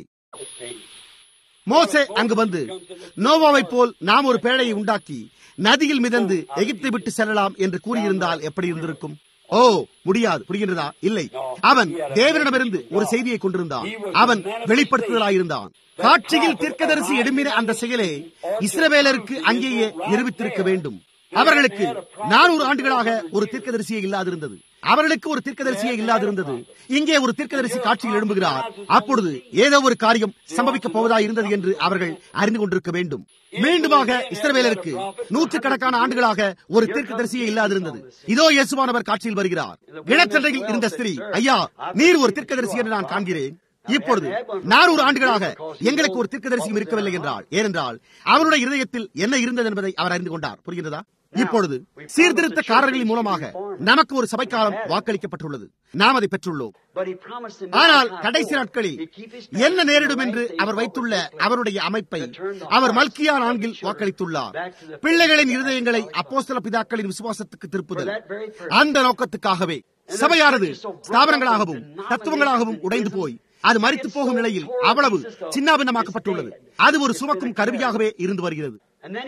மோசே அங்கு வந்து நோவாவை போல் நாம் ஒரு பேழையை உண்டாக்கி நதியில் மிதந்து எகிப்தை விட்டு செல்லலாம் என்று கூறியிருந்தால் எப்படி இருந்திருக்கும் ஓ முடியாது புரிகின்றதா இல்லை அவன் தேவனிடமிருந்து ஒரு செய்தியை கொண்டிருந்தான் அவன் வெளிப்படுத்துதலாயிருந்தான் காட்சியில் தீர்க்கதரிசி எடுமின அந்த செயலே இஸ்ரவேலருக்கு அங்கேயே நிரூபித்திருக்க வேண்டும் அவர்களுக்கு நானூறு ஆண்டுகளாக ஒரு தீர்க்கதரிசியே இல்லாதிருந்தது அவர்களுக்கு ஒரு தீர்க்கதரிசியே இல்லாதிருந்தது இங்கே ஒரு தீர்க்கதரிசி காட்சியில் எழும்புகிறார் அப்பொழுது ஏதோ ஒரு காரியம் சம்பவிக்கப் போவதா இருந்தது என்று அவர்கள் அறிந்து கொண்டிருக்க வேண்டும் மீண்டுமாக இஸ்ரவேலருக்கு நூற்றுக்கணக்கான ஆண்டுகளாக ஒரு தீர்க்கதரிசியே இல்லாதிருந்தது இதோ இயேசுவானவர் காட்சியில் வருகிறார் இளச்சந்தையில் இருந்த ஸ்திரீ ஐயா நீர் ஒரு தீர்க்கதரிசி என்று நான் காண்கிறேன் இப்பொழுது நானூறு ஆண்டுகளாக எங்களுக்கு ஒரு தீர்க்கதரிசியும் இருக்கவில்லை என்றால் ஏனென்றால் அவருடைய இருதயத்தில் என்ன இருந்தது என்பதை அவர் அறிந்து கொண்டார் புரிகிறதா இப்பொழுது சீர்திருத்தக்காரர்களின் மூலமாக நமக்கு ஒரு சபைக்காலம் வாக்களிக்கப்பட்டுள்ளது நாம் அதை பெற்றுள்ளோம் ஆனால் கடைசி நாட்களில் என்ன நேரிடும் என்று அவர் வைத்துள்ள அவருடைய அமைப்பை அவர் மல்கியா நான்கில் வாக்களித்துள்ளார் பிள்ளைகளின் இருதயங்களை அப்போஸ்தல பிதாக்களின் விசுவாசத்துக்கு திருப்புதல் அந்த நோக்கத்துக்காகவே சபையானது ஸ்தாபனங்களாகவும் தத்துவங்களாகவும் உடைந்து போய் அது மறித்து போகும் நிலையில் அவ்வளவு சின்னாபின்னமாக்கப்பட்டுள்ளது அது ஒரு சுமக்கும் கருவியாகவே இருந்து வருகிறது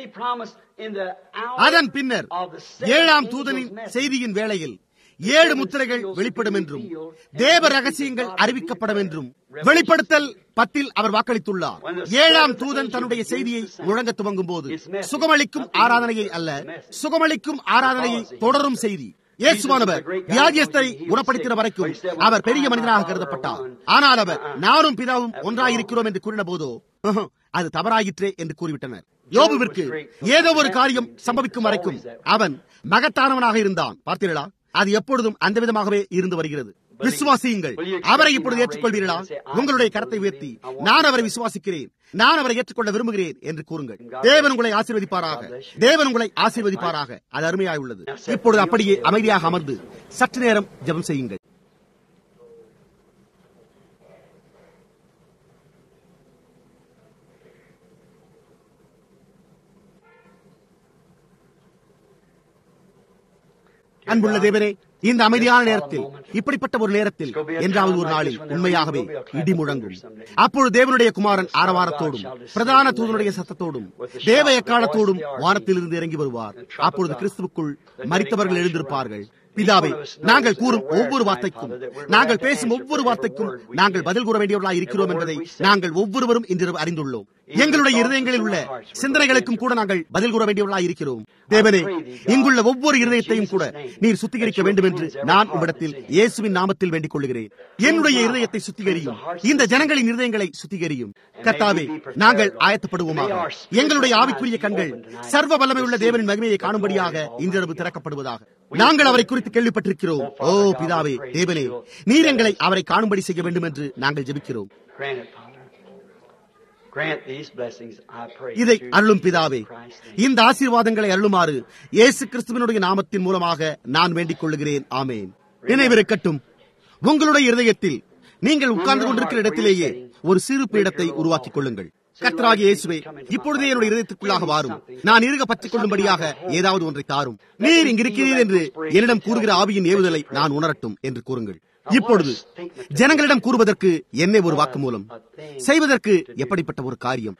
அதன் பின்னர் ஏழாம் தூதனின் செய்தியின் வேளையில் ஏழு முத்திரைகள் வெளிப்படும் என்றும் தேவ ரகசியங்கள் அறிவிக்கப்படும் என்றும் வெளிப்படுத்தல் பத்தில் அவர் வாக்களித்துள்ளார் ஏழாம் தூதன் தன்னுடைய செய்தியை முழங்க துவங்கும் போது சுகமளிக்கும் ஆராதனையை அல்ல சுகமளிக்கும் ஆராதனையை தொடரும் செய்தி இயேசுவானவர் வியாதியஸ்தரை குணப்படுத்தின வரைக்கும் அவர் பெரிய மனிதனாக கருதப்பட்டார் ஆனால் அவர் நானும் பிதாவும் ஒன்றாயிருக்கிறோம் என்று கூறின போதோ அது தவறாயிற்றே என்று கூறிவிட்டனர் யோபுவிற்கு ஏதோ ஒரு காரியம் சம்பவிக்கும் வரைக்கும் அவன் மகத்தானவனாக இருந்தான் பார்த்தீர்களா அது எப்பொழுதும் அந்த விதமாகவே இருந்து வருகிறது விசுவாசியுங்கள் அவரை இப்பொழுது ஏற்றுக்கொள்வீர்களா உங்களுடைய கரத்தை உயர்த்தி நான் அவரை விசுவாசிக்கிறேன் நான் அவரை ஏற்றுக்கொள்ள விரும்புகிறேன் என்று கூறுங்கள் தேவன் உங்களை ஆசீர்வதிப்பாராக தேவன் உங்களை ஆசீர்வதிப்பாராக அது அருமையாய் உள்ளது இப்பொழுது அப்படியே அமைதியாக அமர்ந்து சற்று நேரம் ஜெபம் செய்யுங்கள் அன்புள்ள தேவரே இந்த அமைதியான நேரத்தில் இப்படிப்பட்ட ஒரு நேரத்தில் என்றாவது ஒரு நாளில் உண்மையாகவே இடி முழங்கும் அப்பொழுது தேவனுடைய குமாரன் ஆரவாரத்தோடும் பிரதான தூதனுடைய சத்தத்தோடும் தேவ எக்காலத்தோடும் வானத்திலிருந்து இறங்கி வருவார் அப்பொழுது கிறிஸ்துவுக்குள் மறித்தவர்கள் எழுந்திருப்பார்கள் பிதாவே நாங்கள் கூறும் ஒவ்வொரு வார்த்தைக்கும் நாங்கள் பேசும் ஒவ்வொரு வார்த்தைக்கும் நாங்கள் பதில் கூற வேண்டியவர்களாக இருக்கிறோம் என்பதை நாங்கள் ஒவ்வொருவரும் இன்று அறிந்துள்ளோம் எங்களுடைய இருதயங்களில் உள்ள சிந்தனைகளுக்கும் கூட நாங்கள் பதில் கூற வேண்டியவர்களாக இருக்கிறோம் தேவனே இங்குள்ள ஒவ்வொரு இருதயத்தையும் கூட நீர் சுத்திகரிக்க வேண்டும் என்று நான் உம்மிடத்தில் இயேசுவின் நாமத்தில் வேண்டிக் கொள்கிறேன் என்னுடைய இருதயத்தை சுத்திகரியும் இந்த ஜனங்களின் இருதயங்களை சுத்திகரியும் கர்த்தாவே நாங்கள் ஆயத்தப்படுவோமாக எங்களுடைய ஆவிக்குரிய கண்கள் சர்வ வல்லமை உள்ள தேவனின் மகிமையை காணும்படியாக இன்றிரவு திறக்கப்படுவதாக நாங்கள் அவரை குறித்து கேள்விப்பட்டிருக்கிறோம் ஓ பிதாவே தேவனே நீர் எங்களை அவரை காணும்படி செய்ய வேண்டும் என்று நாங்கள் ஜெபிக்கிறோம் இதை அருளும் பிதாவே இந்த ஆசீர்வாதங்களை அருளுமாறு இயேசு கிறிஸ்துவனுடைய நாமத்தின் மூலமாக நான் வேண்டிக் கொள்ளுகிறேன் ஆமேன் நினைவிருக்கட்டும் உங்களுடைய இருதயத்தில் நீங்கள் உட்கார்ந்து கொண்டிருக்கிற இடத்திலேயே ஒரு சிறு பீடத்தை உருவாக்கிக் கொள்ளுங்கள் கர்த்தராகிய இயேசுவே இப்பொழுதே என்னுடைய இதயத்துக்குள்ளாக வாரும் நான் இருக பற்றிக் கொள்ளும்படியாக ஏதாவது ஒன்றை தாரும் நீர் இங்கிருக்கிறீர் என்று என்னிடம் கூறுகிற ஆவியின் ஏவுதலை நான் உணரட்டும் என்று கூறுங்கள் இப்பொழுது ஜனங்களிடம் கூறுவதற்கு என்ன ஒரு வாக்கு மூலம் செய்வதற்கு எப்படிப்பட்ட ஒரு காரியம்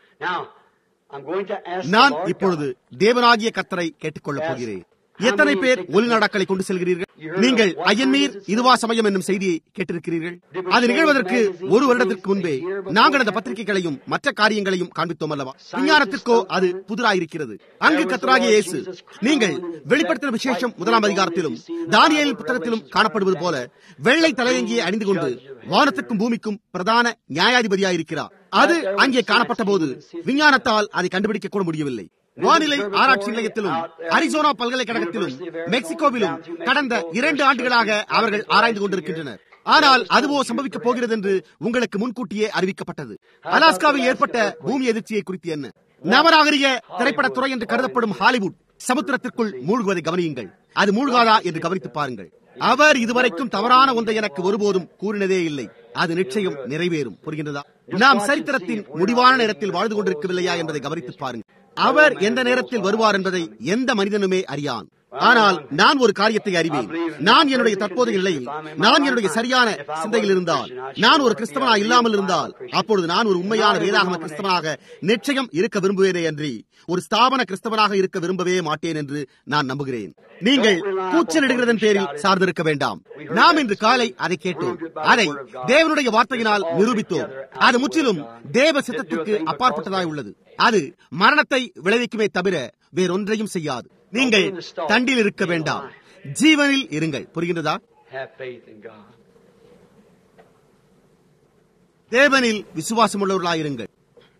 நான் இப்பொழுது தேவனாகிய கத்தரை கேட்டுக்கொள்ளப் போகிறேன் எத்தனை பேர் ஒலிநாடாக்களை கொண்டு செல்கிறீர்கள் நீங்கள் ஐயன்மீர் இதுவா சமயம் என்னும் செய்தியை கேட்டிருக்கிறீர்கள் அது நிகழ்வதற்கு ஒரு வருடத்திற்கு முன்பே நாங்கள் அந்த பத்திரிகைகளையும் மற்ற காரியங்களையும் காண்பித்தோம் அல்லவா விஞ்ஞானத்திற்கோ அது புதிராயிருக்கிறது அங்கு கத்தராகிய இயேசு நீங்கள் வெளிப்படுத்தின விசேஷம் முதலாம் அதிகாரத்திலும் தானியல் புத்தகத்திலும் காணப்படுவது போல வெள்ளை தலையங்கியை அணிந்து கொண்டு வானத்துக்கும் பூமிக்கும் பிரதான நியாயாதிபதியாயிருக்கிறார் அது அங்கே காணப்பட்ட போது விஞ்ஞானத்தால் அதை கண்டுபிடிக்க கூட முடியவில்லை வானிலை ஆராய்ச்சி நிலையத்திலும் அரிசோனா பல்கலைக்கழகத்திலும் மெக்சிகோவிலும் கடந்த இரண்டு ஆண்டுகளாக அவர்கள் ஆராய்ந்து கொண்டிருக்கின்றனர் ஆனால் அதுவோ சம்பவிக்கப் போகிறது என்று உங்களுக்கு முன்கூட்டியே அறிவிக்கப்பட்டது அலாஸ்காவில் ஏற்பட்ட பூமி எதிர்ச்சியை குறித்து என்ன நவநாகரிக திரைப்படத்துறை என்று கருதப்படும் ஹாலிவுட் சமுத்திரத்திற்குள் மூழ்குவதை கவனியுங்கள் அது மூழ்காதா என்று கவனித்து பாருங்கள் அவர் இதுவரைக்கும் தவறான ஒன்றை எனக்கு ஒருபோதும் கூறினதே இல்லை அது நிச்சயம் நிறைவேறும் புரிகின்றதா நாம் சரித்திரத்தின் முடிவான நேரத்தில் வாழ்ந்து கொண்டிருக்கவில்லையா என்பதை கவனித்து பாருங்கள் அவர் எந்த நேரத்தில் வருவார் என்பதை எந்த மனிதனுமே அறியான் ஆனால் நான் ஒரு காரியத்தை அறிவேன் நான் என்னுடைய தற்போதைய நிலையில் நான் என்னுடைய சரியான சிந்தையில் இருந்தால் நான் ஒரு கிறிஸ்தவனா இல்லாமல் இருந்தால் அப்பொழுது நான் ஒரு உண்மையான வேதாகம கிறிஸ்தவனாக நிச்சயம் இருக்க விரும்புவேனே அன்றி ஒரு ஸ்தாபன கிறிஸ்தவனாக இருக்க விரும்பவே மாட்டேன் என்று நான் நம்புகிறேன் நீங்கள் கூச்சலிடுகிறதன் பேரில் சார்ந்திருக்க வேண்டாம் நாம் இன்று காலை அதை கேட்டோம் அதை தேவனுடைய வார்த்தையினால் நிரூபித்தோம் அது முற்றிலும் தேவ சித்தத்திற்கு அப்பாற்பட்டதாய் உள்ளது அது மரணத்தை விளைவிக்குமே தவிர வேறொன்றையும் செய்யாது நீங்கள் தண்டில் இருக்க வேண்டாம் ஜீவனில் இருங்கள் புரிகின்றதா தேவனில் விசுவாசம் உள்ளவர்களாயிருங்கள்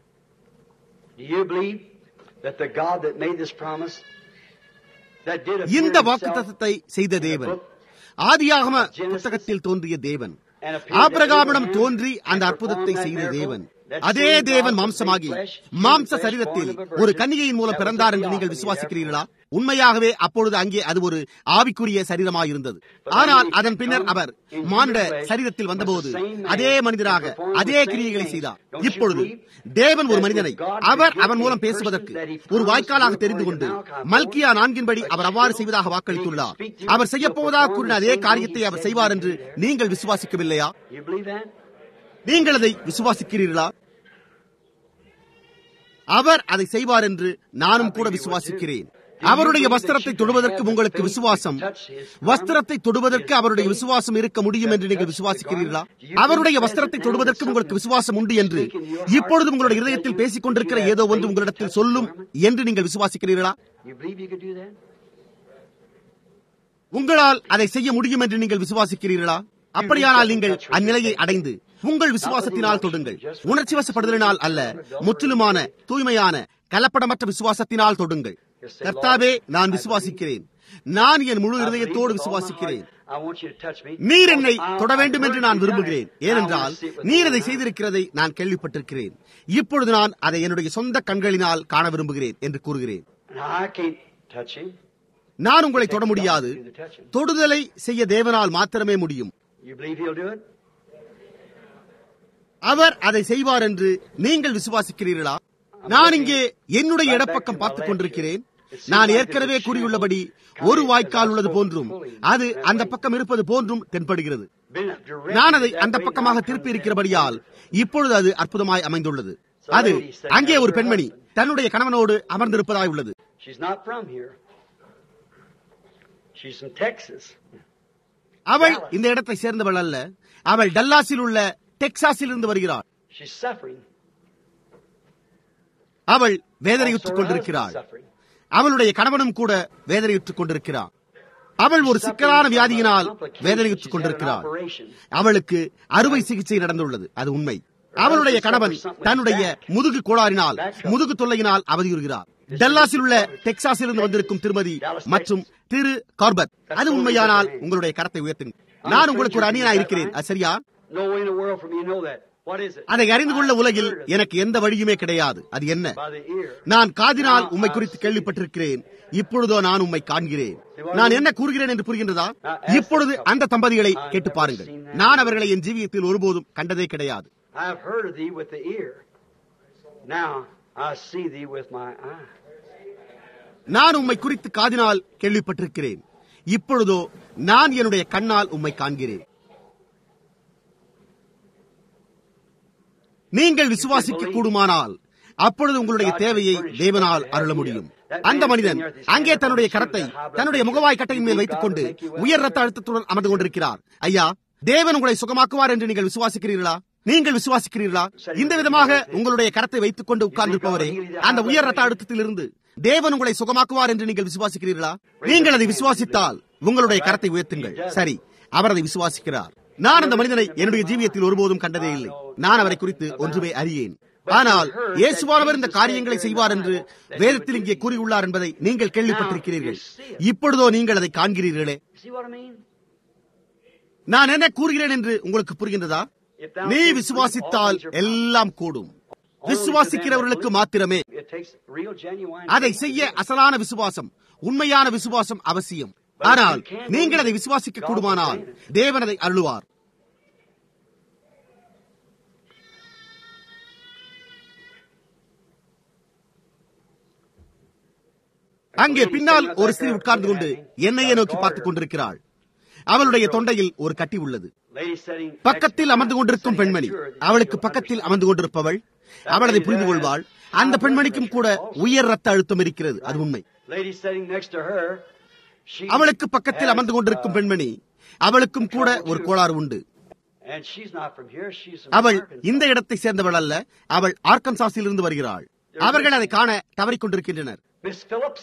இந்த வாக்கு தத்தத்தை செய்த தேவன் ஆதியாகம புத்தகத்தில் தோன்றிய தேவன் ஆபிரகாமிடம் தோன்றி அந்த அற்புதத்தை செய்த தேவன் அதே தேவன் மாம்சமாகி மாம்ச சரீரத்தில் ஒரு கன்னிகையின் மூலம் பிறந்தார் என்று நீங்கள் விசுவாசிக்கிறீர்களா உண்மையாகவே அப்பொழுது அங்கே அது ஒரு ஆவிக்குரிய சரீரமாயிருந்தது ஆனால் அதன் பின்னர் அவர் மானிட சரீரத்தில் வந்தபோது அதே மனிதராக அதே கிரியைகளை செய்தார் இப்பொழுது தேவன் ஒரு மனிதனை அவர் அவன் மூலம் பேசுவதற்கு ஒரு வாய்க்காலாக தெரிந்து கொண்டு மல்கியா நான்கின்படி அவர் அவ்வாறு செய்வதாக வாக்களித்துள்ளார் அவர் செய்யப்போவதாக கூறின அதே காரியத்தை அவர் செய்வார் என்று நீங்கள் விசுவாசிக்கவில்லையா You believe that? நீங்கள் அதை விசுவாசிக்கிறீர்களா அவர் அதை செய்வார் என்று நானும் கூட விசுவாசிக்கிறேன் அவருடைய வஸ்திரத்தை தொடுவதற்கு உங்களுக்கு விசுவாசம் வஸ்திரத்தை தொடுவதற்கு அவருடைய விசுவாசம் இருக்க முடியும் என்று நீங்கள் விசுவாசிக்கிறீர்களா அவருடைய வஸ்திரத்தை தொடுவதற்கு உங்களுக்கு விசுவாசம் உண்டு என்று இப்பொழுது உங்களுடைய இதயத்தில் பேசிக் கொண்டிருக்கிற ஏதோ ஒன்று உங்களிடத்தில் சொல்லும் என்று நீங்கள் விசுவாசிக்கிறீர்களா You believe you could do that? உங்களால் அதை செய்ய முடியும் என்று நீங்கள் விசுவாசிக்கிறீர்களா அப்படியானால் நீங்கள் அந்நிலையை அடைந்து உங்கள் விசுவாசத்தினால் தொடுங்கள் உணர்ச்சி வசப்படுதலினால் அல்ல முற்றிலுமான தூய்மையான கலப்படமற்ற விசுவாசத்தினால் தொடுங்கள் கர்த்தாவே நான் விசுவாசிக்கிறேன் நான் என் முழு இருதயத்தோடு விசுவாசிக்கிறேன் I want you to touch me. நீர் என்னை தொட வேண்டும் என்று நான் விரும்புகிறேன் ஏனென்றால் நீர் அதை செய்திருக்கிறதை நான் கேள்விப்பட்டிருக்கிறேன் இப்பொழுது நான் அதை என்னுடைய சொந்த கண்களினால் காண விரும்புகிறேன் என்று கூறுகிறேன் Now, I can't touch him. நான் உங்களை தொட முடியாது தொடுதலை செய்ய தேவனால் மாத்திரமே முடியும் You believe he'll do it? அவர் அதை செய்வார் என்று நீங்கள் விசுவாசிக்கிறீர்களா நான் இங்கே என்னுடைய இடப்பக்கம் பார்த்துக் கொண்டிருக்கிறேன் நான் ஏற்கனவே கூறியுள்ளபடி ஒரு வாய்க்கால் உள்ளது போன்றும் அது அந்த பக்கம் இருப்பது போன்றும் தென்படுகிறது Been direct நான் அதை அந்த பக்கமாக திருப்பி இருக்கிறபடியால் இப்பொழுது அது அற்புதமாய் அமைந்துள்ளது அது அங்கே ஒரு பெண்மணி தன்னுடைய கணவனோடு அமர்ந்திருப்பதாய் உள்ளது She's not from here. She's from Texas. அவள் இந்த இடத்தை சேர்ந்தவள் அல்ல அவள் டல்லாஸில் உள்ள டெக்சாஸில் இருந்து வருகிறாள் She's suffering. அவள் Also, வேதனையுற்றுக் her கொண்டிருக்கிறாள் husband's suffering. அவளுடைய கணவனும் கூட வேதனையுற்றுக் கொண்டிருக்கிறார் அவள் ஒரு சிக்கலான வியாதியினால் வேதனையுற்றுக் கொண்டிருக்கிறாள் அவளுக்கு அறுவை சிகிச்சை நடந்துள்ளது அது உண்மை அவளுடைய கணவன் தன்னுடைய முதுகு கோளாறினால் முதுகு தொல்லையினால் அவதியுறுகிறார் டல்லாஸில் உள்ள டெக்சாஸில் இருந்து வந்திருக்கும் திருமதி மற்றும் திரு கார்பத் அது உண்மையானால் உங்களுடைய கரத்தை உயர்த்துங்கள் நான் உங்களுக்கு ஒரு அணியனா இருக்கிறேன் அது சரியா No way in the world for me to know that. What is it? அதை அறிந்து கொள்ள உலகில் எனக்கு எந்த வழியுமே கிடையாது அது என்ன By the ear. நான் காதினால் உம்மை குறித்து கேள்விப்பட்டிருக்கிறேன் இப்பொழுதோ நான் உம்மை காண்கிறேன் நான் என்ன கூறுகிறேன் என்று புரிகின்றதா இப்பொழுது அந்த தம்பதிகளை கேட்டு பாருங்கள் நான் அவர்களை என் ஜீவியத்தில் ஒருபோதும் கண்டதே கிடையாது I have heard of thee with the ear. Now I see thee with my eye. நான் உம்மை குறித்து காதினால் கேள்விப்பட்டிருக்கிறேன் இப்பொழுதோ நான் என்னுடைய கண்ணால் உம்மை காண்கிறேன் நீங்கள் விசுவாசிக்க கூடுமானால் அப்பொழுது உங்களுடைய தேவையை தேவனால் அருள முடியும் அந்த மனிதன் அங்கே தன்னுடைய கரத்தை தன்னுடைய முகவாய் கட்டையின் மேல் வைத்துக் கொண்டு உயர் ரத்த அழுத்தத்துடன் அமர்ந்து கொண்டிருக்கிறார் ஐயா தேவன் உங்களை சுகமாக்குவார் என்று நீங்கள் விசுவாசிக்கிறீர்களா நீங்கள் விசுவாசிக்கிறீர்களா இந்த விதமாக உங்களுடைய கரத்தை வைத்துக் கொண்டு உட்கார்ந்திருப்பவரே அந்த உயர் ரத்த அழுத்தத்தில் இருந்து தேவன் உங்களை சுகமாக்குவார் என்று நீங்கள் விசுவாசிக்கிறீர்களா நீங்கள் அதை விசுவாசித்தால் உங்களுடைய கரத்தை உயர்த்துங்கள் சரி அவர் அதை விசுவாசிக்கிறார் நான் அந்த மனிதனை என்னுடைய ஜீவியத்தில் ஒருபோதும் கண்டதே இல்லை நான் அவரை குறித்து ஒன்றுமே அறியேன் ஆனால் இயேசுவானவர் இந்த காரியங்களை செய்வார் என்று வேதத்தில் இங்கே கூறியுள்ளார் என்பதை நீங்கள் கேள்விப்பட்டிருக்கிறீர்கள் இப்பொழுதோ நீங்கள் அதை காண்கிறீர்களே You see what I mean? நான் என்ன கூறுகிறேன் என்று உங்களுக்கு புரிகின்றதா நீ விசுவாசித்தால் எல்லாம் கூடும் விசுவாசிக்கிறவர்களுக்கு மாத்திரமே It takes real genuine. அதை செய்ய அசலான விசுவாசம் உண்மையான விசுவாசம் அவசியம் ஆனால் நீங்கள் அதை விசுவாசிக்க கூடுமானால் தேவன் அதை அருளுவார் அங்கே பின்னால் ஒரு ஸ்திரீ உட்கார்ந்து கொண்டு என்னையே நோக்கி பார்த்துக் கொண்டிருக்கிறாள் அவளுடைய தொண்டையில் ஒரு கட்டி உள்ளது Lady sitting பக்கத்தில் அமர்ந்து கொண்டிருக்கும் பெண்மணி அவளுக்கு பக்கத்தில் அமர்ந்து கொண்டிருப்பவள் அவள் அதை புரிந்து கொள்வாள் அந்த பெண்மணிக்கும் கூட உயர் ரத்த அழுத்தம் இருக்கிறது அது உண்மை Lady sitting next to her. She அவளுக்கு பக்கத்தில் அமர்ந்து கொண்டிருக்கும் பெண்மணி அவளுக்கும் கூட ஒரு கோளாறு உண்டு and she's not from here. She's from அவள் Arkansas. இந்த இடத்தை சேர்ந்தவள் அல்ல அவள் ஆர்கன்சாஸில் இருந்து வருகிறாள் அவர்கள் அதை காண தவறிக் கொண்டிருக்கின்றனர் Miss Phillips.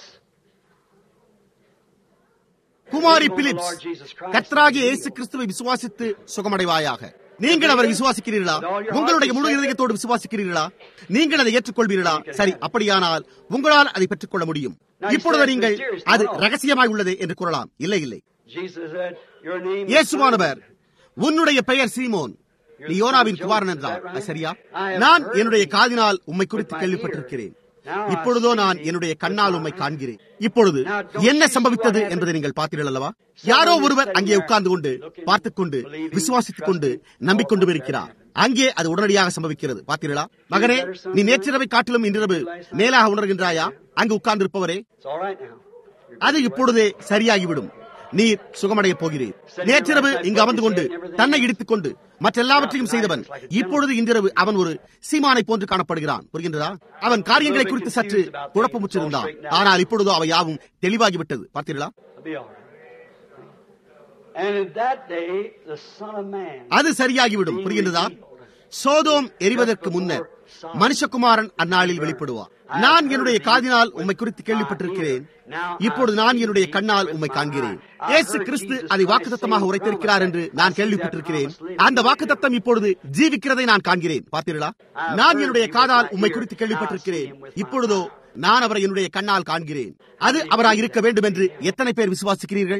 குமாரி பிலிப்ஸ் கத்ராகிய இயேசு கிறிஸ்துவை விசுவாசித்து சுகமடைவாயாக நீங்கள் அவரை விசுவாசிக்கிறீர்களா உங்களுடைய முழு இதயத்தோடு விசுவாசிக்கிறீர்களா நீங்கள் அதை ஏற்றுக்கொள்வீர்களா சரி அப்படியானால் உங்களால் அதை பெற்றுக்கொள்ள முடியும் இப்பொழுது நீங்கள் அது ரகசியமாய் உள்ளது என்று கூறலாம் இல்லை இல்லை Jesus said, Your name is இயேசுவானவர் உன்னுடைய பெயர் சீமோன் நீ யோனாவின் குமாரன் என்றார் அது சரியா நான் என்னுடைய காதினால் உம்மை குறித்து கேள்விப்பட்டிருக்கிறேன் இப்பொழுதோ நான் என்னுடைய கண்ணால் உம்மை காண்கிறேன் இப்பொழுது என்ன சம்பவித்தது என்பதை நீங்கள் பார்த்தீர்கள் அல்லவா யாரோ ஒருவர் அங்கே உட்கார்ந்து கொண்டு பார்த்துக் கொண்டு விசுவாசித்துக் கொண்டு நம்பிக்கொண்டு இருக்கிறார் அங்கே அது உடனடியாக சம்பவிக்கிறது பார்த்தீர்களா மகனே நீ நேற்றிரவை காட்டிலும் இன்றிரவு மேலாக உணர்கின்றாயா அங்கு உட்கார்ந்திருப்பவரே It's all right now. அது இப்பொழுதே சரியாகிவிடும் நீர் சுகமடைய போகிறீர் நேற்றிரவு இங்கு அமர்ந்து கொண்டு தன்னை இடித்துக் கொண்டு மற்றெல்லாவற்றையும் செய்தவன் இப்பொழுது இன்றிரவு அவன் ஒரு சீமானை போன்று காணப்படுகிறான் புரிகின்றதா அவன் காரியங்களை குறித்து சற்று குழப்பமுற்றிருந்தான் ஆனால் இப்பொழுதோ அவை யாவும் தெளிவாகிவிட்டது பார்த்தீர்களா It'll be all right. And in that day, the Son of Man. அது சரியாகிவிடும் புரிகின்றதா சோதோம் எரிவதற்கு முன்னர் மனுஷகுமாரன் அந்நாளில் வெளிப்படுவார் நான் என்னுடைய காதினால் உம்மை குறித்து கேள்விப்பட்டிருக்கிறேன் இப்பொழுது நான் என்னுடைய கண்ணால் உம்மை காண்கிறேன் இயேசு கிறிஸ்து அதை வாக்குத்தத்தமாக உரைத்திருக்கிறார் என்று நான் கேள்விப்பட்டிருக்கிறேன் அந்த வாக்குத்தத்தம் இப்பொழுது ஜீவிக்கிறதை நான் காண்கிறேன் பார்த்தீர்களா நான் என்னுடைய காதால் உம்மை குறித்து கேள்விப்பட்டிருக்கிறேன் இப்பொழுதோ நான் அவரை என்னுடைய கண்ணால் காண்கிறேன் அது அவராக இருக்க வேண்டும் என்று எத்தனை பேர் விசுவாசிக்கிறீர்கள்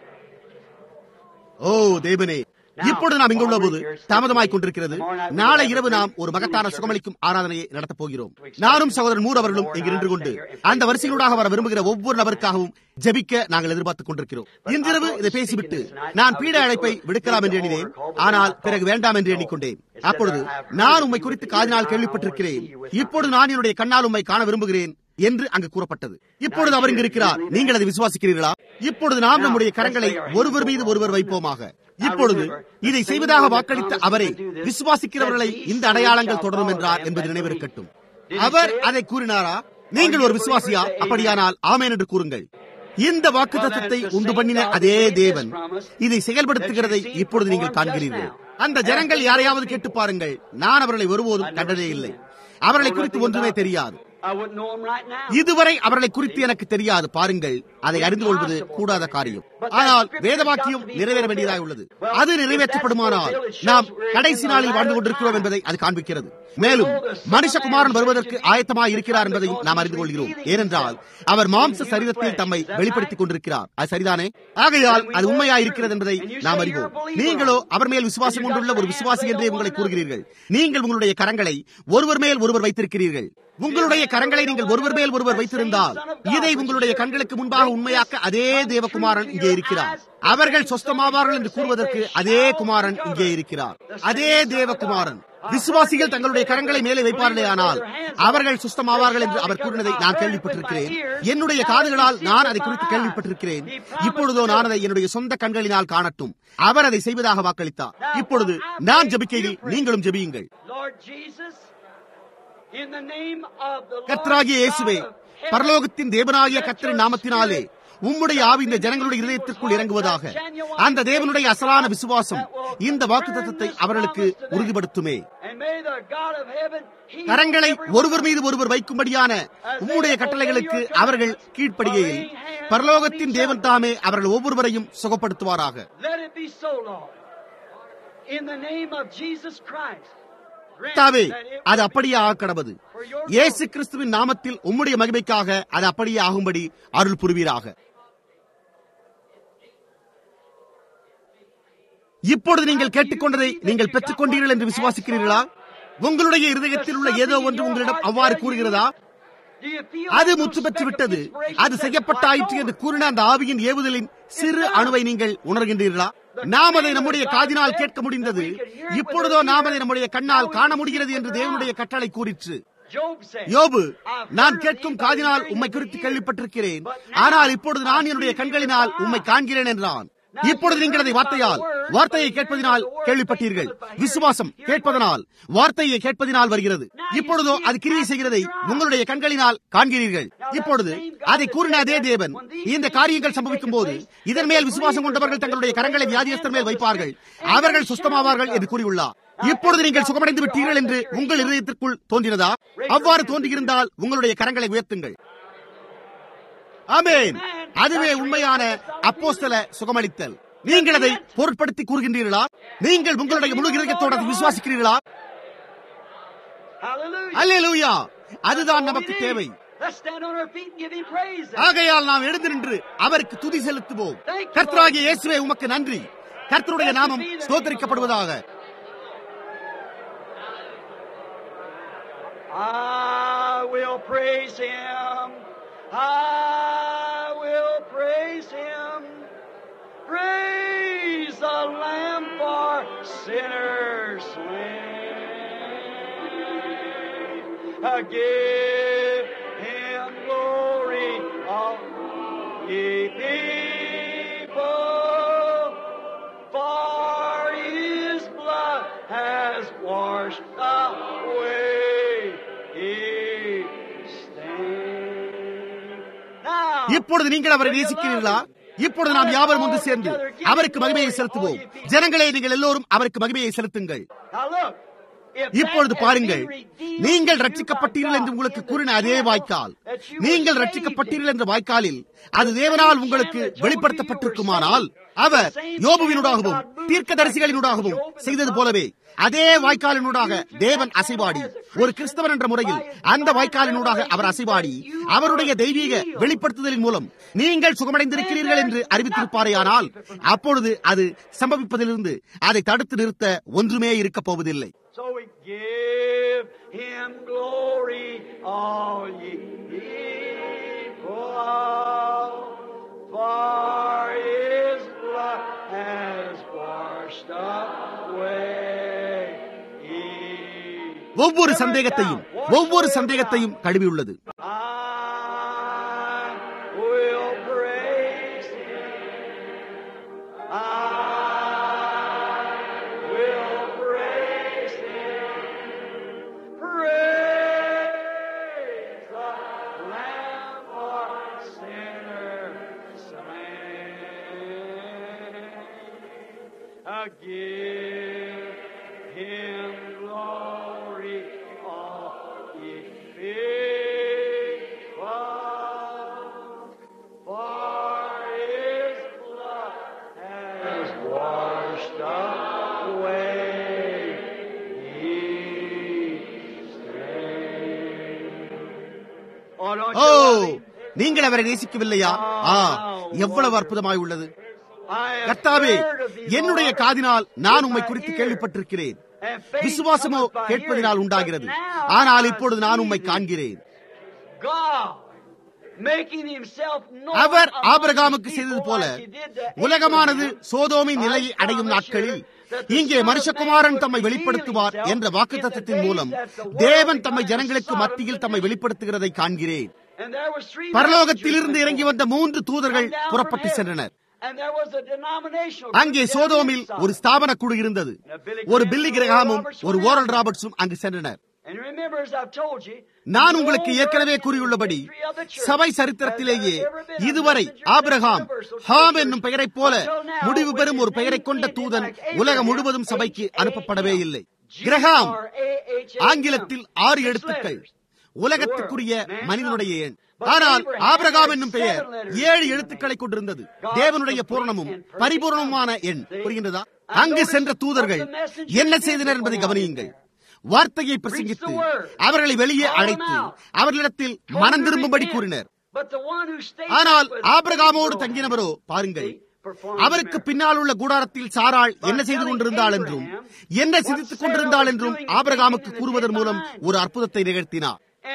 ஓ தேவனே இப்பொழுது நாம் இங்குள்ள போது தாமதமாய் கொண்டிருக்கிறது நாளை இரவு நாம் ஒரு மகத்தான சுகமளிக்கும் ஆராதனையை நடத்தப் போகிறோம் நானும் சகோதரன் மூர் அவர்களும் இங்கு நின்று கொண்டு அந்த வரிசைகளூடாக வர விரும்புகிற ஒவ்வொரு நபருக்காகவும் ஜெபிக்க நாங்கள் எதிர்பார்த்துக் கொண்டிருக்கிறோம் இன்றிரவு இதை பேசிவிட்டு நான் பீட அழைப்பை விடுக்கலாம் என்று எண்ணினேன் ஆனால் பிறகு வேண்டாம் என்று எண்ணிக்கொண்டேன் அப்பொழுது நான் உம்மை குறித்து காதினால் கேள்விப்பட்டிருக்கிறேன் இப்பொழுது நான் என்னுடைய கண்ணால் உம்மை காண விரும்புகிறேன் என்று அங்கு கூறப்பட்டது இப்பொழுது அவர் இங்கு இருக்கிறார் நீங்கள் அதை விசுவாசிக்கிறீர்களா இப்பொழுது நாம் நம்முடைய கரங்களை ஒருவர் மீது ஒருவர் வைப்போமாக இப்பொழுது இதை செய்வதாக வாக்களித்த அவரை விசுவாசிக்கிறவர்களை இந்த அடையாளங்கள் தொடரும் என்றார் என்பது நினைவிருக்கட்டும் அவர் அதை கூறினாரா நீங்கள் ஒரு விசுவாசியா அப்படியானால் ஆமேன் என்று கூறுங்கள் இந்த வாக்கு தத்தத்தை உண்டு பண்ணின அதே தேவன் இதை செயல்படுத்துகிறதை இப்பொழுது நீங்கள் காண்கிறீர்கள் அந்த ஜனங்கள் யாரையாவது கேட்டு பாருங்கள் நான் அவர்களை ஒருபோதும் கண்டதே இல்லை அவர்களை குறித்து ஒன்றுமே தெரியாது I wouldn't know him right now. இதுவரை அவர்களை குறித்து எனக்கு தெரியாது பாருங்கள் அதை அறிந்து கொள்வது கூடாத காரியம் ஆனால் வேதவாக்கியம் நிறைவேற வேண்டியதாக உள்ளது அது நிறைவேற்றப்படுமானால் நாம் கடைசி நாளில் வாழ்ந்து கொண்டிருக்கிறோம் என்பதை அது காண்பிக்கிறது மேலும் மனுஷகுமாரன் வருவதற்கு ஆயத்தமாக இருக்கிறார் என்பதையும் நாம் அறிந்து கொள்கிறோம் ஏனென்றால் அவர் மாம்ச சரீரத்தில் தம்மை வெளிப்படுத்திக் கொண்டிருக்கிறார் அது சரிதானே ஆகையால் அது உண்மையா இருக்கிறது என்பதை நாம் அறிவோம் நீங்களோ அவர் மேல் விசுவாசம் கொண்டுள்ள ஒரு விசுவாசி என்றே உங்களை கூறுகிறீர்கள் நீங்கள் உங்களுடைய கரங்களை ஒருவர் மேல் ஒருவர் வைத்திருக்கிறீர்கள் உங்களுடைய கரங்களை நீங்கள் ஒருவர் மேல் ஒருவர் வைத்திருந்தால் இதை உங்களுடைய கண்களுக்கு முன்பாக உண்மையாக்க அதே தேவகுமாரன் இங்கே இருக்கிறார் அவர்கள் சொஸ்தமாவார்கள் என்று கூறுவதற்கு அதே குமாரன் இங்கே இருக்கிறார் அதே தேவகுமாரன் விசுவாசிகள் தங்களுடைய கரங்களை மேலே வைப்பார்களே ஆனால் அவர்கள் சுஸ்தமாவார்கள் என்று அவர் கூறினதை நான் கேள்விப்பட்டிருக்கிறேன் என்னுடைய காதுகளால் நான் அதை குறித்து கேள்விப்பட்டிருக்கிறேன் இப்பொழுதோ நான் அதை என்னுடைய சொந்த கண்களினால் காணட்டும் அவர் அதை செய்வதாக வாக்களித்தார் இப்பொழுது நான் ஜபிக்கையில் நீங்களும் ஜெபியுங்கள் Lord Jesus, in the name of the Lord கர்த்தராகிய இயேசுவே God of heaven, பரலோகத்தின் தேவனாகிய கர்த்தரின் நாமத்தினாலே உம்முடைய ஆவி இந்த ஜனங்களுடைய இதயத்திற்குள் இறங்குவதாக அந்த தேவனுடைய அசலான விசுவாசம் இந்த வாக்குத்தத்தத்தை அவர்களுக்கு உறுதிப்படுத்துமே and may the God of heaven heal கரங்களை everyone ஒருவர் மீது ஒருவர் வைக்கும்படியான உம்முடைய கட்டளைகளுக்கு அவர்கள் கீழ்ப்படிகையில் பரலோகத்தின் தேவன் தாமே அவர்கள் ஒவ்வொருவரையும் சுகப்படுத்துவாராக Let it be so, Lord. In the name of Jesus Christ. grant தாவே that it அது will அப்படியே ஆக கடவது for your இயேசு கிறிஸ்துவின் நாமத்தில் உம்முடைய மகிமைக்காக அது அப்படியே ஆகும்படி அருள் புரிவீராக இப்பொழுது நீங்கள் கேட்டுக்கொண்டதை நீங்கள் பெற்றுக் கொண்டீர்கள் என்று விசுவாசிக்கிறீர்களா உங்களுடைய இருதயத்தில் உள்ள ஏதோ ஒன்று உங்களிடம் அவ்வாறு கூறுகிறதா Do you feel அது those முற்று பெற்று spectral விட்டது inspirations அது that செய்யப்பட்டாயிற்று fly என்று over? கூறின அந்த ஆவியின் ஏவுதலின் சிறு அணுவை நீங்கள் உணர்கின்றீர்களா நாம் அதை நம்முடைய காதினால் கேட்க முடிந்தது இப்பொழுதோ நாம் அதை நம்முடைய கண்ணால் காண முடிகிறது என்று தேவனுடைய கட்டளை கூறிற்று Job said, யோபு "I've நான் heard கேட்கும் thee, காதினால் but உம்மை hearing குறித்து with கேள்விப்பட்டிருக்கிறேன் ears. But now ஆனால் இப்பொழுது நான் I என்னுடைய see கண்களினால் with my உம்மை eyes." காண்கிறேன் என்றான் Now இப்பொழுது you நீங்கள் அதை heard by வார்த்தையால் the word, வார்த்தையை but you கேட்பதினால் heard by the word, கேள்விப்பட்டீர்கள் faith cometh by விசுவாசம் hearing, hearing கேட்பதனால் வார்த்தையை கேட்பதினால் வருகிறது இப்பொழுதோ அது கிரியை செய்கிறதை உங்களுடைய கண்களினால் காண்கிறீர்கள் இப்பொழுது அதை கூறின அதே தேவன் இந்த காரியங்கள் சம்பவிக்கும் போது இதன் மேல் விசுவாசம் கொண்டவர்கள் தங்களுடைய கரங்களை வியாதியஸ்தர் மேல் வைப்பார்கள் அவர்கள் சுஸ்தமாவார்கள் என்று கூறியுள்ளார் இப்பொழுது நீங்கள் சுகமடைந்து விட்டீர்கள் என்று உங்கள் இதயத்திற்குள் தோன்றினதா அவ்வாறு தோன்றியிருந்தால் உங்களுடைய கரங்களை உயர்த்துங்கள் ஆமென் அதுவே உண்மையான அப்போஸ்தல சுகமளித்தல் நீங்கள் அதை பொருட்படுத்தி கூறுகின்றீர்களா நீங்கள் உங்களுடைய முழு இதயத்தோடு அதை விசுவாசிக்கிறீர்களா Hallelujah. அல்லேலூயா அதுதான் நமக்கு தேவை Let's stand on our feet and give him praise. ஆகையால் நாம் எழுந்து நின்று அவருக்கு துதி செலுத்துவோம் கர்த்தராகிய இயேசுவே உமக்கு நன்றி கர்த்தருடைய நாமம் ஸ்தோத்தரிக்கப்படுவதாக I will praise Him. I will praise Him. Praise the Lamb for sinners slain. Uh, Give Him glory, all ye people, for His blood has washed away His stain. Now, இப்பொழுது நீங்கள் அவரை நேசிக்கிறீர்களா இப்பொழுது நாம் யாவரும் ஒன்று சேர்ந்து அவருக்கு மகிமையை செலுத்துவோம் ஜனங்களே நீங்கள் எல்லோரும் அவருக்கு மகிமையை செலுத்துங்கள் now look. If இப்பொழுது that had பாருங்கள் been redeemed நீங்கள் to you ரட்சிக்கப்பட்டீர்கள் by என்று God உங்களுக்கு in the கூறின அதே time வாய்க்கால் that you were நீங்கள் saved ரட்சிக்கப்பட்டீர்கள் என்ற வாய்க்காலில் அது தேவனால் உங்களுக்கு வெளிப்படுத்தப்பட்டிருக்குமானால் அவர் யோபுவினூடாகவும் தீர்க்கதரிசிகளினூடாகவும் செய்தது போலவே அதே வாய்க்காலினூடாக தேவன் அசைவாடி ஒரு கிறிஸ்தவன் என்ற முறையில் அந்த வாய்க்காலினூடாக அவர் அசைவாடி அவருடைய தெய்வீக வெளிப்படுத்துதலின் மூலம் நீங்கள் சுகமடைந்திருக்கிறீர்கள் என்று அறிவித்திருப்பாரேயானால் அப்பொழுது அது சம்பவிப்பதிலிருந்து அதை தடுத்து நிறுத்த ஒன்றுமே இருக்கப் போவதில்லை So we give him glory, all ye people, for his blood has washed away. his- ஒவ்வொரு சந்தேகத்தையும் ஒவ்வொரு சந்தேகத்தையும் கழுவியுள்ளது I will praise him. I will praise him. Praise the Lamb for sinners slain. I give him glory, all ye people, for his blood has washed away his stain. Oh, don't O you love him? நீங்கள் அவரை நேசிக்கவில்லையா ஆ எவ்வளவு அற்புதமாய் உள்ளது I have கர்த்தாவே heard of thee, என்னுடைய Lord, காதினால் நான் உம்மை with my குறித்து ear. கேள்விப்பட்டிருக்கிறேன் And faith விசுவாசமோ cometh by கேட்பதினால் hearing. உண்டாகிறது But now ஆனால் I இப்பொழுது நான் உம்மை see thee, காண்கிறேன் God making himself known அவர் among ஆபிரகாமுக்கு his செய்தது people போல like he did to உலகமானது Abraham. சோதோமின் நிலையை அடையும் நாட்களில் இங்கே மனுஷகுமாரன் தம்மை வெளிப்படுத்துவார் என்ற வாக்குத்தத்தத்தின் மூலம் தேவன் தம்மை ஜனங்களுக்கு மத்தியில் தம்மை வெளிப்படுத்துகிறதை காண்கிறேன் And there was three பரலோகத்திலிருந்து messengers இறங்கி வந்த மூன்று தூதர்கள் புறப்பட்டு சென்றனர் And there was a denominational அங்கே group சோதோமில் down in ஒரு ஸ்தாபன குழு இருந்தது ஒரு பில்லி கிரகாமும் ஒரு ஓரல் ராபர்ட்ஸும் அங்கு சென்றனர் And remember, as I've told you, நான் உங்களுக்கு ஏற்கனவே கூறியுள்ளபடி சபை சரித்திரத்திலேயே இதுவரை ஆபிரகாம் ஹாம் என்னும் பெயரைப் போல முடிவு பெறும் ஒரு பெயரைக் கொண்ட தூதன் உலகம் முழுவதும் சபைக்கு அனுப்பப்படவே இல்லை கிரகாம் ஆங்கிலத்தில் ஆறு எழுத்துக்கள் உலகத்துக்குரிய மனிதனுடைய எண் ஆனால் ஆபிரகாம் என்னும் பெயர் ஏழு எழுத்துக்களை கொண்டிருந்தது தேவனுடைய பூரணமும் பரிபூர்ணமுமான எண் புரிகின்றதா அங்கு சென்ற தூதர்கள் என்ன செய்தனர் என்பதை கவனியுங்கள் வார்த்தையை பிரசங்கித்து அவர்களை வெளியே அழைத்து அவர்களிடத்தில் மனம் திரும்பும்படி கூறினர் ஆனால் ஆபிரகாமோடு தங்கினவரோ பாருங்கள் அவருக்கு பின்னால் உள்ள கூடாரத்தில் சாராள் என்ன செய்து கொண்டிருந்தாள் என்றும் என்ன சிந்தித்துக் கொண்டிருந்தாள் என்றும் ஆபிரகாமுக்கு கூறுவதன் மூலம் ஒரு அற்புதத்தை நிகழ்த்தினார்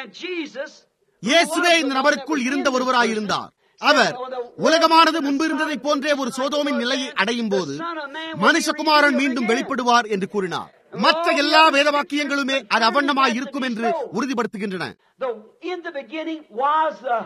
இயேசுவே இந்த நபருக்குள் இருந்த ஒருவராயிருந்தார் அவர் உலகமானது முன்பு இருந்ததை போன்றே ஒரு சோதோமின் நிலையை அடையும் போது மனுஷகுமாரன் மீண்டும் வெளிப்படுவார் என்று கூறினார் மற்ற எல்லா வேத வாக்கியங்களுமே அது அவண்ணமாய் இருக்கும் என்று உறுதிப்படுத்துகின்றன In the beginning was the,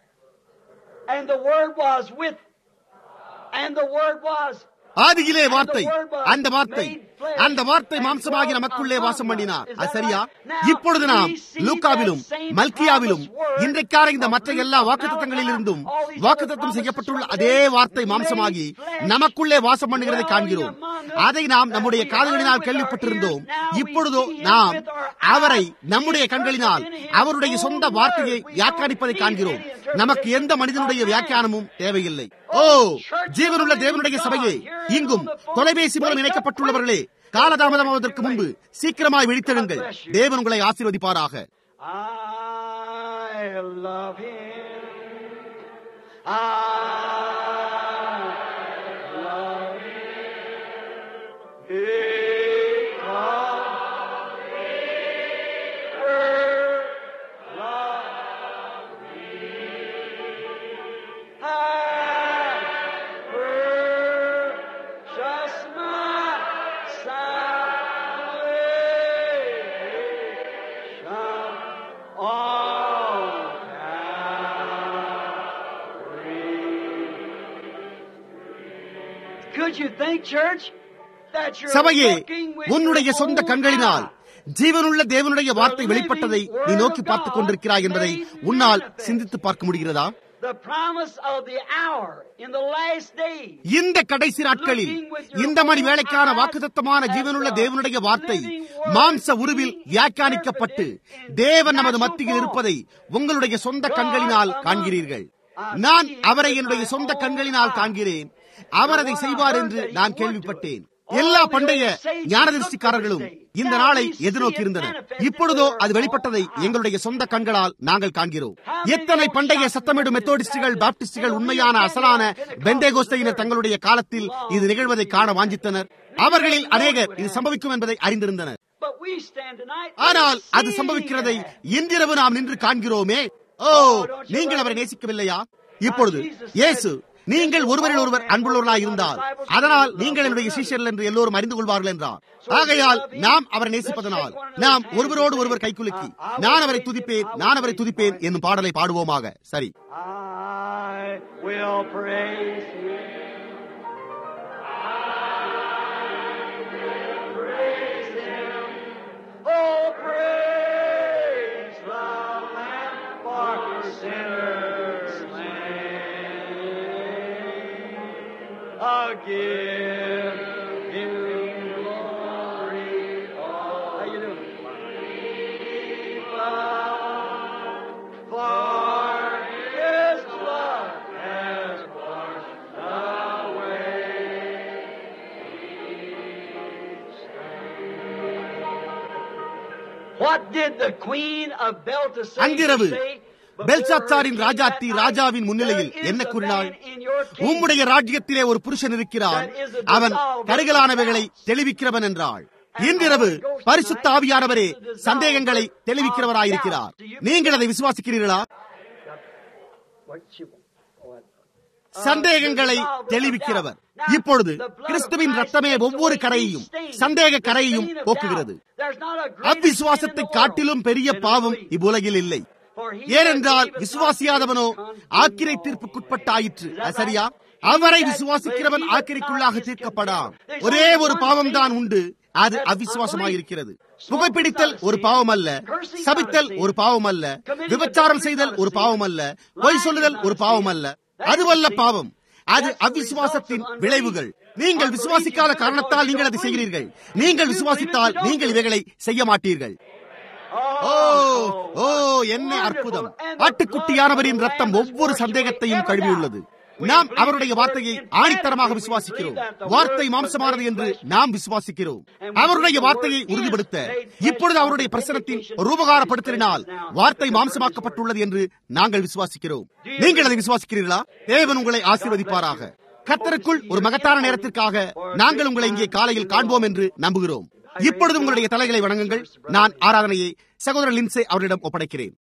and the Word was with, and the Word was ஆதியிலே வார்த்தை அந்த வார்த்தை அந்த வார்த்தை மாம்சமாகி நமக்குள்ளே வாசம் பண்ணினார் அது சரியா இப்பொழுது நாம் லூக்காவிலும் மல்கியாவிலும் இன்றைக்கான இந்த மற்ற எல்லா வாக்குத்தத்தங்களில் இருந்தும் வாக்குத்தத்தம் செய்யப்பட்டுள்ள அதே வார்த்தை மாம்சமாகி நமக்குள்ளே வாசம் பண்ணுகிறதை காண்கிறோம் அதை நாம் நம்முடைய காதுகளினால் கேள்விப்பட்டிருந்தோம் இப்பொழுதோ நாம் அவரை நம்முடைய கண்களினால் அவருடைய சொந்த வார்த்தையை வியாக்கியானிப்பதை காண்கிறோம் நமக்கு எந்த மனிதனுடைய வியாக்கியானமும் தேவையில்லை ஓ ஜீவனுள்ள தேவனுடைய சபையே இங்கும் தொலைபேசி மூலம் இணைக்கப்பட்டுள்ளவர்களே காலதாமதமாவதற்கு முன்பு சீக்கிரமாய் விழித்தெழுங்கள் தேவன் உங்களை ஆசீர்வதிப்பாராக I love him. I love him. Because he Don't you think, church, that you're சபையே looking with உன்னுடைய your சொந்த own கண்களினால் eye? ஜீவனுள்ள தேவனுடைய வார்த்தை வெளிப்பட்டதை நீ நோக்கி பார்த்துக் கொண்டிருக்கிறாய் என்பதை உன்னால் சிந்தித்து பார்க்க முடிகிறதா The promise of the hour in the last days. இந்த கடைசி நாட்களில் இந்த மணி வேலைக்கான வாக்குத்தத்தமான ஜீவனுள்ள தேவனுடைய வார்த்தை மாம்ச உருவில் வியாக்கியானிக்கப்பட்டு தேவன் நமது மத்தியில் இருப்பதை உங்களுடைய சொந்த கண்களினால் காண்கிறீர்கள் நான் அவரை என்னுடைய சொந்த கண்களினால் காண்கிறேன் அவர் அதை செய்வார் என்று நான் கேள்விப்பட்டேன் எல்லா பண்டைய ஞானதிருஷ்டிக்காரர்களும் இந்த நாளை எதிர்நோக்கி இருந்தனர் இப்பொழுதோ அது வெளிப்பட்டதை எங்களுடைய சொந்த கண்களால் நாங்கள் காண்கிறோம் எத்தனை பண்டைய சத்தமிடும் மெத்தோடிஸ்டுகள் பாப்டிஸ்டுகள் உண்மையான அசலான பெந்தேகோஸ்தையினர் தங்களுடைய காலத்தில் இது நிகழ்வதை காண வாஞ்சித்தனர் அவர்களில் அநேகர் இது சம்பவிக்கும் என்பதை அறிந்திருந்தனர் But we stand tonight. ஆனால் அது சம்பவிக்கிறதை இன்றிரவு நாம் நின்று காண்கிறோமே ஓ நீங்கள் அவரை நேசிக்கவில்லையா இப்பொழுது இயேசு நீங்கள் ஒருவரில் ஒருவர் அன்புள்ளவர்களாய் இருந்தால் அதனால் நீங்கள் என்னுடைய சீஷர்கள் என்று எல்லோரும் அறிந்து கொள்வார்கள் என்றார் ஆகையால் நாம் அவரை நேசிப்பதனால் நாம் ஒருவரோடு ஒருவர் கைக்குலுக்கி நான் அவரை துதிப்பேன் நான் அவரை துதிப்பேன் என்னும் பாடலை பாடுவோமாக சரி I will praise you. Oh, praise the Lamb for sinners slain. I'll give you glory. How you doing? For His blood has washed away. What did the queen of Belteshazzar அன்றிரவு say? பெல்சாத்சாரின் ராஜாத்தி ராஜாவின் முன்னிலையில் என்ன கூறினாள் உம்முடைய ராஜ்யத்திலே ஒரு புருஷன் இருக்கிறான் அவன் கருகலானவைகளை தெளிவிக்கிறவன் என்றாள் இன்றிரவு பரிசுத்த ஆவியானவரே சந்தேகங்களை தெளிவிக்கிறவராயிருக்கிறார் நீங்கள் அதை விசுவாசிக்கிறீர்களா சந்தேகங்களை தெளிவிக்கிறவர் இப்பொழுது கிறிஸ்துவின் ரத்தமே ஒவ்வொரு கரையையும் சந்தேக கரையையும் போக்குகிறது அவ்விசுவாசத்தை காட்டிலும் பெரிய பாவம் இவ்வுலகில் இல்லை ஏனென்றால் விசுவாசியாதவனோ ஆக்கிரை தீர்ப்புக்குட்பட்டாயிற்று அது சரியா அவரை விசுவாசிக்கிறவன் ஆக்கிரைக்குள்ளாக தீர்க்கப்படாம் ஒரே ஒரு பாவம் தான் உண்டு அது அவிசுவாசமாயிருக்கிறது புகைப்பிடித்தல் ஒரு பாவம் அல்ல சபித்தல் ஒரு பாவம் அல்ல விபச்சாரம் செய்தல் ஒரு பாவம் அல்ல பொய் சொல்லுதல் ஒரு பாவம் அல்ல அதுவல்ல பாவம் அது அவிசுவாசத்தின் விளைவுகள் நீங்கள் விசுவாசிக்காத காரணத்தால் நீங்கள் அதை செய்கிறீர்கள் நீங்கள் விசுவாசித்தால் நீங்கள் இவைகளை செய்ய மாட்டீர்கள் ஓ ஓ என்ன அற்புதம் ஆட்டுக்குட்டியானவரின் ரத்தம் ஒவ்வொரு சந்தேகத்தையும் கழுவியுள்ளது நாம் அவருடைய வார்த்தையை ஆணித்தரமாக விசுவாசிக்கிறோம் வார்த்தை மாம்சமானது என்று நாம் விசுவாசிக்கிறோம் அவருடைய வார்த்தையை உறுதிப்படுத்த இப்பொழுது அவருடைய பிரசனத்தின் ரூபகாரப்படுத்தினால் வார்த்தை மாம்சமாக்கப்பட்டுள்ளது என்று நாங்கள் விசுவாசிக்கிறோம் நீங்கள் அதை விசுவாசிக்கிறீர்களா தேவன் உங்களை ஆசீர்வதிப்பாராக கத்தருக்குள் ஒரு மகத்தான நேரத்திற்காக நாங்கள் உங்களை இங்கே காலையில் காண்போம் என்று நம்புகிறோம் இப்பொழுது உங்களுடைய தலைகளை வணங்குங்கள் நான் ஆராதனையை சகோதரர் லின்சே அவரிடம் ஒப்படைக்கிறேன்